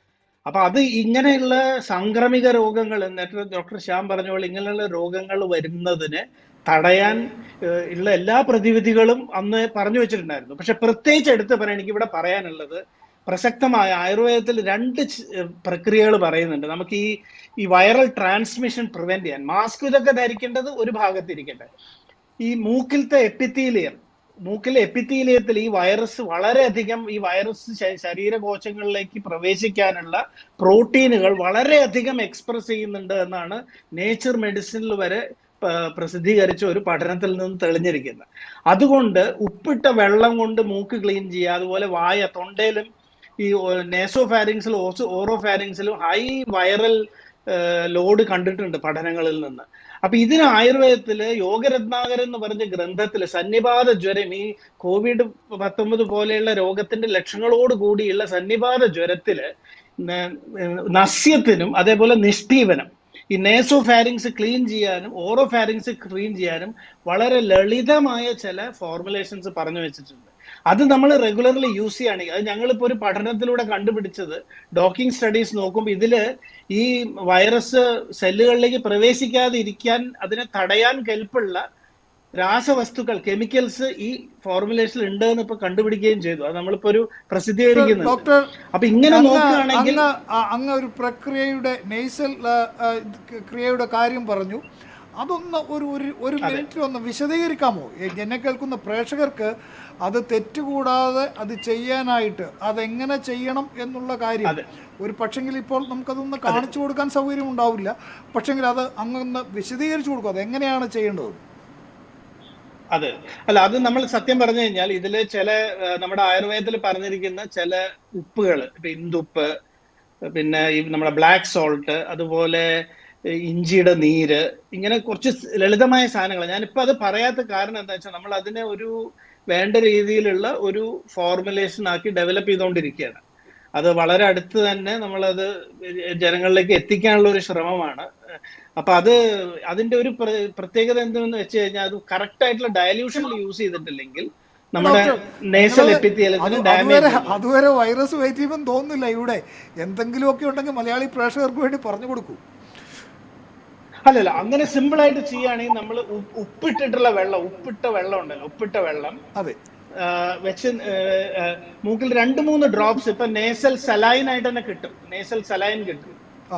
അപ്പൊ അത് ഇങ്ങനെയുള്ള സാംക്രമിക രോഗങ്ങൾ നേരത്തെ ഡോക്ടർ ശ്യാം പറഞ്ഞ പോലെ ഇങ്ങനെയുള്ള രോഗങ്ങൾ വരുന്നതിന് തടയാൻ ഏഹ്, ഉള്ള എല്ലാ പ്രതിവിധികളും അന്ന് പറഞ്ഞു വെച്ചിട്ടുണ്ടായിരുന്നു പക്ഷെ പ്രത്യേകിച്ച് എടുത്ത് പറയാൻ എനിക്ക് ഇവിടെ പറയാനുള്ളത് പ്രസക്തമായ ആയുർവേദത്തിൽ രണ്ട് പ്രക്രിയകൾ പറയുന്നുണ്ട് നമുക്ക് ഈ ഈ വൈറൽ ട്രാൻസ്മിഷൻ പ്രിവെന്റ് ചെയ്യാൻ മാസ്ക് ഇതൊക്കെ ധരിക്കേണ്ടത് ഒരു ഭാഗത്തിരിക്കട്ടെ ഈ മൂക്കിലത്തെ എപ്പിത്തീലിയം മൂക്കിലെ എപ്പിത്തീലിയത്തിൽ ഈ വൈറസ് വളരെയധികം ഈ വൈറസ് ശ- ശരീരകോശങ്ങളിലേക്ക് പ്രവേശിക്കാനുള്ള പ്രോട്ടീനുകൾ വളരെയധികം എക്സ്പ്രസ് ചെയ്യുന്നുണ്ട് എന്നാണ് നേച്ചർ മെഡിസിനിൽ വരെ പ- പ്രസിദ്ധീകരിച്ച ഒരു പഠനത്തിൽ നിന്ന് തെളിഞ്ഞിരിക്കുന്നത് അതുകൊണ്ട് ഉപ്പിട്ട വെള്ളം കൊണ്ട് മൂക്ക് ക്ലീൻ ചെയ്യുക അതുപോലെ വായ തൊണ്ടയിലും ഈ നേസോ ഫാരിങ്സിലും ഓറോ ഫാരിങ്സിലും ഹൈ വൈറൽ ലോഡ് കണ്ടിട്ടുണ്ട് പഠനങ്ങളിൽ നിന്ന് അപ്പൊ ഇതിന് ആയുർവേദത്തില് യോഗരത്നാകരൻ എന്ന് പറഞ്ഞ ഗ്രന്ഥത്തില് സന്നിപാത ജ്വരം ഈ കോവിഡ് പത്തൊമ്പത് പോലെയുള്ള രോഗത്തിന്റെ ലക്ഷണങ്ങളോട് കൂടിയുള്ള സന്നിപാത ജ്വരത്തില് ന- നസ്യത്തിനും അതേപോലെ നിഷ്ഠീവനം ഈ നേസോ ഫാരിങ്സ് ക്ലീൻ ചെയ്യാനും ഓറോ ഫാരിങ്സ് ക്ലീൻ ചെയ്യാനും വളരെ ലളിതമായ ചില ഫോർമുലേഷൻസ് പറഞ്ഞു വെച്ചിട്ടുണ്ട് അത് നമ്മൾ റെഗുലർലി യൂസ് ചെയ്യുകയാണെങ്കിൽ അത് ഞങ്ങളിപ്പോൾ ഒരു പഠനത്തിലൂടെ കണ്ടുപിടിച്ചത് ഡോക്കിംഗ് സ്റ്റഡീസ് നോക്കുമ്പോൾ ഇതില് ഈ വൈറസ് സെല്ലുകളിലേക്ക് പ്രവേശിക്കാതെ ഇരിക്കാൻ അതിനെ തടയാൻ കെൽപ്പുള്ള രാസവസ്തുക്കൾ കെമിക്കൽസ് ഈ ഫോർമുലേഷനിൽ ഉണ്ട് എന്ന് ഇപ്പൊ കണ്ടുപിടിക്കുകയും ചെയ്തു അത് നമ്മളിപ്പോ ഒരു പ്രസിദ്ധീകരിക്കുന്നുണ്ട് ഡോക്ടർ അപ്പൊ ഇങ്ങനെ അങ്ങ് നോക്കുകയാണെങ്കിൽ അങ്ങ് ആ- അങ്ങ് ഒരു പ്രക്രിയയുടെ നെയ്സൽ ആ, ആ, ഇത് ക്രിയയുടെ കാര്യം പറഞ്ഞു അതൊന്ന് ഒരു ഒരു ഒരു മിനിറ്റിൽ ഒന്ന് വിശദീകരിക്കാമോ ഈ എന്നെ കേൾക്കുന്ന പ്രേക്ഷകർക്ക് അത് തെറ്റുകൂടാതെ അത് ചെയ്യാനായിട്ട് അതെങ്ങനെ ചെയ്യണം എന്നുള്ള കാര്യം അതെ. ഒരു പക്ഷെങ്കിൽ ഇപ്പോൾ നമുക്കതൊന്ന് കാണിച്ചു കൊടുക്കാൻ സൗകര്യം ഉണ്ടാവില്ല പക്ഷെങ്കിൽ അത് അങ്ങൊന്ന് വിശദീകരിച്ചു കൊടുക്കും അത് എങ്ങനെയാണ് ചെയ്യേണ്ടത് അതെ അല്ല അത് നമ്മൾ സത്യം പറഞ്ഞു കഴിഞ്ഞാൽ ഇതില് ചില ആ, നമ്മുടെ ആയുർവേദത്തിൽ പറഞ്ഞിരിക്കുന്ന ചില ഉപ്പുകൾ ഇപ്പൊ ഇന്ദുപ്പ് പിന്നെ ഈ നമ്മുടെ ബ്ലാക്ക് സോൾട്ട് അതുപോലെ ഈ ഇഞ്ചിയുടെ നീര് ഇങ്ങനെ കുറച്ച് ലളിതമായ സാധനങ്ങൾ ഞാനിപ്പോ അത് പറയാത്ത കാരണം എന്താ വെച്ചാൽ നമ്മൾ അതിനെ ഒരു വേണ്ട രീതിയിലുള്ള ഒരു ഫോർമുലേഷൻ ആക്കി ഡെവലപ്പ് ചെയ്തുകൊണ്ടിരിക്കുകയാണ് അത് വളരെ അടുത്ത് തന്നെ നമ്മളത് ജനങ്ങളിലേക്ക് എത്തിക്കാനുള്ള ഒരു ശ്രമമാണ് അപ്പൊ അത് അതിന്റെ ഒരു പ്ര- പ്രത്യേകത എന്തെന്ന് വെച്ച് കഴിഞ്ഞാൽ അത് കറക്റ്റ് ആയിട്ടുള്ള ഡയല്യൂഷനിൽ യൂസ് ചെയ്തിട്ടില്ലെങ്കിൽ നമ്മുടെ ഡോക്ടർ, നേസൽ നിങ്ങള് എപ്പിത്തിയലത്തിന് അത് ഡാമേജ് അതുവരെ അതുവരെ വൈറസ് വെയിറ്റ് ചെയ്യുമ്പോൾ തോന്നുന്നില്ല ഇവിടെ എന്തെങ്കിലുമൊക്കെ ഉണ്ടെങ്കിൽ മലയാളി പ്രേക്ഷകർക്ക് വേണ്ടി പറഞ്ഞു കൊടുക്കൂ അല്ലല്ല അങ്ങനെ സിമ്പിൾ ആയിട്ട് ചെയ്യുകയാണെങ്കിൽ നമ്മൾ ഉപ്പിട്ടിട്ടുള്ള വെള്ളം ഉപ്പിട്ട വെള്ളം ഉണ്ടല്ലോ ഉപ്പിട്ട വെള്ളം അതെ ആ, വെച്ച് ആ, ആ, മൂക്കിൽ രണ്ട് മൂന്ന് ഡ്രോപ്സ് ഇപ്പൊ നേസൽ സലൈൻ ആയിട്ട് തന്നെ കിട്ടും നേസൽ സലൈൻ കിട്ടും ആ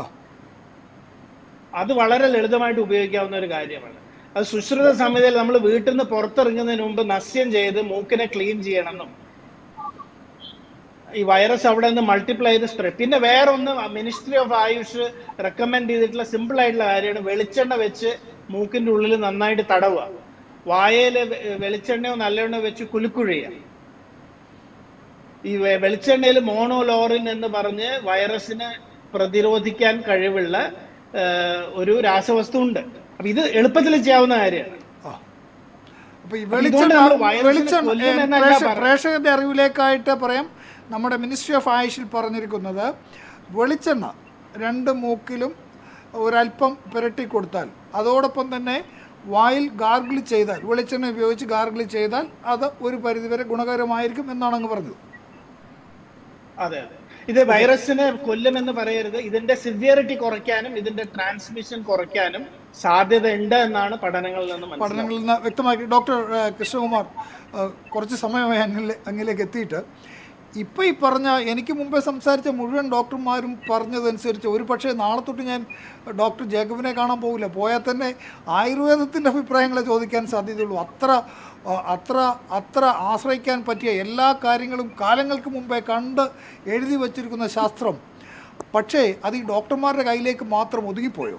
അത് വളരെ ലളിതമായിട്ട് ഉപയോഗിക്കാവുന്ന ഒരു കാര്യമാണ് അത് സുശ്രുത സമയത്തിൽ നമ്മൾ വീട്ടിൽ നിന്ന് പുറത്തിറങ്ങുന്നതിന് മുമ്പ് നസ്യം ചെയ്ത് മൂക്കിനെ ക്ലീൻ ചെയ്യണമെന്നും ഈ വൈറസ് അവിടെ നിന്ന് മൾട്ടിപ്ലൈ ചെയ്ത് സ്പ്രെഡ് പിന്നെ വേറെ ഒന്ന് മിനിസ്ട്രി ഓഫ് ആയുഷ് റെക്കമെൻഡ് ചെയ്തിട്ടുള്ള സിമ്പിൾ ആയിട്ടുള്ള കാര്യമാണ് വെളിച്ചെണ്ണ വെച്ച് മൂക്കിന്റെ ഉള്ളിൽ നന്നായിട്ട് തടവുക വായയില് വെ- വെളിച്ചെണ്ണയോ നല്ലെണ്ണയോ വെച്ച് കുലുക്കുഴിയുക ഈ വെ- വെളിച്ചെണ്ണയിൽ മോണോലോറിൻ എന്ന് പറഞ്ഞ് വൈറസിനെ പ്രതിരോധിക്കാൻ കഴിവുള്ള ആ, ഒരു രാസവസ്തു ഉണ്ട് അപ്പൊ ഇത് എളുപ്പത്തിൽ ചെയ്യാവുന്ന കാര്യമാണ് അപ്പൊ ഈ അപ്പൊ വെളിച്ചെണ്ണ ഇതുകൊണ്ട് നമ്മള് വൈറസിനെ വെളിച്ചെണ്ണ കൊല്ലും ഏ, എന്നല്ല പ്രേക്ഷ- പറയുന്നത്. പ്രേക്ഷകന്റെ അറിവിലേക്കായിട്ട് പറയാം നമ്മുടെ മിനിസ്ട്രി ഓഫ് ആയുഷിൽ പറഞ്ഞിരിക്കുന്നത് വെളിച്ചെണ്ണ രണ്ട് മൂക്കിലും ഒരല്പം പുരട്ടി കൊടുത്താൽ അതോടൊപ്പം തന്നെ വായിൽ ഗാർഗിൾ ചെയ്താൽ വെളിച്ചെണ്ണ ഉപയോഗിച്ച് ഗാർഗിൾ ചെയ്താൽ അത് ഒരു പരിധിവരെ ഗുണകരമായിരിക്കും എന്നാണ് അങ്ങ് പറഞ്ഞത് അതെ അതെ ഇത് വൈറസിനെ കൊല്ലുമെന്ന് പറയരുത് ഇതിന്റെ സിവിയറിറ്റി കുറയ്ക്കാനും ഇതിന്റെ ട്രാൻസ്മിഷൻ കുറയ്ക്കാനും സാധ്യത ഉണ്ട് എന്നാണ് പഠനങ്ങളിൽ നിന്ന് മനസ്സിലാക്കുന്നത് പഠനങ്ങളിൽ നിന്ന് വ്യക്തമാക്കി ഡോക്ടർ ഏ, കൃഷ്ണകുമാർ ഏ, കുറച്ച് സമയമായി അങ്ങിലെ അങ്ങിലേക്ക് എത്തിയിട്ട് ഇപ്പോൾ ഈ പറഞ്ഞ എനിക്ക് മുമ്പേ സംസാരിച്ച മുഴുവൻ ഡോക്ടർമാരും പറഞ്ഞതനുസരിച്ച് ഒരു പക്ഷേ നാളെ തൊട്ട് ഞാൻ ഡോക്ടർ ജേക്കബിനെ കാണാൻ പോകില്ല പോയാൽ തന്നെ ആയുർവേദത്തിൻ്റെ അഭിപ്രായങ്ങളെ ചോദിക്കാൻ സാധ്യതയുള്ളൂ അത്ര ആ, അത്ര അത്ര ആശ്രയിക്കാൻ പറ്റിയ എല്ലാ കാര്യങ്ങളും കാലങ്ങൾക്ക് മുമ്പേ കണ്ട് എഴുതി വച്ചിരിക്കുന്ന ശാസ്ത്രം പക്ഷേ അത് ഈ ഡോക്ടർമാരുടെ കയ്യിലേക്ക് മാത്രം ഒതുങ്ങിപ്പോയോ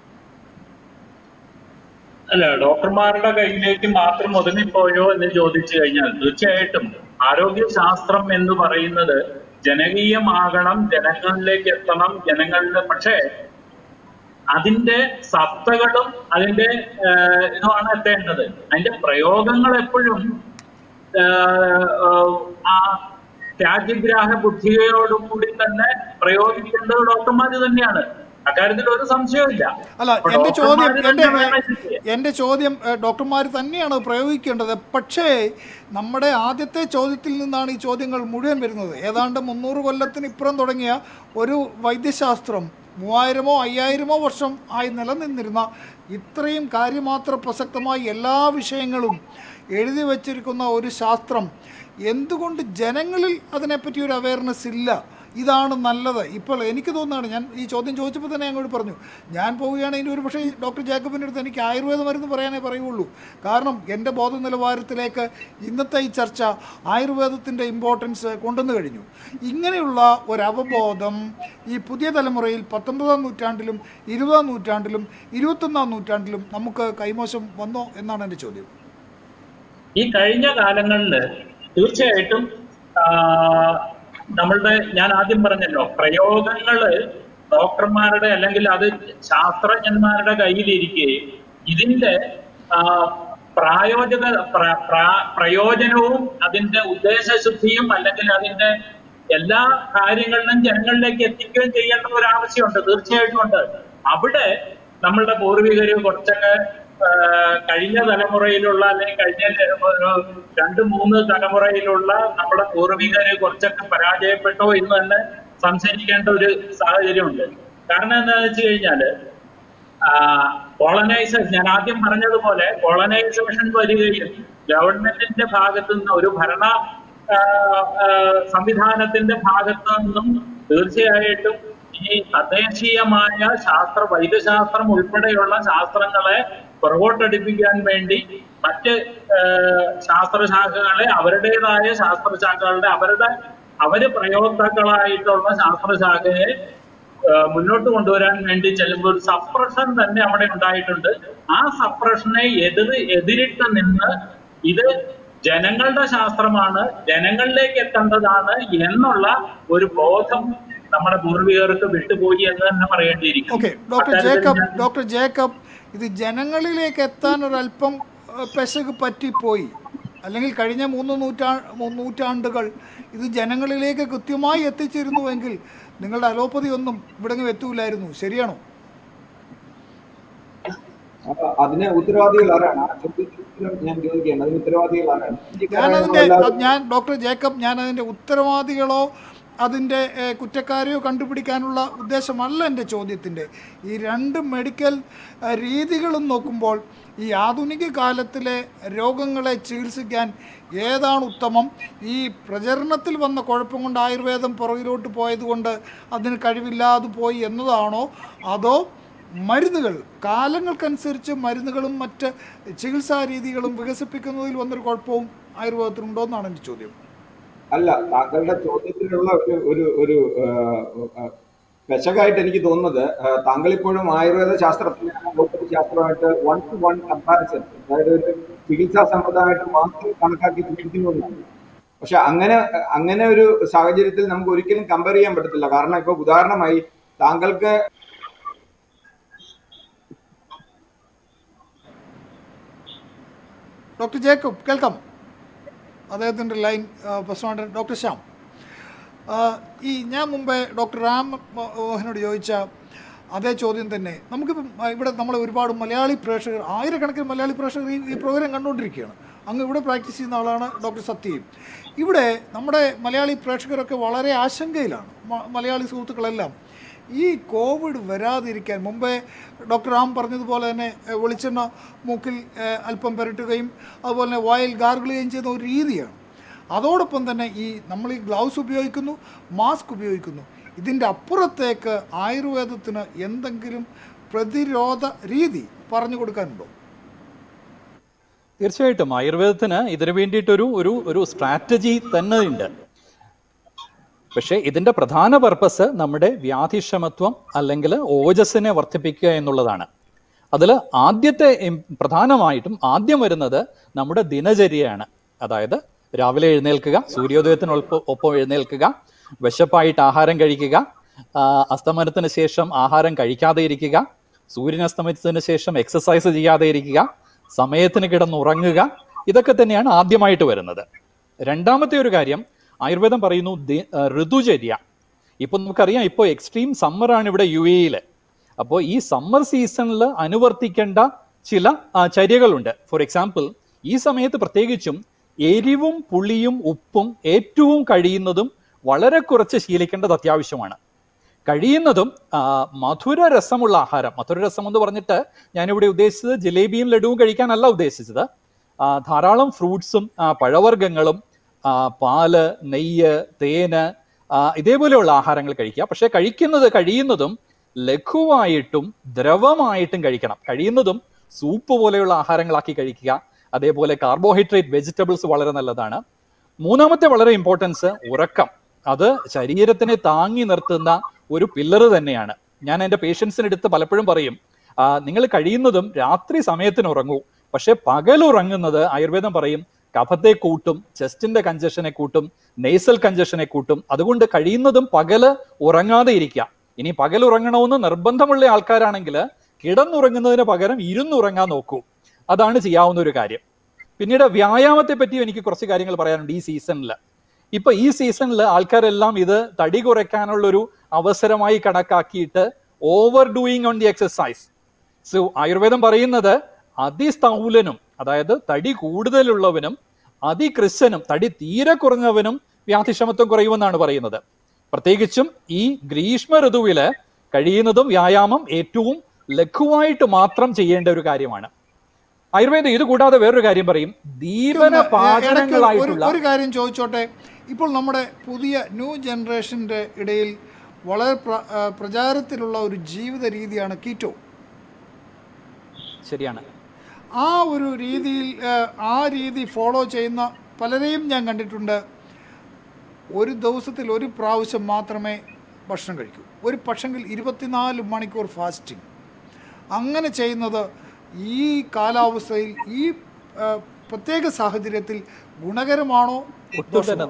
അല്ല ഡോക്ടർമാരുടെ കയ്യിലേക്ക് മാത്രം ഒതുങ്ങിപ്പോയോ എന്ന് ചോദിച്ചു കഴിഞ്ഞാൽ തീർച്ചയായിട്ടും ആരോഗ്യശാസ്ത്രം എന്ന് പറയുന്നത് ജനകീയമാകണം ജനങ്ങളിലേക്ക് എത്തണം ജനങ്ങളുടെ പക്ഷേ അതിന്റെ സത്തകളും അതിന്റെ ആഹ്, ഇതുമാണ് എത്തേണ്ടത് അതിന്റെ പ്രയോഗങ്ങൾ എപ്പോഴും ആഹ്, ആഹ്, ആ രാജ്യഗ്രാഹ ബുദ്ധിയോടുകൂടി തന്നെ പ്രയോഗിക്കേണ്ടത് ഡോക്ടർമാർ തന്നെയാണ് അക്കാര്യത്തിൽ ഒരു സംശയവുമില്ല അല്ല അപ്പൊ എൻ്റെ ചോദ്യം ഡോക്ടർമാര് എൻ്റെ തന്നെ വേണം ഇത് ചെയ്യാൻ. എൻ്റെ ചോദ്യം ഡോക്ടർമാർ തന്നെയാണ് പ്രയോഗിക്കേണ്ടത് പക്ഷേ നമ്മുടെ ആദ്യത്തെ ചോദ്യത്തിൽ നിന്നാണ് ഈ ചോദ്യങ്ങൾ മുഴുവൻ വരുന്നത് ഏതാണ്ട് മുന്നൂറ് കൊല്ലത്തിന് ഇപ്പുറം തുടങ്ങിയ ഒരു വൈദ്യശാസ്ത്രം മൂവായിരമോ അയ്യായിരമോ വർഷം ആയി നിലനിന്നിരുന്ന ഇത്രയും കാര്യമാത്ര പ്രസക്തമായി എല്ലാ വിഷയങ്ങളും എഴുതി വച്ചിരിക്കുന്ന ഒരു ശാസ്ത്രം എന്തുകൊണ്ട് ജനങ്ങളിൽ അതിനെപ്പറ്റി ഒരു അവയർനെസ് ഇല്ല ഇതാണ് നല്ലത് ഇപ്പോൾ എനിക്ക് തോന്നുന്നതാണ് ഞാൻ ഈ ചോദ്യം ചോദിച്ചപ്പോൾ തന്നെ അങ്ങോട്ട് പറഞ്ഞു ഞാൻ പോവുകയാണെങ്കിൽ ഒരു പക്ഷേ ഡോക്ടർ ജേക്കബിൻ്റെ അടുത്ത് എനിക്ക് ആയുർവേദ മരുന്ന് പറയാനേ പറയുള്ളൂ കാരണം എൻ്റെ ബോധ നിലവാരത്തിലേക്ക് ഇന്നത്തെ ഈ ചർച്ച ആയുർവേദത്തിൻ്റെ ഇമ്പോർട്ടൻസ് കൊണ്ടുവന്നു കഴിഞ്ഞു ഇങ്ങനെയുള്ള ഒരു അവബോധം ഈ പുതിയ തലമുറയിൽ പത്തൊമ്പതാം നൂറ്റാണ്ടിലും ഇരുപതാം നൂറ്റാണ്ടിലും ഇരുപത്തൊന്നാം നൂറ്റാണ്ടിലും നമുക്ക് കൈമോശം വന്നോ എന്നാണ് എൻ്റെ ചോദ്യം ഈ കഴിഞ്ഞ കാലങ്ങളിൽ തീർച്ചയായിട്ടും ആ, നമ്മളുടെ ഞാൻ ആദ്യം പറഞ്ഞല്ലോ പ്രയോഗങ്ങള് ഡോക്ടർമാരുടെ അല്ലെങ്കിൽ അത് ശാസ്ത്രജ്ഞന്മാരുടെ കയ്യിലിരിക്കുകയും ഇതിന്റെ ആ, പ്രായോജക പ്ര- പ്ര- പ്രയോജനവും അതിന്റെ ഉദ്ദേശശുദ്ധിയും അല്ലെങ്കിൽ അതിന്റെ എല്ലാ കാര്യങ്ങളിലും ജനങ്ങളിലേക്ക് എത്തിക്കുകയും ചെയ്യേണ്ട ഒരു ആവശ്യമുണ്ട് തീർച്ചയായിട്ടും ഉണ്ട് അവിടെ നമ്മളുടെ പൂർവികര് കുറച്ചൊക്കെ ആ, കഴിഞ്ഞ തലമുറയിലുള്ള അല്ലെങ്കിൽ കഴിഞ്ഞ ഒരു രണ്ട് മൂന്ന് തലമുറയിലുള്ള നമ്മുടെ പൂർവികര് കുറച്ചൊക്കെ പരാജയപ്പെട്ടോ എന്ന് തന്നെ സംശയിക്കേണ്ട ഒരു സാഹചര്യമുണ്ട് കാരണം എന്താണെന്ന് വെച്ച് കഴിഞ്ഞാല് കോളനൈസേഷൻ ഞാൻ ആദ്യം പറഞ്ഞതുപോലെ കോളനൈസേഷൻ വരികയും ഗവൺമെന്റിന്റെ ഭാഗത്തു നിന്ന് ഒരു ഭരണ ആ, ആ, സംവിധാനത്തിന്റെ ഭാഗത്തു നിന്നും തീർച്ചയായിട്ടും ഈ തദ്ദേശീയമായ ശാസ്ത്ര വൈദ്യശാസ്ത്രം ഉൾപ്പെടെയുള്ള ശാസ്ത്രങ്ങളെ പുറകോട്ടടിപ്പിക്കാൻ വേണ്ടി മറ്റ് ആ, ശാസ്ത്രശാഖകളെ അവരുടേതായ ശാസ്ത്രശാഖകളുടെ അവരുടെ അവര് പ്രയോക്താക്കളായിട്ടുള്ള ശാസ്ത്രശാഖയെ ആ, മുന്നോട്ട് കൊണ്ടുവരാൻ വേണ്ടി ചെല്ലുമ്പോൾ ഒരു സപ്രഷൻ തന്നെ അവിടെ ഉണ്ടായിട്ടുണ്ട് ആ സപ്രഷനെ എതിർ എതിരിട്ട് നിന്ന് ഇത് ജനങ്ങളുടെ ശാസ്ത്രമാണ് ജനങ്ങളിലേക്ക് എത്തേണ്ടതാണ് എന്നുള്ള ഒരു ബോധം നമ്മുടെ പൂർവികർക്ക് വിട്ടുപോയി എന്ന് തന്നെ പറയേണ്ടിയിരിക്കും ഓക്കെ ഡോക്ടർ അക്കാര്യത്തിൽ ജേക്കബ് ഞാൻ- ഡോക്ടർ ജേക്കബ് ഇത് ജനങ്ങളിലേക്ക് എത്താൻ ഒരല്പം ഏഹ്, പെശക് പറ്റിപ്പോയി അല്ലെങ്കിൽ കഴിഞ്ഞ മൂന്ന് നൂറ്റാ മൂ- നൂറ്റാണ്ടുകൾ ഇത് ജനങ്ങളിലേക്ക് കൃത്യമായി എത്തിച്ചിരുന്നുവെങ്കിൽ നിങ്ങളുടെ അലോപ്പതി ഒന്നും ഇവിടെങ്ങും എത്തൂലായിരുന്നു ശരിയാണോ അപ്പൊ അതിന് ഉത്തരവാദികൾ ആരാണ് ആ ചോദ്യത്തിന് ഉത്തരം ഞാൻ ചോദിക്കുകയാണ് അതിന് ഉത്തരവാദികൾ ആരാണ് ഈ ഞാനതിൻ്റെ കാര്യങ്ങളെല്ലാം- ഞാൻ ഡോക്ടർ ജേക്കബ് ഞാൻ അതിൻ്റെ ഉത്തരവാദികളോ അതിൻ്റെ ഏഹ്, കുറ്റക്കാരെയോ കണ്ടുപിടിക്കാനുള്ള ഉദ്ദേശമല്ല എൻ്റെ ചോദ്യത്തിൻ്റെ ഈ രണ്ട് മെഡിക്കൽ ഏഹ്, രീതികളും നോക്കുമ്പോൾ ഈ ആധുനിക കാലത്തിലെ രോഗങ്ങളെ ചികിത്സിക്കാൻ ഏതാണ് ഉത്തമം ഈ പ്രചരണത്തിൽ വന്ന കുഴപ്പം കൊണ്ട് ആയുർവേദം പുറകിലോട്ട് പോയതുകൊണ്ട് അതിന് കഴിവില്ലാതെ പോയി എന്നതാണോ അതോ മരുന്നുകൾ കാലങ്ങൾക്കനുസരിച്ച് മരുന്നുകളും മറ്റ് ചികിത്സാ രീതികളും വികസിപ്പിക്കുന്നതിൽ വന്നൊരു കുഴപ്പവും ആയുർവേദത്തിനുണ്ടോ എന്നാണ് എൻ്റെ ചോദ്യം അല്ല താങ്കളുടെ ചോദ്യത്തിലുള്ള ഒരു ഒരു ഒരു ആ, ആ, പെശകായിട്ട് എനിക്ക് തോന്നുന്നത് ആ, താങ്കൾ ഇപ്പോഴും ആയുർവേദ ശാസ്ത്രത്തിന് അലോപ്പതി ശാസ്ത്രമായിട്ട് വൺ ടു വൺ കമ്പാരിസൺ അതായത് ഒരു ചികിത്സാ സമ്പ്രദായമായിട്ട് മാത്രം കണക്കാക്കി ചികിത്സിക്കുന്നതാണ് പക്ഷെ അങ്ങനെ അങ്ങനെ ഒരു സാഹചര്യത്തിൽ നമുക്ക് ഒരിക്കലും കമ്പയർ ചെയ്യാൻ പറ്റത്തില്ല കാരണം ഇപ്പൊ ഉദാഹരണമായി താങ്കൾക്ക് ഡോക്ടർ ജേക്കബ് കേൾക്കാം അദ്ദേഹത്തിൻ്റെ ലൈൻ പ്രശ്നമാണ് ഡോക്ടർ ശ്യാം ആ, ഈ ഞാൻ മുമ്പേ ഡോക്ടർ റാം മോഹനോട് ചോദിച്ച അതേ ചോദ്യം തന്നെ നമുക്കിപ്പം ആ, ഇവിടെ നമ്മൾ ഒരുപാട് മലയാളി പ്രേക്ഷകർ ആയിരക്കണക്കിന് മലയാളി പ്രേക്ഷകർ ഈ ഈ പ്രോഗ്രാം കണ്ടുകൊണ്ടിരിക്കുകയാണ് അങ്ങ് ഇവിടെ പ്രാക്ടീസ് ചെയ്യുന്ന ആളാണ് ഡോക്ടർ സത്യയും ഇവിടെ നമ്മുടെ മലയാളി പ്രേക്ഷകരൊക്കെ വളരെ ആശങ്കയിലാണ് മ- മലയാളി സുഹൃത്തുക്കളെല്ലാം ഈ കോവിഡ് വരാതിരിക്കാൻ മുമ്പേ ഡോക്ടർ റാം പറഞ്ഞതുപോലെ തന്നെ എ, വെളിച്ചെണ്ണ മൂക്കിൽ എ, അല്പം പുരട്ടുകയും അതുപോലെ തന്നെ വായിൽ ഗാർഗിൾ ചെയ്യുകയും ചെയ്യുന്ന ഒരു രീതിയാണ് അതോടൊപ്പം തന്നെ ഈ നമ്മൾ ഈ ഗ്ലൗസ് ഉപയോഗിക്കുന്നു മാസ്ക് ഉപയോഗിക്കുന്നു ഇതിൻ്റെ അപ്പുറത്തേക്ക് ആയുർവേദത്തിന് എന്തെങ്കിലും പ്രതിരോധ രീതി പറഞ്ഞു കൊടുക്കാനുണ്ടോ തീർച്ചയായിട്ടും ആയുർവേദത്തിന് ഇതിനു വേണ്ടിയിട്ടൊരു ഒരു ഒരു സ്ട്രാറ്റജി തന്നെ ഉണ്ട് പക്ഷേ ഇതിന്റെ പ്രധാന പർപ്പസ് നമ്മുടെ വ്യാധിക്ഷമത്വം അല്ലെങ്കിൽ ഓജസ്സിനെ വർദ്ധിപ്പിക്കുക എന്നുള്ളതാണ് അതിൽ ആദ്യത്തെ ഇം- പ്രധാനമായിട്ടും ആദ്യം വരുന്നത് നമ്മുടെ ദിനചര്യയാണ് അതായത് രാവിലെ എഴുന്നേൽക്കുക സൂര്യോദയത്തിന് ഒപ്പം ഒപ്പം എഴുന്നേൽക്കുക വിശപ്പായിട്ട് ആഹാരം കഴിക്കുക ആ, അസ്തമനത്തിന് ശേഷം ആഹാരം കഴിക്കാതെ ഇരിക്കുക സൂര്യൻ അസ്തമിച്ചതിന് ശേഷം എക്സസൈസ് ചെയ്യാതെ ഇരിക്കുക സമയത്തിന് കിടന്നുറങ്ങുക ഇതൊക്കെ തന്നെയാണ് ആദ്യമായിട്ട് വരുന്നത് രണ്ടാമത്തെ ഒരു കാര്യം ആയുർവേദം പറയുന്നു ദി- ആ, ഋതുചര്യ ഇപ്പൊ നമുക്കറിയാം ഇപ്പോൾ എക്സ്ട്രീം സമ്മറാണ് ഇവിടെ യു എയിൽ അപ്പോൾ ഈ സമ്മർ സീസണിൽ അനുവർത്തിക്കേണ്ട ചില ആ, ചര്യകളുണ്ട് ഫോർ എക്സാമ്പിൾ ഈ സമയത്ത് പ്രത്യേകിച്ചും എരിവും പുളിയും ഉപ്പും ഏറ്റവും കഴിയുന്നതും വളരെ കുറച്ച് ശീലിക്കേണ്ടത് അത്യാവശ്യമാണ് കഴിയുന്നതും ആ, മധുര രസമുള്ള ആഹാരം മധുര രസം എന്ന് പറഞ്ഞിട്ട് ഞാനിവിടെ ഉദ്ദേശിച്ചത് ജിലേബിയും ലഡുവും കഴിക്കാനല്ല ഉദ്ദേശിച്ചത് ആ, ധാരാളം ഫ്രൂട്ട്സും ആ, പഴവർഗ്ഗങ്ങളും ആ, പാല് നെയ്യ് തേന് ആ, ഇതേപോലെയുള്ള ആഹാരങ്ങൾ കഴിക്കുക പക്ഷെ കഴിക്കുന്നത് കഴിയുന്നതും ലഘുവായിട്ടും ദ്രവമായിട്ടും കഴിക്കണം കഴിയുന്നതും സൂപ്പ് പോലെയുള്ള ആഹാരങ്ങളാക്കി കഴിക്കുക അതേപോലെ കാർബോഹൈഡ്രേറ്റ് വെജിറ്റബിൾസ് വളരെ നല്ലതാണ് മൂന്നാമത്തെ വളരെ ഇമ്പോർട്ടൻസ് ഉറക്കം അത് ശരീരത്തിനെ താങ്ങി നിർത്തുന്ന ഒരു പില്ലർ തന്നെയാണ് ഞാൻ എൻ്റെ പേഷ്യൻസിന് എടുത്ത് പലപ്പോഴും പറയും നിങ്ങൾ കഴിയുന്നതും രാത്രി സമയത്തിന് ഉറങ്ങൂ പക്ഷെ പകൽ ഉറങ്ങുന്നത് ആയുർവേദം പറയും കഫത്തെ കൂട്ടും ചെസ്റ്റിന്റെ കഞ്ചഷനെ കൂട്ടും നെയ്സൽ കഞ്ചഷനെ കൂട്ടും അതുകൊണ്ട് കഴിയുന്നതും പകല് ഉറങ്ങാതെ ഇരിക്കുക ഇനി പകൽ ഉറങ്ങണമെന്ന് നിർബന്ധമുള്ള ആൾക്കാരാണെങ്കിൽ കിടന്നുറങ്ങുന്നതിന് പകരം ഇരുന്നുറങ്ങാൻ നോക്കൂ അതാണ് ചെയ്യാവുന്ന ഒരു കാര്യം പിന്നീട് വ്യായാമത്തെ പറ്റിയും എനിക്ക് കുറച്ച് കാര്യങ്ങൾ പറയാനുണ്ട് ഈ സീസണിൽ ഇപ്പൊ ഈ സീസണിൽ ആൾക്കാരെല്ലാം ഇത് തടി കുറയ്ക്കാനുള്ളൊരു അവസരമായി കണക്കാക്കിയിട്ട് over doing on the exercise so ആയുർവേദം പറയുന്നത് അതിസ്ഥൗലനും അതായത് തടി കൂടുതലുള്ളവനും അതികൃശനും തടി തീരെ കുറഞ്ഞവനും വ്യാധിക്ഷമത്വം കുറയുമെന്നാണ് പറയുന്നത് പ്രത്യേകിച്ചും ഈ ഗ്രീഷ്മ ഋതുവില് കഴിയുന്നതും വ്യായാമം ഏറ്റവും ലഘുവായിട്ട് മാത്രം ചെയ്യേണ്ട ഒരു കാര്യമാണ് ആയുർവേദം ഇത് കൂടാതെ വേറൊരു കാര്യം പറയും ദീപന ഇടയ്ക്ക് ഒരു- പാചനങ്ങളായിട്ടുള്ള ഒരു കാര്യം ചോദിച്ചോട്ടെ ഇപ്പോൾ നമ്മുടെ പുതിയ ന്യൂ ജനറേഷൻ്റെ ഇടയിൽ വളരെ പ്ര- ആ, പ്രചാരത്തിലുള്ള ഒരു ജീവിത രീതിയാണ് കീറ്റോ ശരിയാണ് ആ ഒരു രീതിയിൽ ആ, ആ രീതി ഫോളോ ചെയ്യുന്ന പലരെയും ഞാൻ കണ്ടിട്ടുണ്ട് ഒരു ദിവസത്തിൽ ഒരു പ്രാവശ്യം മാത്രമേ ഭക്ഷണം കഴിക്കൂ ഒരു പക്ഷെങ്കിൽ ഇരുപത്തിനാല് മണിക്കൂർ ഫാസ്റ്റിംഗ് അങ്ങനെ ചെയ്യുന്നത് ഈ കാലാവസ്ഥയിൽ ഈ ആ, പ്രത്യേക സാഹചര്യത്തിൽ ഗുണകരമാണോ ഒട്ടും തന്നെ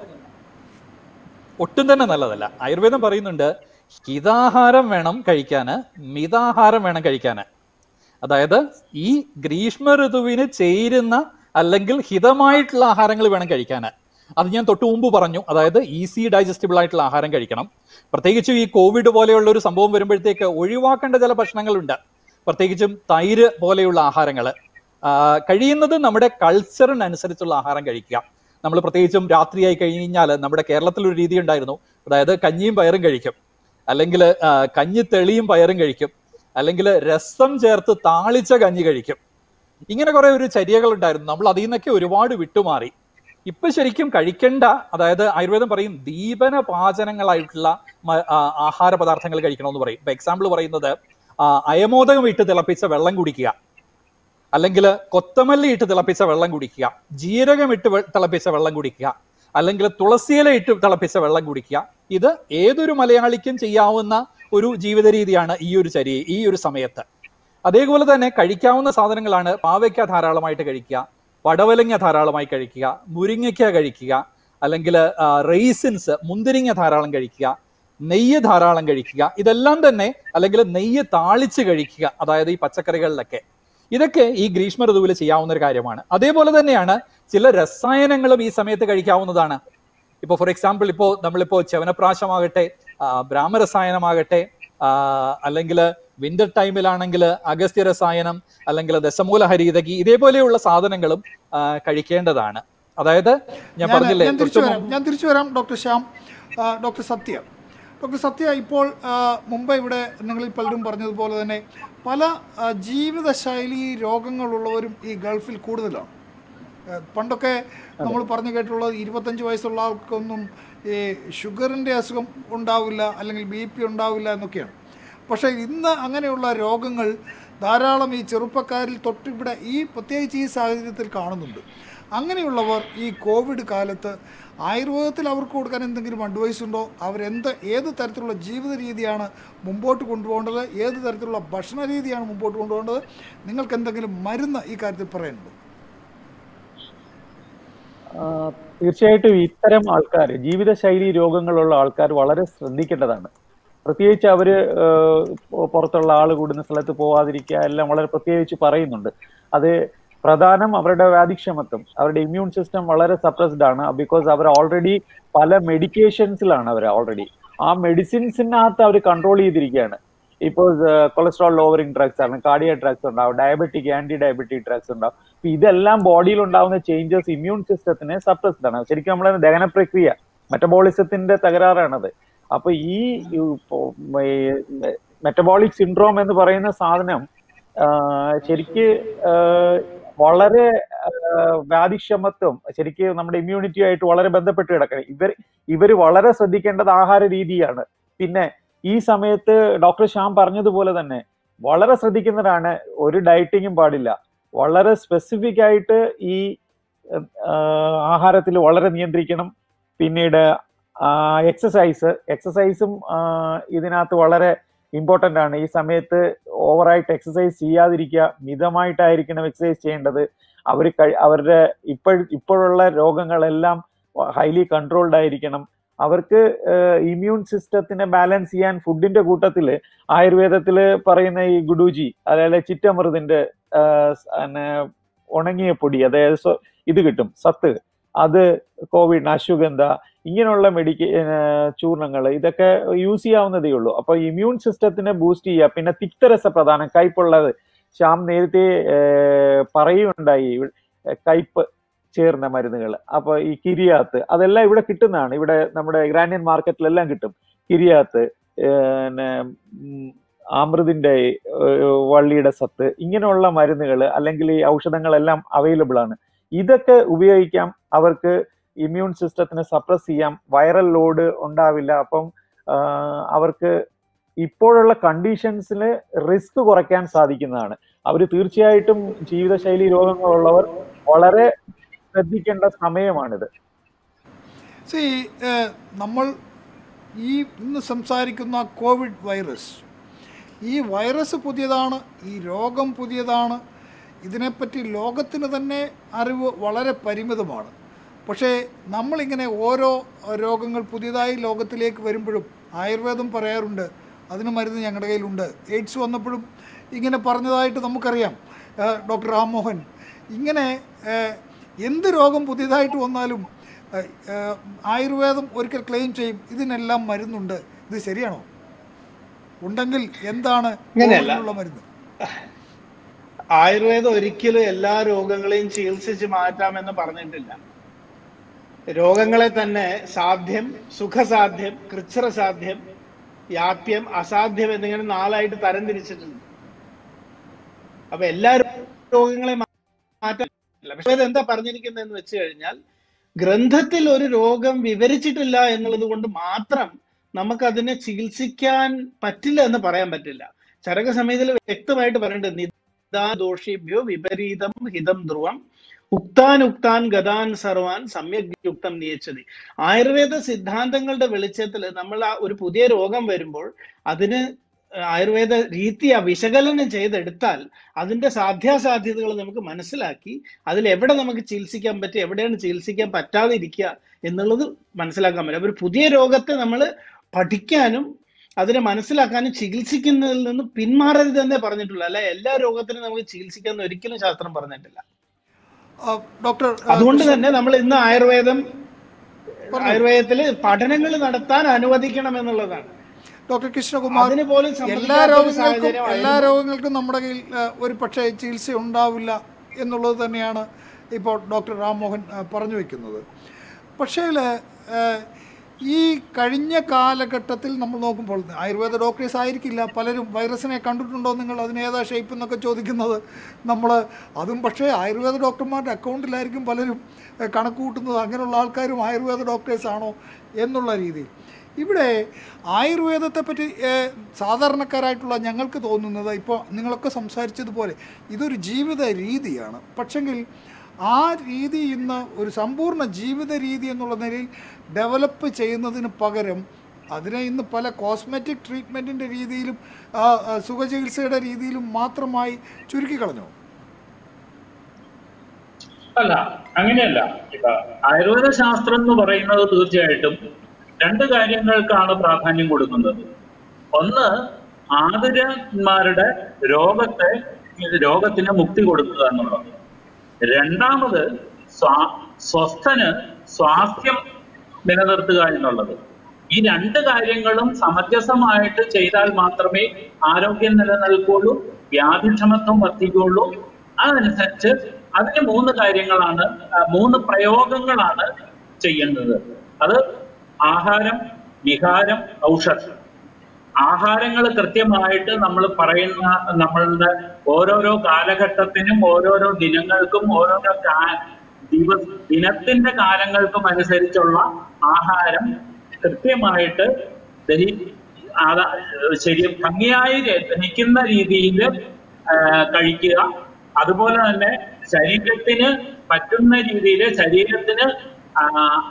ഒട്ടും തന്നെ നല്ലതല്ല ആയുർവേദം പറയുന്നുണ്ട് ഹിതാഹാരം വേണം കഴിക്കാന് മിതാഹാരം വേണം കഴിക്കാന് അതായത് ഈ ഗ്രീഷ്മ ഋതുവിന് ചേരുന്ന അല്ലെങ്കിൽ ഹിതമായിട്ടുള്ള ആഹാരങ്ങൾ വേണം കഴിക്കാന് അത് ഞാൻ തൊട്ട് മുമ്പ് പറഞ്ഞു അതായത് ഈസി ഡൈജസ്റ്റബിൾ ആയിട്ടുള്ള ആഹാരം കഴിക്കണം പ്രത്യേകിച്ചും ഈ കോവിഡ് പോലെയുള്ള ഒരു സംഭവം വരുമ്പോഴത്തേക്ക് ഒഴിവാക്കേണ്ട ചില ഭക്ഷണങ്ങളുണ്ട് പ്രത്യേകിച്ചും തൈര് പോലെയുള്ള ആഹാരങ്ങൾ കഴിയുന്നത് നമ്മുടെ കൾച്ചറിനനുസരിച്ചുള്ള ആഹാരം കഴിക്കുക നമ്മൾ പ്രത്യേകിച്ചും രാത്രിയായി കഴിഞ്ഞാൽ നമ്മുടെ കേരളത്തിൽ ഒരു രീതി ഉണ്ടായിരുന്നു അതായത് കഞ്ഞിയും പയറും കഴിക്കും അല്ലെങ്കിൽ കഞ്ഞി തെളിയും പയറും കഴിക്കും അല്ലെങ്കിൽ രസം ചേർത്ത് താളിച്ച കഞ്ഞി കഴിക്കും ഇങ്ങനെ കുറെ ഒരു ചര്യകൾ ഉണ്ടായിരുന്നു നമ്മൾ അതിൽ നിന്നൊക്കെ ഒരുപാട് വിട്ടുമാറി ഇപ്പൊ ശരിക്കും കഴിക്കേണ്ട അതായത് ആയുർവേദം പറയും ദീപന പാചനങ്ങളായിട്ടുള്ള മ- ആ, ആഹാര പദാർത്ഥങ്ങൾ കഴിക്കണമെന്ന് പറയും ഇപ്പൊ എക്സാമ്പിൾ പറയുന്നത് ആ, അയമോദകം ഇട്ട് തിളപ്പിച്ച വെള്ളം കുടിക്കുക അല്ലെങ്കിൽ കൊത്തമല്ലി ഇട്ട് തിളപ്പിച്ച വെള്ളം കുടിക്കുക ജീരകം ഇട്ട് വെ- തിളപ്പിച്ച വെള്ളം കുടിക്കുക അല്ലെങ്കിൽ തുളസിയില ഇട്ട് തിളപ്പിച്ച വെള്ളം കുടിക്കുക ഇത് ഏതൊരു മലയാളിക്കും ചെയ്യാവുന്ന ഒരു ജീവിത രീതിയാണ് ഈ ഒരു ചരി ഈ ഒരു സമയത്ത് അതേപോലെ തന്നെ കഴിക്കാവുന്ന സാധനങ്ങളാണ് പാവയ്ക്ക ധാരാളമായിട്ട് കഴിക്കുക പടവലങ്ങ ധാരാളമായി കഴിക്കുക മുരിങ്ങയ്ക്ക കഴിക്കുക അല്ലെങ്കിൽ റെയ്സിൻസ് മുന്തിരിങ്ങ ധാരാളം കഴിക്കുക നെയ്യ് ധാരാളം കഴിക്കുക ഇതെല്ലാം തന്നെ അല്ലെങ്കിൽ നെയ്യ് താളിച്ച് കഴിക്കുക അതായത് ഈ പച്ചക്കറികളിലൊക്കെ ഇതൊക്കെ ഈ ഗ്രീഷ്മ ഋതുവിൽ ചെയ്യാവുന്ന ഒരു കാര്യമാണ് അതേപോലെ തന്നെയാണ് ചില രസായനങ്ങളും ഈ സമയത്ത് കഴിക്കാവുന്നതാണ് ഇപ്പോൾ ഫോർ എക്സാമ്പിൾ ഇപ്പോൾ നമ്മളിപ്പോൾ ചവനപ്രാശമാകട്ടെ ആ, ബ്രാഹ്മരസായനമാകട്ടെ അല്ലെങ്കിൽ വിന്റർ ടൈമിലാണെങ്കിൽ അഗസ്ത്യ രസായനം അല്ലെങ്കിൽ ദശമൂല ഹരിതകി ഇതേപോലെയുള്ള സാധനങ്ങളും ആ, കഴിക്കേണ്ടതാണ് അതായത് ഞാൻ ഞാൻ പറഞ്ഞില്ലേ ഞാൻ തിരിച്ചു തൊട്ട് വരാം ഞാൻ തിരിച്ചു വരാം ഡോക്ടർ ശ്യാം ആ, ഡോക്ടർ സത്യ ഡോക്ടർ സത്യ ഇപ്പോൾ ആ, മുമ്പ് ഇവിടെ നിങ്ങളിൽ പലരും പറഞ്ഞതുപോലെ തന്നെ പല ആ, ജീവിതശൈലി രോഗങ്ങളുള്ളവരും ഈ ഗൾഫിൽ കൂടുതലാണ് ആ, പണ്ടൊക്കെ നമ്മൾ പറഞ്ഞു കേട്ടിട്ടുള്ളത് ഇരുപത്തഞ്ച് വയസ്സുള്ള ആൾക്കൊന്നും ഈ ഷുഗറിൻ്റെ അസുഖം ഉണ്ടാവില്ല അല്ലെങ്കിൽ ബി പി ഉണ്ടാവില്ല എന്നൊക്കെയാണ് പക്ഷേ ഇന്ന് അങ്ങനെയുള്ള രോഗങ്ങൾ ധാരാളം ഈ ചെറുപ്പക്കാരിൽ തൊട്ടിവിടെ ഈ പ്രത്യേകിച്ച് ഈ സാഹചര്യത്തിൽ കാണുന്നുണ്ട് അങ്ങനെയുള്ളവർ ഈ കോവിഡ് കാലത്ത് ആയുർവേദത്തിൽ അവർക്ക് കൊടുക്കാൻ എന്തെങ്കിലും അഡ്വൈസ് ഉണ്ടോ അവരെന്ത് ഏത് തരത്തിലുള്ള ജീവിത രീതിയാണ് മുമ്പോട്ട് കൊണ്ടുപോകേണ്ടത് ഏത് തരത്തിലുള്ള ഭക്ഷണ രീതിയാണ് മുമ്പോട്ട് കൊണ്ടുപോകേണ്ടത് നിങ്ങൾക്ക് എന്തെങ്കിലും മരുന്ന് ഈ കാര്യത്തിൽ പറയാനുണ്ടോ ആ, തീർച്ചയായിട്ടും ഇത്തരം ആൾക്കാർ ജീവിതശൈലി രോഗങ്ങളുള്ള ആൾക്കാർ വളരെ ശ്രദ്ധിക്കേണ്ടതാണ് പ്രത്യേകിച്ച് അവര് ഏഹ്, പൊ- പുറത്തുള്ള ആൾ കൂടുന്ന സ്ഥലത്ത് പോവാതിരിക്കുക എല്ലാം വളരെ പ്രത്യേകിച്ച് പറയുന്നുണ്ട് അത് പ്രധാനം അവരുടെ വ്യാധിക്ഷമത്വം അവരുടെ ഇമ്മ്യൂൺ സിസ്റ്റം വളരെ സപ്രസ്ഡ് ആണ് ബിക്കോസ് അവർ ഓൾറെഡി പല മെഡിക്കേഷൻസിലാണ് അവർ ഓൾറെഡി ആ മെഡിസിൻസിനകത്ത് അവർ കൺട്രോൾ ചെയ്തിരിക്കുകയാണ് ഇപ്പോൾ കൊളസ്ട്രോൾ ലോവറിംഗ് ഡ്രഗ്സ് ആണ് കാർഡിയ ഡ്രഗ്സ് ഉണ്ടാവും ഡയബറ്റിക് ആന്റി ഡയബറ്റിക് ഡ്രഗ്സ് ഉണ്ടാവും അപ്പൊ ഇതെല്ലാം ബോഡിയിൽ ഉണ്ടാവുന്ന ചേഞ്ചസ് ഇമ്മ്യൂൺ സിസ്റ്റത്തിനെ സപ്രസ്ഡ് ആണ് ശരിക്കും നമ്മളെ ദഹന പ്രക്രിയ മെറ്റബോളിസത്തിന്റെ തകരാറാണത് അപ്പൊ ഈ മെറ്റബോളിക് സിൻഡ്രോം എന്ന് പറയുന്ന സാധനം ആ, ശരിക്ക് ആ, വളരെ ആ, വ്യാധിക്ഷമത്വം ശരിക്ക് നമ്മുടെ ഇമ്മ്യൂണിറ്റി ആയിട്ട് വളരെ ബന്ധപ്പെട്ട് കിടക്കണം ഇവർ ഇവർ വളരെ ശ്രദ്ധിക്കേണ്ടത് ആഹാര രീതിയാണ് പിന്നെ ഈ സമയത്ത് ഡോക്ടർ ശ്യാം പറഞ്ഞതുപോലെ തന്നെ വളരെ ശ്രദ്ധിക്കുന്നതാണ് ഒരു ഡയറ്റിങ്ങും പാടില്ല വളരെ സ്പെസിഫിക് ആയിട്ട് ഈ ആഹാരത്തിൽ വളരെ നിയന്ത്രിക്കണം പിന്നീട് എക്സസൈസ് എക്സസൈസും ഇതിനകത്ത് വളരെ ഇമ്പോർട്ടൻ്റ് ആണ് ഈ സമയത്ത് ഓവറായിട്ട് എക്സസൈസ് ചെയ്യാതിരിക്കുക മിതമായിട്ടായിരിക്കണം എക്സസൈസ് ചെയ്യേണ്ടത് അവർ അവരുടെ ഇപ്പോൾ ഇപ്പോഴുള്ള രോഗങ്ങളെല്ലാം ഹൈലി കൺട്രോൾഡ് ആയിരിക്കണം അവർക്ക് ഇമ്മ്യൂൺ സിസ്റ്റത്തിനെ ബാലൻസ് ചെയ്യാൻ ഫുഡിന്റെ കൂട്ടത്തിൽ ആയുർവേദത്തിൽ പറയുന്ന ഈ ഗുഡൂജി അതായത് ചിറ്റമൃതിന്റെ ആ, സ് പിന്നെ ഉണങ്ങിയ പൊടി അതായത് സ്വ- ഇത് കിട്ടും സത്ത് അത് കോവിഡ് അശ്വഗന്ധ ഇങ്ങനെയുള്ള മെഡിക്ക ചൂർണങ്ങൾ ഇതൊക്കെ യൂസ് ചെയ്യാവുന്നതേ ഉള്ളൂ അപ്പൊ ഇമ്മ്യൂൺ സിസ്റ്റത്തിനെ ബൂസ്റ്റ് ചെയ്യുക പിന്നെ തിക്തരസ പ്രധാനം കയ്പുള്ളത് ശ്യാം നേരത്തെ ഏർ, പറയുകയുണ്ടായി ഇവ- കയ്പ് ചേർന്ന മരുന്നുകൾ അപ്പൊ ഈ കിരിയാത്ത് അതെല്ലാം ഇവിടെ കിട്ടുന്നതാണ് ഇവിടെ നമ്മുടെ ഇറാനിയൻ മാർക്കറ്റിലെല്ലാം കിട്ടും കിരിയാത്ത് ഏർ, പിന്നെ ഉം, അമൃതിന്റെ ഏർ, വള്ളിയുടെ സത്ത് ഇങ്ങനെയുള്ള മരുന്നുകൾ അല്ലെങ്കിൽ ഈ ഔഷധങ്ങളെല്ലാം അവൈലബിൾ ആണ് ഇതൊക്കെ ഉപയോഗിക്കാം അവർക്ക് ഇമ്മ്യൂൺ സിസ്റ്റത്തിനെ സപ്രസ് ചെയ്യാം വൈറൽ ലോഡ് ഉണ്ടാവില്ല അപ്പം ആ, അവർക്ക് ഇപ്പോഴുള്ള കണ്ടീഷൻസിൽ റിസ്ക് കുറയ്ക്കാൻ സാധിക്കുന്നതാണ് അവർ തീർച്ചയായിട്ടും ജീവിതശൈലി രോഗങ്ങളുള്ളവർ വളരെ ശ്രദ്ധിക്കേണ്ട സമയമാണിത് സി നമ്മൾ ഈ ഇന്ന് സംസാരിക്കുന്ന കോവിഡ് വൈറസ് ഈ വൈറസ് പുതിയതാണ് ഈ രോഗം പുതിയതാണ് ഇതിനെപ്പറ്റി ലോകത്തിന് തന്നെ അറിവ് വളരെ പരിമിതമാണ് പക്ഷേ നമ്മളിങ്ങനെ ഓരോ രോഗങ്ങൾ പുതിയതായി ലോകത്തിലേക്ക് വരുമ്പോഴും ആയുർവേദം പറയാറുണ്ട് അതിന് മരുന്ന് ഞങ്ങളുടെ കയ്യിലുണ്ട് എയ്ഡ്സ് വന്നപ്പോഴും ഇങ്ങനെ പറഞ്ഞതായിട്ട് നമുക്കറിയാം ഏഹ് ഡോക്ടർ രാംമോഹൻ ഇങ്ങനെ ഏഹ് എന്ത് രോഗം പുതിയതായിട്ട് വന്നാലും ഏഹ് ഏഹ് ആയുർവേദം ഒരിക്കൽ ക്ലെയിം ചെയ്യും ഇതിനെല്ലാം മരുന്നുണ്ട് ഇത് ശരിയാണോ ഉണ്ടെങ്കിൽ എന്താണ് ഇങ്ങനെയല്ല. കോവിഡിനുള്ള മരുന്ന് ആയുർവേദം ഒരിക്കലും എല്ലാ രോഗങ്ങളെയും ചികിത്സിച്ച് മാറ്റാമെന്ന് പറഞ്ഞിട്ടില്ല രോഗങ്ങളെ തന്നെ സാധ്യം സുഖസാധ്യം കൃച്ഛ്രസാധ്യം യാപ്യം അസാധ്യം എന്നിങ്ങനെ നാലായിട്ട് തരംതിരിച്ചിട്ടുണ്ട് അപ്പൊ എല്ലാ രോഗങ്ങളെയും മാറ്റാൻ പറ്റില്ല. പക്ഷേ ഇത് എന്താ പറഞ്ഞിരിക്കുന്നതെന്ന് വെച്ച് കഴിഞ്ഞാൽ ഗ്രന്ഥത്തിൽ ഒരു രോഗം വിവരിച്ചിട്ടില്ല എന്നുള്ളത് കൊണ്ട് മാത്രം നമുക്കതിനെ ചികിത്സിക്കാൻ പറ്റില്ല എന്ന് പറയാൻ പറ്റില്ല ചരക സംഹിതയിൽ വ്യക്തമായിട്ട് പറയുന്നുണ്ട് നിദാദോഷിഭ്യോ വിപരീതം ഹിതം ധ്രുവം ഉക്താൻ ഉക്താൻ ഗതാൻ സർവാൻ സമ്യക് യുക്തം നിയച്ചതി ആയുർവേദ സിദ്ധാന്തങ്ങളുടെ വെളിച്ചത്തിൽ നമ്മൾ ആ ഒരു പുതിയ രോഗം വരുമ്പോൾ അതിന് ആയുർവേദ രീതി വിശകലനം ചെയ്തെടുത്താൽ അതിന്റെ സാധ്യാസാധ്യതകൾ നമുക്ക് മനസ്സിലാക്കി അതിൽ എവിടെ നമുക്ക് ചികിത്സിക്കാൻ പറ്റും എവിടെയാണ് ചികിത്സിക്കാൻ പറ്റാതെ ഇരിക്കുക എന്നുള്ളത് മനസ്സിലാക്കാൻ പറ്റും അപ്പൊ ഒരു പുതിയ രോഗത്തെ നമ്മൾ പഠിക്കാനും അതിനെ മനസ്സിലാക്കാനും ചികിത്സിക്കുന്നതിൽ നിന്ന് പിന്മാറരുത് എന്നേ പറഞ്ഞിട്ടുള്ളൂ അല്ല എല്ലാ രോഗത്തിനും നമുക്ക് ചികിത്സിക്കാന്ന് ഒരിക്കലും ശാസ്ത്രം പറഞ്ഞിട്ടില്ല ആ, ഡോക്ടർ ആ, അതുകൊണ്ട് കൃഷ്ണൻ, തന്നെ നമ്മൾ ഇന്ന് ആയുർവേദം ആയുർവേദത്തിൽ പഠനങ്ങൾ നടത്താൻ അനുവദിക്കണം എന്നുള്ളതാണ് ഡോക്ടർ കൃഷ്ണകുമാർ അതിന് പോലും എല്ലാ സമ്മതിക്കാത്ത ഒരു രോഗങ്ങൾക്കും സാഹചര്യമായിരുന്നു. എല്ലാ രോഗങ്ങൾക്കും നമ്മുടെ കയ്യിൽ ആ, ഒരു പക്ഷേ ചികിത്സ ഉണ്ടാവില്ല എന്നുള്ളത് തന്നെയാണ് ഇപ്പോൾ ഡോക്ടർ രാംമോഹൻ ആ, പറഞ്ഞു വയ്ക്കുന്നത് പക്ഷേ ഈ കഴിഞ്ഞ കാലഘട്ടത്തിൽ നമ്മൾ നോക്കുമ്പോൾ ആയുർവേദ ഡോക്ടേഴ്സ് ആയിരിക്കില്ല പലരും വൈറസിനെ കണ്ടിട്ടുണ്ടോ നിങ്ങൾ അതിന് ഏതാ ഷേപ്പ് എന്നൊക്കെ ചോദിക്കുന്നത് നമ്മൾ അതും പക്ഷേ ആയുർവേദ ഡോക്ടർമാരുടെ അക്കൗണ്ടിലായിരിക്കും പലരും ഏഹ്, കണക്ക് കൂട്ടുന്നത് അങ്ങനെയുള്ള ആൾക്കാരും ആയുർവേദ ഡോക്ടേഴ്സ് ആണോ എന്നുള്ള രീതിയിൽ ഇവിടെ ആയുർവേദത്തെ പറ്റി ഏഹ്, സാധാരണക്കാരായിട്ടുള്ള ഞങ്ങൾക്ക് തോന്നുന്നത് ഇപ്പോൾ നിങ്ങളൊക്കെ സംസാരിച്ചതുപോലെ ഇതൊരു ജീവിത രീതിയാണ് പക്ഷെങ്കിൽ ആ രീതി ഇന്ന് ഒരു സമ്പൂർണ്ണ ജീവിത രീതി എന്നുള്ള നിലയിൽ ഡെവലപ്പ് ചെയ്യുന്നതിന് പകരം അതിനെ ഇന്ന് പല കോസ്മെറ്റിക് ട്രീറ്റ്മെൻറ്റിൻ്റെ രീതിയിലും ആ, ആ, സുഖചികിത്സയുടെ രീതിയിലും മാത്രമായി ചുരുക്കി കളഞ്ഞു അല്ല അങ്ങനെയല്ല ഇപ്പൊ ആയുർവേദ ശാസ്ത്രം എന്ന് പറയുന്നത് തീർച്ചയായിട്ടും രണ്ട് കാര്യങ്ങൾക്കാണ് പ്രാധാന്യം കൊടുക്കുന്നത് ഒന്ന് ആതുരന്മാരുടെ രോഗത്തെ രോഗത്തിന് മുക്തി കൊടുക്കുക എന്നുള്ളത് രണ്ടാമത് സ്വാ സ്വസ്ഥന് സ്വാസ്ഥ്യം നിലനിർത്തുക എന്നുള്ളത് ഈ രണ്ട് കാര്യങ്ങളും സമഞ്ജസമായിട്ട് ചെയ്താൽ മാത്രമേ ആരോഗ്യം നിലനിൽക്കുള്ളൂ വ്യാധിക്ഷമത്വം വർദ്ധിക്കുള്ളൂ അതനുസരിച്ച് അതിന് മൂന്ന് കാര്യങ്ങളാണ് ആ, മൂന്ന് പ്രയോഗങ്ങളാണ് ചെയ്യേണ്ടത് അത് ആഹാരം വിഹാരം ഔഷധം ആഹാരങ്ങൾ കൃത്യമായിട്ട് നമ്മൾ പറയുന്ന നമ്മളുടെ ഓരോരോ കാലഘട്ടത്തിനും ഓരോരോ ദിനങ്ങൾക്കും ഓരോരോ കാ- ദിവ ദിനത്തിന്റെ കാലങ്ങൾക്കും അനുസരിച്ചുള്ള ആഹാരം കൃത്യമായിട്ട് ദഹി അത- ശരി ഭംഗിയായി ര- ദഹിക്കുന്ന രീതിയിൽ കഴിക്കുക അതുപോലെ തന്നെ ശരീരത്തിന് പറ്റുന്ന രീതിയിൽ ശരീരത്തിന് ആ,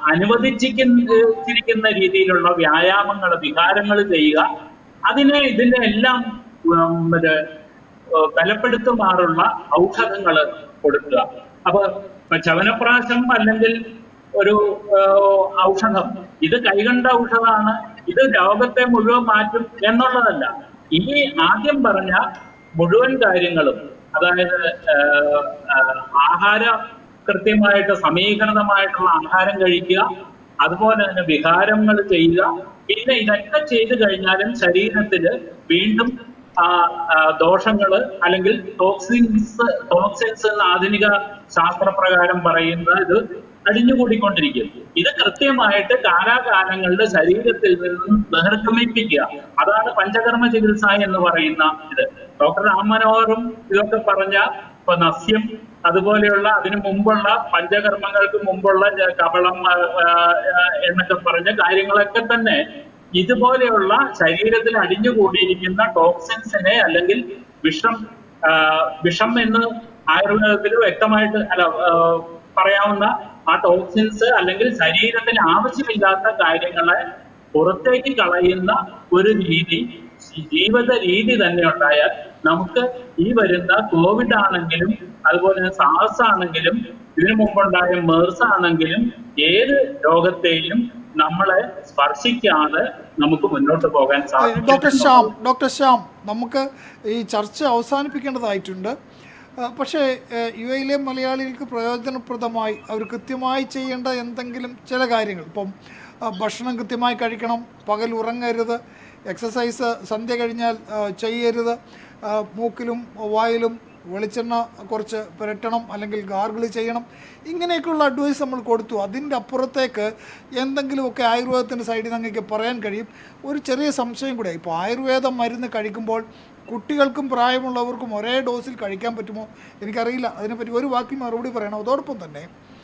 അനുവദിച്ചിരിക്കുന്ന രീതിയിലുള്ള വ്യായാമങ്ങൾ വികാരങ്ങൾ ചെയ്യുക അതിനെ ഇതിന്റെ എല്ലാം ഉം, മറ്റേ ഏർ ബലപ്പെടുത്തുമാറുള്ള ഔഷധങ്ങൾ കൊടുക്കുക അപ്പൊ ഇപ്പൊ ചവനപ്രാശം അല്ലെങ്കിൽ ഒരു ഏർ, ഔഷധം ഇത് കൈകണ്ട ഔഷധമാണ് ഇത് രോഗത്തെ മുഴുവൻ മാറ്റും എന്നുള്ളതല്ല ഈ ആദ്യം പറഞ്ഞ മുഴുവൻ കാര്യങ്ങളും അതായത് ഏർ, ഏർ, ആഹാര കൃത്യമായിട്ട് സമീകൃതമായിട്ടുള്ള ആഹാരം കഴിക്കുക അതുപോലെ തന്നെ വിഹാരങ്ങൾ ചെയ്യുക പിന്നെ ഇതൊക്കെ ചെയ്തു കഴിഞ്ഞാലും ശരീരത്തില് വീണ്ടും ആ, ആ, ദോഷങ്ങള് അല്ലെങ്കിൽ ടോക്സിൻസ് ടോക്സിൻസ് എന്ന ആധുനിക ശാസ്ത്രപ്രകാരം പറയുന്ന ഇത് അടിഞ്ഞുകൂടിക്കൊണ്ടിരിക്കും ഇത് കൃത്യമായിട്ട് കാലാകാലങ്ങളുടെ ശരീരത്തിൽ നിന്നും ബഹിർഗമിപ്പിക്കുക അതാണ് പഞ്ചകർമ്മ ചികിത്സ എന്ന് പറയുന്ന ഇത് ഡോക്ടർ രാം മനോഹറും ഇതൊക്കെ പറഞ്ഞ ഇപ്പൊ നസ്യം അതുപോലെയുള്ള അതിനു മുമ്പുള്ള പഞ്ചകർമ്മങ്ങൾക്ക് മുമ്പുള്ള ജ- കപളം ആ, ആ, ആ, എന്നൊക്കെ പറഞ്ഞ കാര്യങ്ങളൊക്കെ തന്നെ ഇതുപോലെയുള്ള ശരീരത്തിൽ അടിഞ്ഞുകൂടിയിരിക്കുന്ന ടോക്സിൻസിനെ അല്ലെങ്കിൽ വിഷം ആ, വിഷം എന്ന് ആയുർവേദത്തിൽ വ്യക്തമായിട്ട് അല്ല ആ, പറയാവുന്ന ആ ടോക്സിൻസ് അല്ലെങ്കിൽ ശരീരത്തിന് ആവശ്യമില്ലാത്ത കാര്യങ്ങളെ പുറത്തേക്ക് കളയുന്ന ഒരു രീതി ജീവിത രീതി തന്നെ ഉണ്ടായാൽ നമുക്ക് ഈ വരുന്ന കോവിഡ് ആണെങ്കിലും അതുപോലെ തന്നെ സാസ് ആണെങ്കിലും ഇതിനു മുമ്പുണ്ടായ മേഴ്സ് ആണെങ്കിലും ഏത് രോഗത്തെയും നമ്മളെ സ്പർശിക്കാതെ നമുക്ക് മുന്നോട്ട് പോകാൻ ഡോക്ടർ ശ്യാം സാധിക്കും ഡോക്ടർ ശ്യാം നമുക്ക് ഈ ചർച്ച അവസാനിപ്പിക്കേണ്ടതായിട്ടുണ്ട് ആ, പക്ഷേ ഏഹ്, യു എയിലെ മലയാളികൾക്ക് പ്രയോജനപ്രദമായി അവർ കൃത്യമായി ചെയ്യേണ്ട എന്തെങ്കിലും ചില കാര്യങ്ങൾ ഇപ്പം ആ, ഭക്ഷണം കൃത്യമായി കഴിക്കണം പകൽ ഉറങ്ങരുത് എക്സസൈസ് സന്ധ്യ കഴിഞ്ഞാൽ ആ, ചെയ്യരുത് ആ, മൂക്കിലും വായിലും വെളിച്ചെണ്ണ കുറച്ച് പുരട്ടണം അല്ലെങ്കിൽ ഗാർഗിൾ ചെയ്യണം ഇങ്ങനെയൊക്കെയുള്ള അഡ്വൈസ് നമ്മൾ കൊടുത്തു അതിൻ്റെ അപ്പുറത്തേക്ക് എന്തെങ്കിലുമൊക്കെ ആയുർവേദത്തിൻ്റെ സൈഡിൽ നിന്ന് അങ്ങേക്ക് പറയാൻ കഴിയും ഒരു ചെറിയ സംശയം കൂടെ ഇപ്പോൾ ആയുർവേദ മരുന്ന് കഴിക്കുമ്പോൾ കുട്ടികൾക്കും പ്രായമുള്ളവർക്കും ഒരേ ഡോസിൽ കഴിക്കാൻ പറ്റുമോ എനിക്കറിയില്ല അതിനെപ്പറ്റി ഒരു വാക്കിൽ മറുപടി പറയണം അതോടൊപ്പം തന്നെ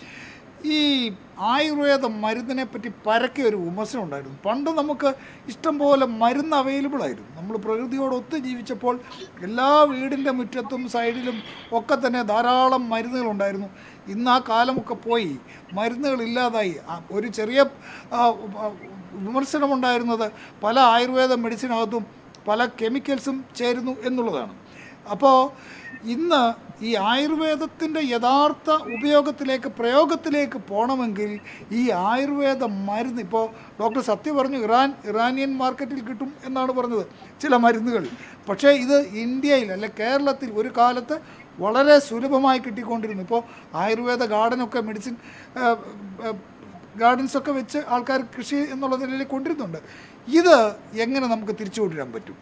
ഈ ആയുർവേദ മരുന്നിനെ പറ്റി പരക്കെ ഒരു വിമർശനം ഉണ്ടായിരുന്നു പണ്ട് നമുക്ക് ഇഷ്ടം പോലെ മരുന്ന് അവൈലബിൾ ആയിരുന്നു നമ്മൾ പ്രകൃതിയോട് ഒത്ത് ജീവിച്ചപ്പോൾ എല്ലാ വീടിൻ്റെ മുറ്റത്തും സൈഡിലും ഒക്കെ തന്നെ ധാരാളം മരുന്നുകളുണ്ടായിരുന്നു ഇന്ന് ആ കാലമൊക്കെ പോയി മരുന്നുകൾ ഇല്ലാതായി ആ, ഒരു ചെറിയ ആ, ആ, വിമർശനമുണ്ടായിരുന്നത് പല ആയുർവേദ മെഡിസിനകത്തും പല കെമിക്കൽസും ചേരുന്നു എന്നുള്ളതാണ് അപ്പോൾ ഇന്ന് ഈ ആയുർവേദത്തിൻ്റെ യഥാർത്ഥ ഉപയോഗത്തിലേക്ക് പ്രയോഗത്തിലേക്ക് പോകണമെങ്കിൽ ഈ ആയുർവേദ മരുന്ന് ഇപ്പോൾ ഡോക്ടർ സത്യ പറഞ്ഞു ഇറാൻ ഇറാനിയൻ മാർക്കറ്റിൽ കിട്ടും എന്നാണ് പറഞ്ഞത് ചില മരുന്നുകൾ പക്ഷേ ഇത് ഇന്ത്യയിൽ അല്ലെ കേരളത്തിൽ ഒരു കാലത്ത് വളരെ സുലഭമായി കിട്ടിക്കൊണ്ടിരുന്നു ഇപ്പോൾ ആയുർവേദ ഗാർഡനൊക്കെ മെഡിസിൻ ഗാർഡൻസൊക്കെ വെച്ച് ആൾക്കാർ കൃഷി എന്നുള്ള നിലയിൽ കൊണ്ടിരുന്നുണ്ട് ഇത് എങ്ങനെ നമുക്ക് തിരിച്ചു കൊണ്ടുവരാൻ പറ്റും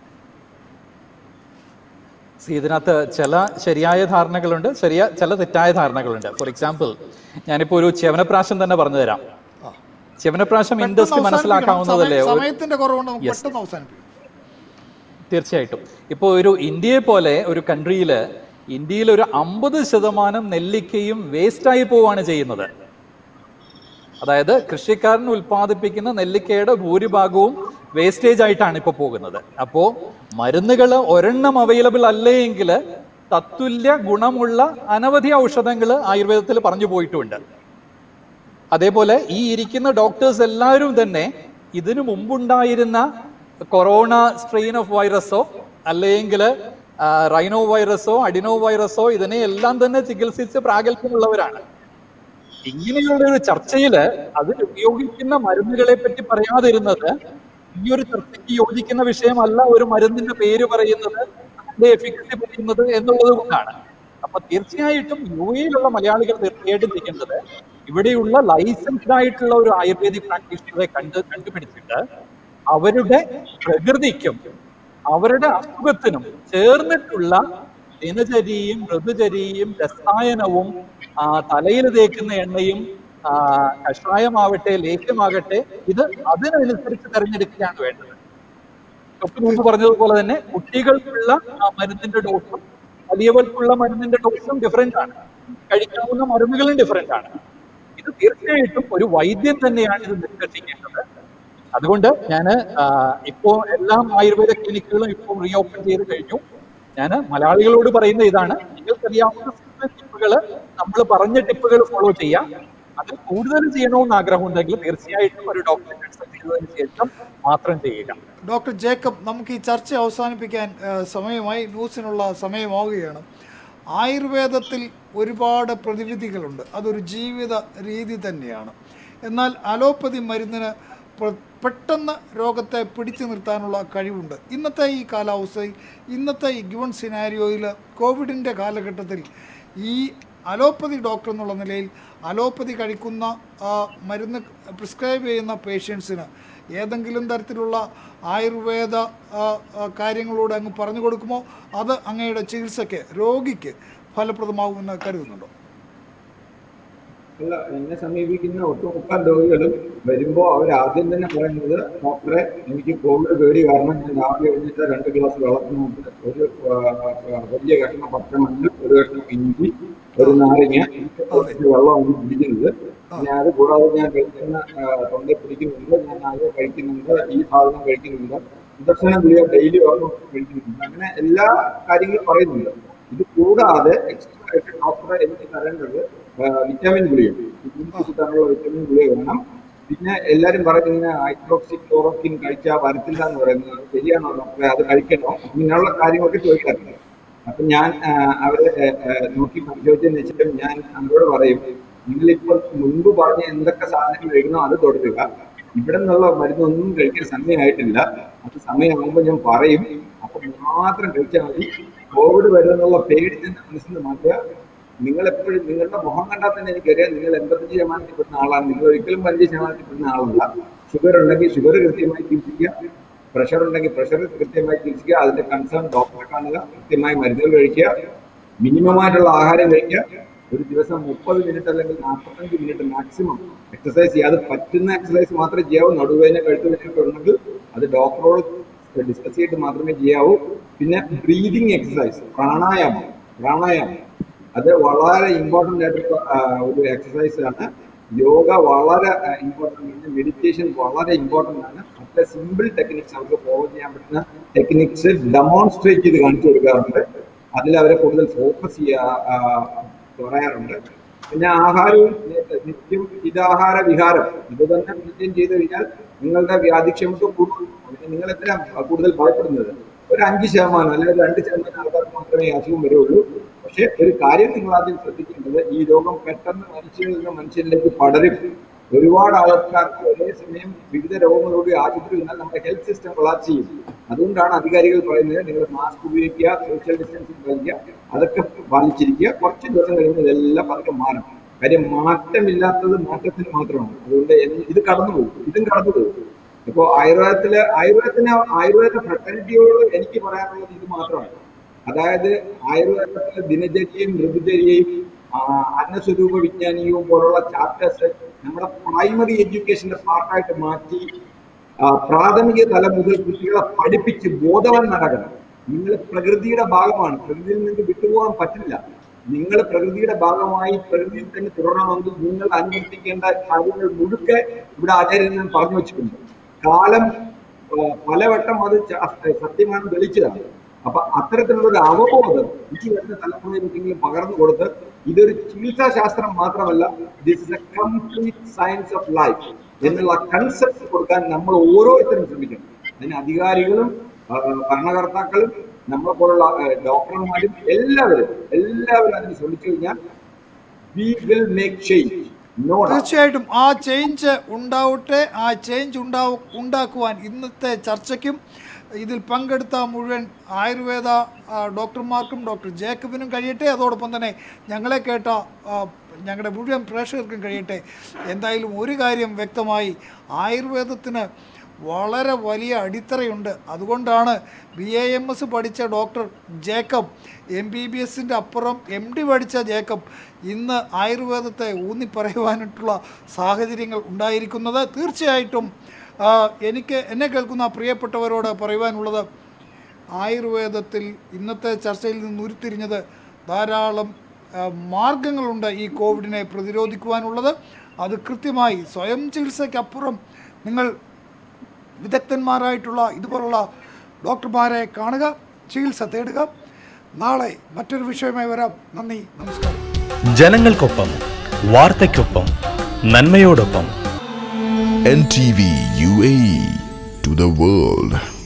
See, ഇതിനകത്ത് ചില ശരിയായ ധാരണകളുണ്ട് ശരിയ ചില തെറ്റായ ധാരണകളുണ്ട് ഫോർ എക്സാമ്പിൾ ഞാനിപ്പോൾ ഒരു ചെവനപ്രാശം തന്നെ പറഞ്ഞു തരാം ചെവനപ്രാശം പെട്ടെന്ന് ഇൻഡസ്ട്രി അവസാനിപ്പിക്കണം. മനസ്സിലാക്കാവുന്നതല്ലേ സമയ- ഒരു- സമയത്തിന്റെ കുറവുണ്ട് നമുക്ക് പെട്ടെന്ന് അവസാനിപ്പിക്കും തീർച്ചയായിട്ടും ഇപ്പോൾ ഒരു ഇന്ത്യയെ പോലെ ഒരു കൺട്രിയിൽ ഇന്ത്യയിൽ ഒരു അമ്പത് ശതമാനം നെല്ലിക്കയും വേസ്റ്റായി പോവുകയാണ് ചെയ്യുന്നത് അതായത് കൃഷിക്കാരൻ ഉൽപ്പാദിപ്പിക്കുന്ന നെല്ലിക്കയുടെ ഭൂരിഭാഗവും വേസ്റ്റേജ് ആയിട്ടാണ് ഇപ്പോൾ പോകുന്നത് അപ്പോൾ മരുന്നുകൾ ഒരെണ്ണം അവൈലബിൾ അല്ലേയെങ്കിൽ തത്തുല്യ ഗുണമുള്ള അനവധി ഔഷധങ്ങൾ ആയുർവേദത്തിൽ പറഞ്ഞു പോയിട്ടുമുണ്ട് അതേപോലെ ഈ ഇരിക്കുന്ന ഡോക്ടേഴ്സ് എല്ലാവരും തന്നെ ഇതിനു മുമ്പുണ്ടായിരുന്ന കൊറോണ സ്ട്രെയിൻ ഓഫ് വൈറസോ അല്ലെങ്കിൽ റൈനോ വൈറസോ അഡിനോ വൈറസോ ഇതിനെ എല്ലാം തന്നെ ചികിത്സിച്ച് പ്രാഗൽഭ്യമുള്ളവരാണ് ഇങ്ങനെയുള്ള ഒരു ചർച്ചയില് അതിൽ ഉപയോഗിക്കുന്ന മരുന്നുകളെ പറ്റി പറയാതിരുന്നത് ഈ ഒരു ചർച്ചയ്ക്ക് യോജിക്കുന്ന വിഷയമല്ല ഒരു മരുന്നിന്റെ പേര് പറയുന്നത് അതിന്റെ എഫിക്കസി പറയുന്നത് എന്നുള്ളത് കൊണ്ടാണ് അപ്പൊ തീർച്ചയായിട്ടും യു എയിലുള്ള മലയാളികൾ തീർച്ചയായിട്ടും ചെയ്യേണ്ടത് ഇവിടെയുള്ള ലൈസൻസ്ഡ് ആയിട്ടുള്ള ഒരു ആയുർവേദിക് പ്രാക്ടീഷണറെ കണ്ട് കണ്ടുപിടിച്ചിട്ട് അവരുടെ പ്രകൃതിക്കും അവരുടെ അസുഖത്തിനും ചേർന്നിട്ടുള്ള ദിനചര്യയും ഋതുചര്യയും രസായനവും ആ, തലയിൽ തേക്കുന്ന എണ്ണയും ആ, കഷായമാവട്ടെ ലേഹ്യമാകട്ടെ ഇത് അതിനനുസരിച്ച് തെരഞ്ഞെടുക്കുകയാണ് വേണ്ടത് ഡോക്ടർ മുമ്പ് പറഞ്ഞതുപോലെ തന്നെ കുട്ടികൾക്കുള്ള ആ മരുന്നിന്റെ ഡോസും വലിയവർക്കുള്ള മരുന്നിന്റെ ഡോസും ഡിഫറെന്റ് ആണ് കഴിക്കാവുന്ന മരുന്നുകളും ഡിഫറെന്റ് ആണ് ഇത് തീർച്ചയായിട്ടും ഒരു വൈദ്യൻ തന്നെയാണ് ഇത് നിർദ്ദേശിക്കേണ്ടത് അതുകൊണ്ട് ഞാൻ ഇപ്പോ എല്ലാം ആയുർവേദ ക്ലിനിക്കുകളും ഇപ്പോൾ റീ ഓപ്പൺ ചെയ്ത് കഴിഞ്ഞു ഞാൻ മലയാളികളോട് പറയുന്ന ഇതാണ് നിങ്ങൾക്കറിയാവുന്ന ടിപ്പുകൾ നമ്മൾ പറഞ്ഞ ടിപ്പുകൾ ഫോളോ ചെയ്യാം അതിൽ കൂടുതൽ ചെയ്യണമെന്ന് ആഗ്രഹമുണ്ടെങ്കിൽ തീർച്ചയായിട്ടും ഒരു ഡോക്ടറെ കൺസൾട്ട് ചെയ്തതിന് ശേഷം മാത്രം ചെയ്യുക ഡോക്ടർ ജേക്കബ് നമുക്ക് ഈ ചർച്ച അവസാനിപ്പിക്കാൻ ആ, സമയമായി ന്യൂസിനുള്ള സമയമാവുകയാണ് ആയുർവേദത്തിൽ ഒരുപാട് പ്രതിവിധികളുണ്ട് അതൊരു ജീവിത രീതി തന്നെയാണ് എന്നാൽ അലോപ്പതി മരുന്നിന് പ്ര- പെട്ടെന്ന് രോഗത്തെ പിടിച്ചു നിർത്താനുള്ള കഴിവുണ്ട് ഇന്നത്തെ ഈ കാലാവസ്ഥയിൽ ഇന്നത്തെ ഈ ഗിവൺ സിനാരിയോയിൽ കോവിഡിൻ്റെ കാലഘട്ടത്തിൽ ഈ അലോപ്പതി ഡോക്ടർ എന്നുള്ള നിലയിൽ അലോപ്പതി കഴിക്കുന്ന ആ, മരുന്ന് പ്രിസ്ക്രൈബ് ചെയ്യുന്ന പേഷ്യൻസിന് ഏതെങ്കിലും തരത്തിലുള്ള ആയുർവേദ ആ, ആ, കാര്യങ്ങളോട് അങ്ങ് പറഞ്ഞു കൊടുക്കുമോ അത് അങ്ങയുടെ ചികിത്സയ്ക്ക് രോഗിക്ക് ഫലപ്രദമാകുമെന്ന് കരുതുന്നുണ്ടോ അല്ല എന്നെ സമീപിക്കുന്ന ഒട്ടുമുക്കാൽ രോഗികളും വരുമ്പോൾ അവർ ആദ്യം തന്നെ പറയുന്നത് ഡോക്ടറെ എനിക്ക് കോവിഡ് പേടി കാരണം ഞാൻ രാവിലെ എഴുന്നേറ്റ് രണ്ട് ഗ്ലാസ് വെള്ളത്തിനകത്ത് ഒരു ആ, ആ, വലിയ കഷ്ണം പച്ചമഞ്ഞൾ ഒരു കഷ്ണം ഇഞ്ചി ഒരു നാരങ്ങ കുറച്ച് വെള്ളമാണ് പിടിക്കുന്നത് പിന്നെ അത് കൂടാതെ ഞാൻ കഴിക്കുന്ന ആ, തൊണ്ടയിൽ പിടിക്കുന്നുണ്ട് ഞാൻ അത് കഴിക്കുന്നുണ്ട് ഈ സാധനം കഴിക്കുന്നുണ്ട് ഇതൊക്കെ ഗുളിക ഡെയിലി ഓർമ്മ കഴിക്കുന്നുണ്ട് അങ്ങനെ എല്ലാ കാര്യങ്ങളും പറയുന്നുണ്ട് ഇത് കൂടാതെ എക്സ്ട്രാ ആയിട്ട് ഡോക്ടറെ എനിക്ക് തരേണ്ടത് ആ, വിറ്റാമിൻ ഗുളിക ഇമ്മ്യൂണിറ്റി കിട്ടാനുള്ള വിറ്റാമിൻ ഗുളിക വേണം പിന്നെ എല്ലാരും പറയുന്നത് ഹൈഡ്രോക്സി ക്ലോറോക്കിൻ കഴിച്ചാൽ വരത്തില്ല എന്ന് പറയുന്നത് അത് ശരിയാണോ ഡോക്ടറെ അത് കഴിക്കണോ ഇങ്ങനെയുള്ള കാര്യങ്ങളൊക്കെ ചോദിക്കാറുണ്ട് അപ്പൊ ഞാൻ ആ, അവരെ ആ, ആ, നോക്കി പരിശോധിച്ചതിന് ശേഷം ഞാൻ അവരോട് പറയും നിങ്ങളിപ്പോൾ മുൻപ് പറഞ്ഞ എന്തൊക്കെ സാധനങ്ങൾ കഴിക്കണോ അത് തുടരുക ഇവിടെ നിന്നുള്ള മരുന്നൊന്നും കഴിക്കാൻ സമയമായിട്ടില്ല അത് സമയമാകുമ്പോൾ ഞാൻ പറയും അപ്പൊ മാത്രം കഴിച്ചാൽ മതി കോവിഡ് വരുമെന്നുള്ള പേടി തന്നെ മനസ്സിൽ നിന്ന് മാറ്റുക നിങ്ങൾ എപ്പോഴും നിങ്ങളുടെ മുഖം കണ്ടാൽ തന്നെ എനിക്കറിയാം നിങ്ങൾ എൺപത്തഞ്ച് ശതമാനത്തിൽ പെടുന്ന ആളാണ് നിങ്ങൾ ഒരിക്കലും പതിനഞ്ച് ശതമാനത്തിൽ പെടുന്ന ആളല്ല ഷുഗർ ഉണ്ടെങ്കിൽ ഷുഗർ കൃത്യമായി ചികിത്സിക്കുക പ്രഷർ ഉണ്ടെങ്കിൽ പ്രഷർ കൃത്യമായി ചികിത്സിക്കുക അതിന്റെ കൺസേൺ ഡോക്ടറെ കാണുക കൃത്യമായി മരുന്നുകൾ കഴിക്കുക മിനിമം ആയിട്ടുള്ള ആഹാരം കഴിക്കുക ഒരു ദിവസം മുപ്പത് മിനിറ്റ് അല്ലെങ്കിൽ നാൽപ്പത്തഞ്ച് മിനിറ്റ് മാക്സിമം എക്സസൈസ് ചെയ്യുക അത് പറ്റുന്ന എക്സസൈസ് മാത്രമേ ചെയ്യാവൂ നടുവേദന കഴുത്തുവേദനയൊക്കെ ഉണ്ടെങ്കിൽ അത് ഡോക്ടറോട് ഡിസ്കസ് ചെയ്തിട്ട് മാത്രമേ ചെയ്യാവൂ പിന്നെ ബ്രീതിങ് എക്സസൈസ് പ്രാണായാമം പ്രാണായാമം അത് വളരെ ഇമ്പോർട്ടൻ്റ് ആയിട്ടുള്ള ആ, ഒരു എക്സസൈസ് ആണ് യോഗ വളരെ ഇമ്പോർട്ടൻ്റ് ആണ് മെഡിറ്റേഷൻ വളരെ ഇമ്പോർട്ടൻ്റ് ആണ് മറ്റേ സിമ്പിൾ ടെക്നിക്സ് അവർക്ക് ഫോളോ ചെയ്യാൻ പറ്റുന്ന ടെക്നിക്സ് ഡെമോൺസ്ട്രേറ്റ് ചെയ്ത് കാണിച്ചു കൊടുക്കാറുണ്ട് അതിൽ അവരെ കൂടുതൽ ഫോക്കസ് ചെയ്യാ ആ, പറയാറുണ്ട് പിന്നെ ആഹാരവും നിത്യം ഇതാഹാര വിഹാരം ഇത് തന്നെ മെയിൻറ്റെയിൻ ചെയ്ത് കഴിഞ്ഞാൽ നിങ്ങളുടെ വ്യാധിക്ഷമത്വം കൂടും അതിന് നിങ്ങൾ എത്ര കൂടുതൽ ഭയപ്പെടുന്നത് ഒരു അഞ്ച് ശതമാനം അല്ലെങ്കിൽ രണ്ട് ശതമാനം ആൾക്കാർക്ക് മാത്രമേ ഈ അസുഖം വരുള്ളൂ പക്ഷെ ഒരു കാര്യം നിങ്ങൾ ആദ്യം ശ്രദ്ധിക്കേണ്ടത് ഈ രോഗം പെട്ടെന്ന് മനുഷ്യനിൽ നിന്ന് മനുഷ്യനിലേക്ക് പടരും ഒരുപാട് ആൾക്കാർക്ക് ഒരേ സമയം വിവിധ രോഗങ്ങളോട് ആശുപത്രി വന്നാൽ നമ്മുടെ ഹെൽത്ത് സിസ്റ്റം കൊളാപ്സ് ചെയ്യും അതുകൊണ്ടാണ് അധികാരികൾ പറയുന്നത് നിങ്ങൾ മാസ്ക് ഉപയോഗിക്കുക സോഷ്യൽ ഡിസ്റ്റൻസിങ് പാലിക്കുക അതൊക്കെ പാലിച്ചിരിക്കുക കുറച്ച് ദിവസം കഴിയുമ്പോൾ ഇതെല്ലാം പതുക്കെ മാറും കാര്യം മാറ്റമില്ലാത്തത് മാറ്റത്തിന് മാത്രമാണ് അതുകൊണ്ട് എന്ന് ഇത് കടന്നു പോകും ഇതും കടന്നു പോകും ഇപ്പോ ആയുർവേദത്തില് ആയുർവേദത്തിന് ആയുർവേദ ഫ്രട്ടലിറ്റിയോട് എനിക്ക് പറയാനുള്ളത് ഇത് മാത്രമാണ് അതായത് ആയുർവേദത്തിലെ ദിനചര്യയും ഋതുചര്യയും ആ, അന്നസ്വരൂപ വിജ്ഞാനീയവും പോലുള്ള ചാപ്റ്റേഴ്സ് നമ്മുടെ പ്രൈമറി എഡ്യൂക്കേഷന്റെ പാർട്ടായിട്ട് മാറ്റി ആ, പ്രാഥമിക തലം മുതൽ കുട്ടികളെ പഠിപ്പിച്ച് ബോധവാന്മാരാകണം നിങ്ങൾ പ്രകൃതിയുടെ ഭാഗമാണ് പ്രകൃതിയിൽ നിന്ന് വിട്ടുപോകാൻ പറ്റില്ല നിങ്ങൾ പ്രകൃതിയുടെ ഭാഗമായി പ്രകൃതിയിൽ തന്നെ തുടരണമെങ്കിൽ നിങ്ങൾ അനുവർത്തിക്കേണ്ട കാര്യങ്ങൾ മുഴുക്കെ ഇവിടെ ആചാര്യൻ പറഞ്ഞു വെച്ചിട്ടുണ്ട് കാലം ആ, പലവട്ടം അത് ച- സത്യമാണ് തെളിച്ചതാണ് അപ്പൊ അത്തരത്തിലുള്ള ഒരു അവബോധം ഈ വരുന്ന തലമുറയിലെങ്കിലും പകർന്നു കൊടുത്ത് ഇതൊരു ചികിത്സാ ശാസ്ത്രം മാത്രമല്ല this is a complete science of life എന്നുള്ള കൺസെപ്റ്റ് കൊടുക്കാൻ നമ്മൾ ഓരോരുത്തരും ശ്രമിക്കണം അതിന് അധികാരികളും ആ, ഭരണകർത്താക്കളും നമ്മളെ പോലുള്ള ആ, ഡോക്ടർമാരും എല്ലാവരും എല്ലാവരും അതിന് ശ്രമിച്ചു കഴിഞ്ഞാൽ we will make change no തീർച്ചയായിട്ടും ആ ചേഞ്ച് ഉണ്ടാവട്ടെ ആ ചേഞ്ച് ഉണ്ടാവും ഉണ്ടാക്കുവാൻ ഇന്നത്തെ ചർച്ചയ്ക്കും ഇതിൽ പങ്കെടുത്ത മുഴുവൻ ആയുർവേദ ആ, ഡോക്ടർമാർക്കും ഡോക്ടർ ജേക്കബിനും കഴിയട്ടെ അതോടൊപ്പം തന്നെ ഞങ്ങളെ കേട്ട ആ, ഞങ്ങളുടെ മുഴുവൻ പ്രേക്ഷകർക്കും കഴിയട്ടെ എന്തായാലും ഒരു കാര്യം വ്യക്തമായി ആയുർവേദത്തിന് വളരെ വലിയ അടിത്തറയുണ്ട് അതുകൊണ്ടാണ് ബി എ എം എസ് പഠിച്ച doctor Jacob M B B എസിൻ്റെ അപ്പുറം എം ഡി പഠിച്ച ജേക്കബ് ഇന്ന് ആയുർവേദത്തെ ഊന്നി പറയുവാനായിട്ടുള്ള സാഹചര്യങ്ങൾ ഉണ്ടായിരിക്കുന്നത് തീർച്ചയായിട്ടും ആ, എനിക്ക് എന്നെ കേൾക്കുന്ന പ്രിയപ്പെട്ടവരോട് പറയുവാനുള്ളത് ആയുർവേദത്തിൽ ഇന്നത്തെ ചർച്ചയിൽ നിന്ന് ഉരുത്തിരിഞ്ഞത് ധാരാളം ആ, മാർഗങ്ങളുണ്ട് ഈ കോവിഡിനെ പ്രതിരോധിക്കുവാനുള്ളത് അത് കൃത്യമായി സ്വയം ചികിത്സയ്ക്കപ്പുറം നിങ്ങൾ വിദഗ്ധന്മാരായിട്ടുള്ള ഇതുപോലുള്ള ഡോക്ടർമാരെ കാണുക ചികിത്സ തേടുക നാളെ മറ്റൊരു വിഷയമായി വരാം നന്ദി നമസ്കാരം ജനങ്ങൾക്കൊപ്പം വാർത്തയ്ക്കൊപ്പം നന്മയോടൊപ്പം NTV UAE to the world.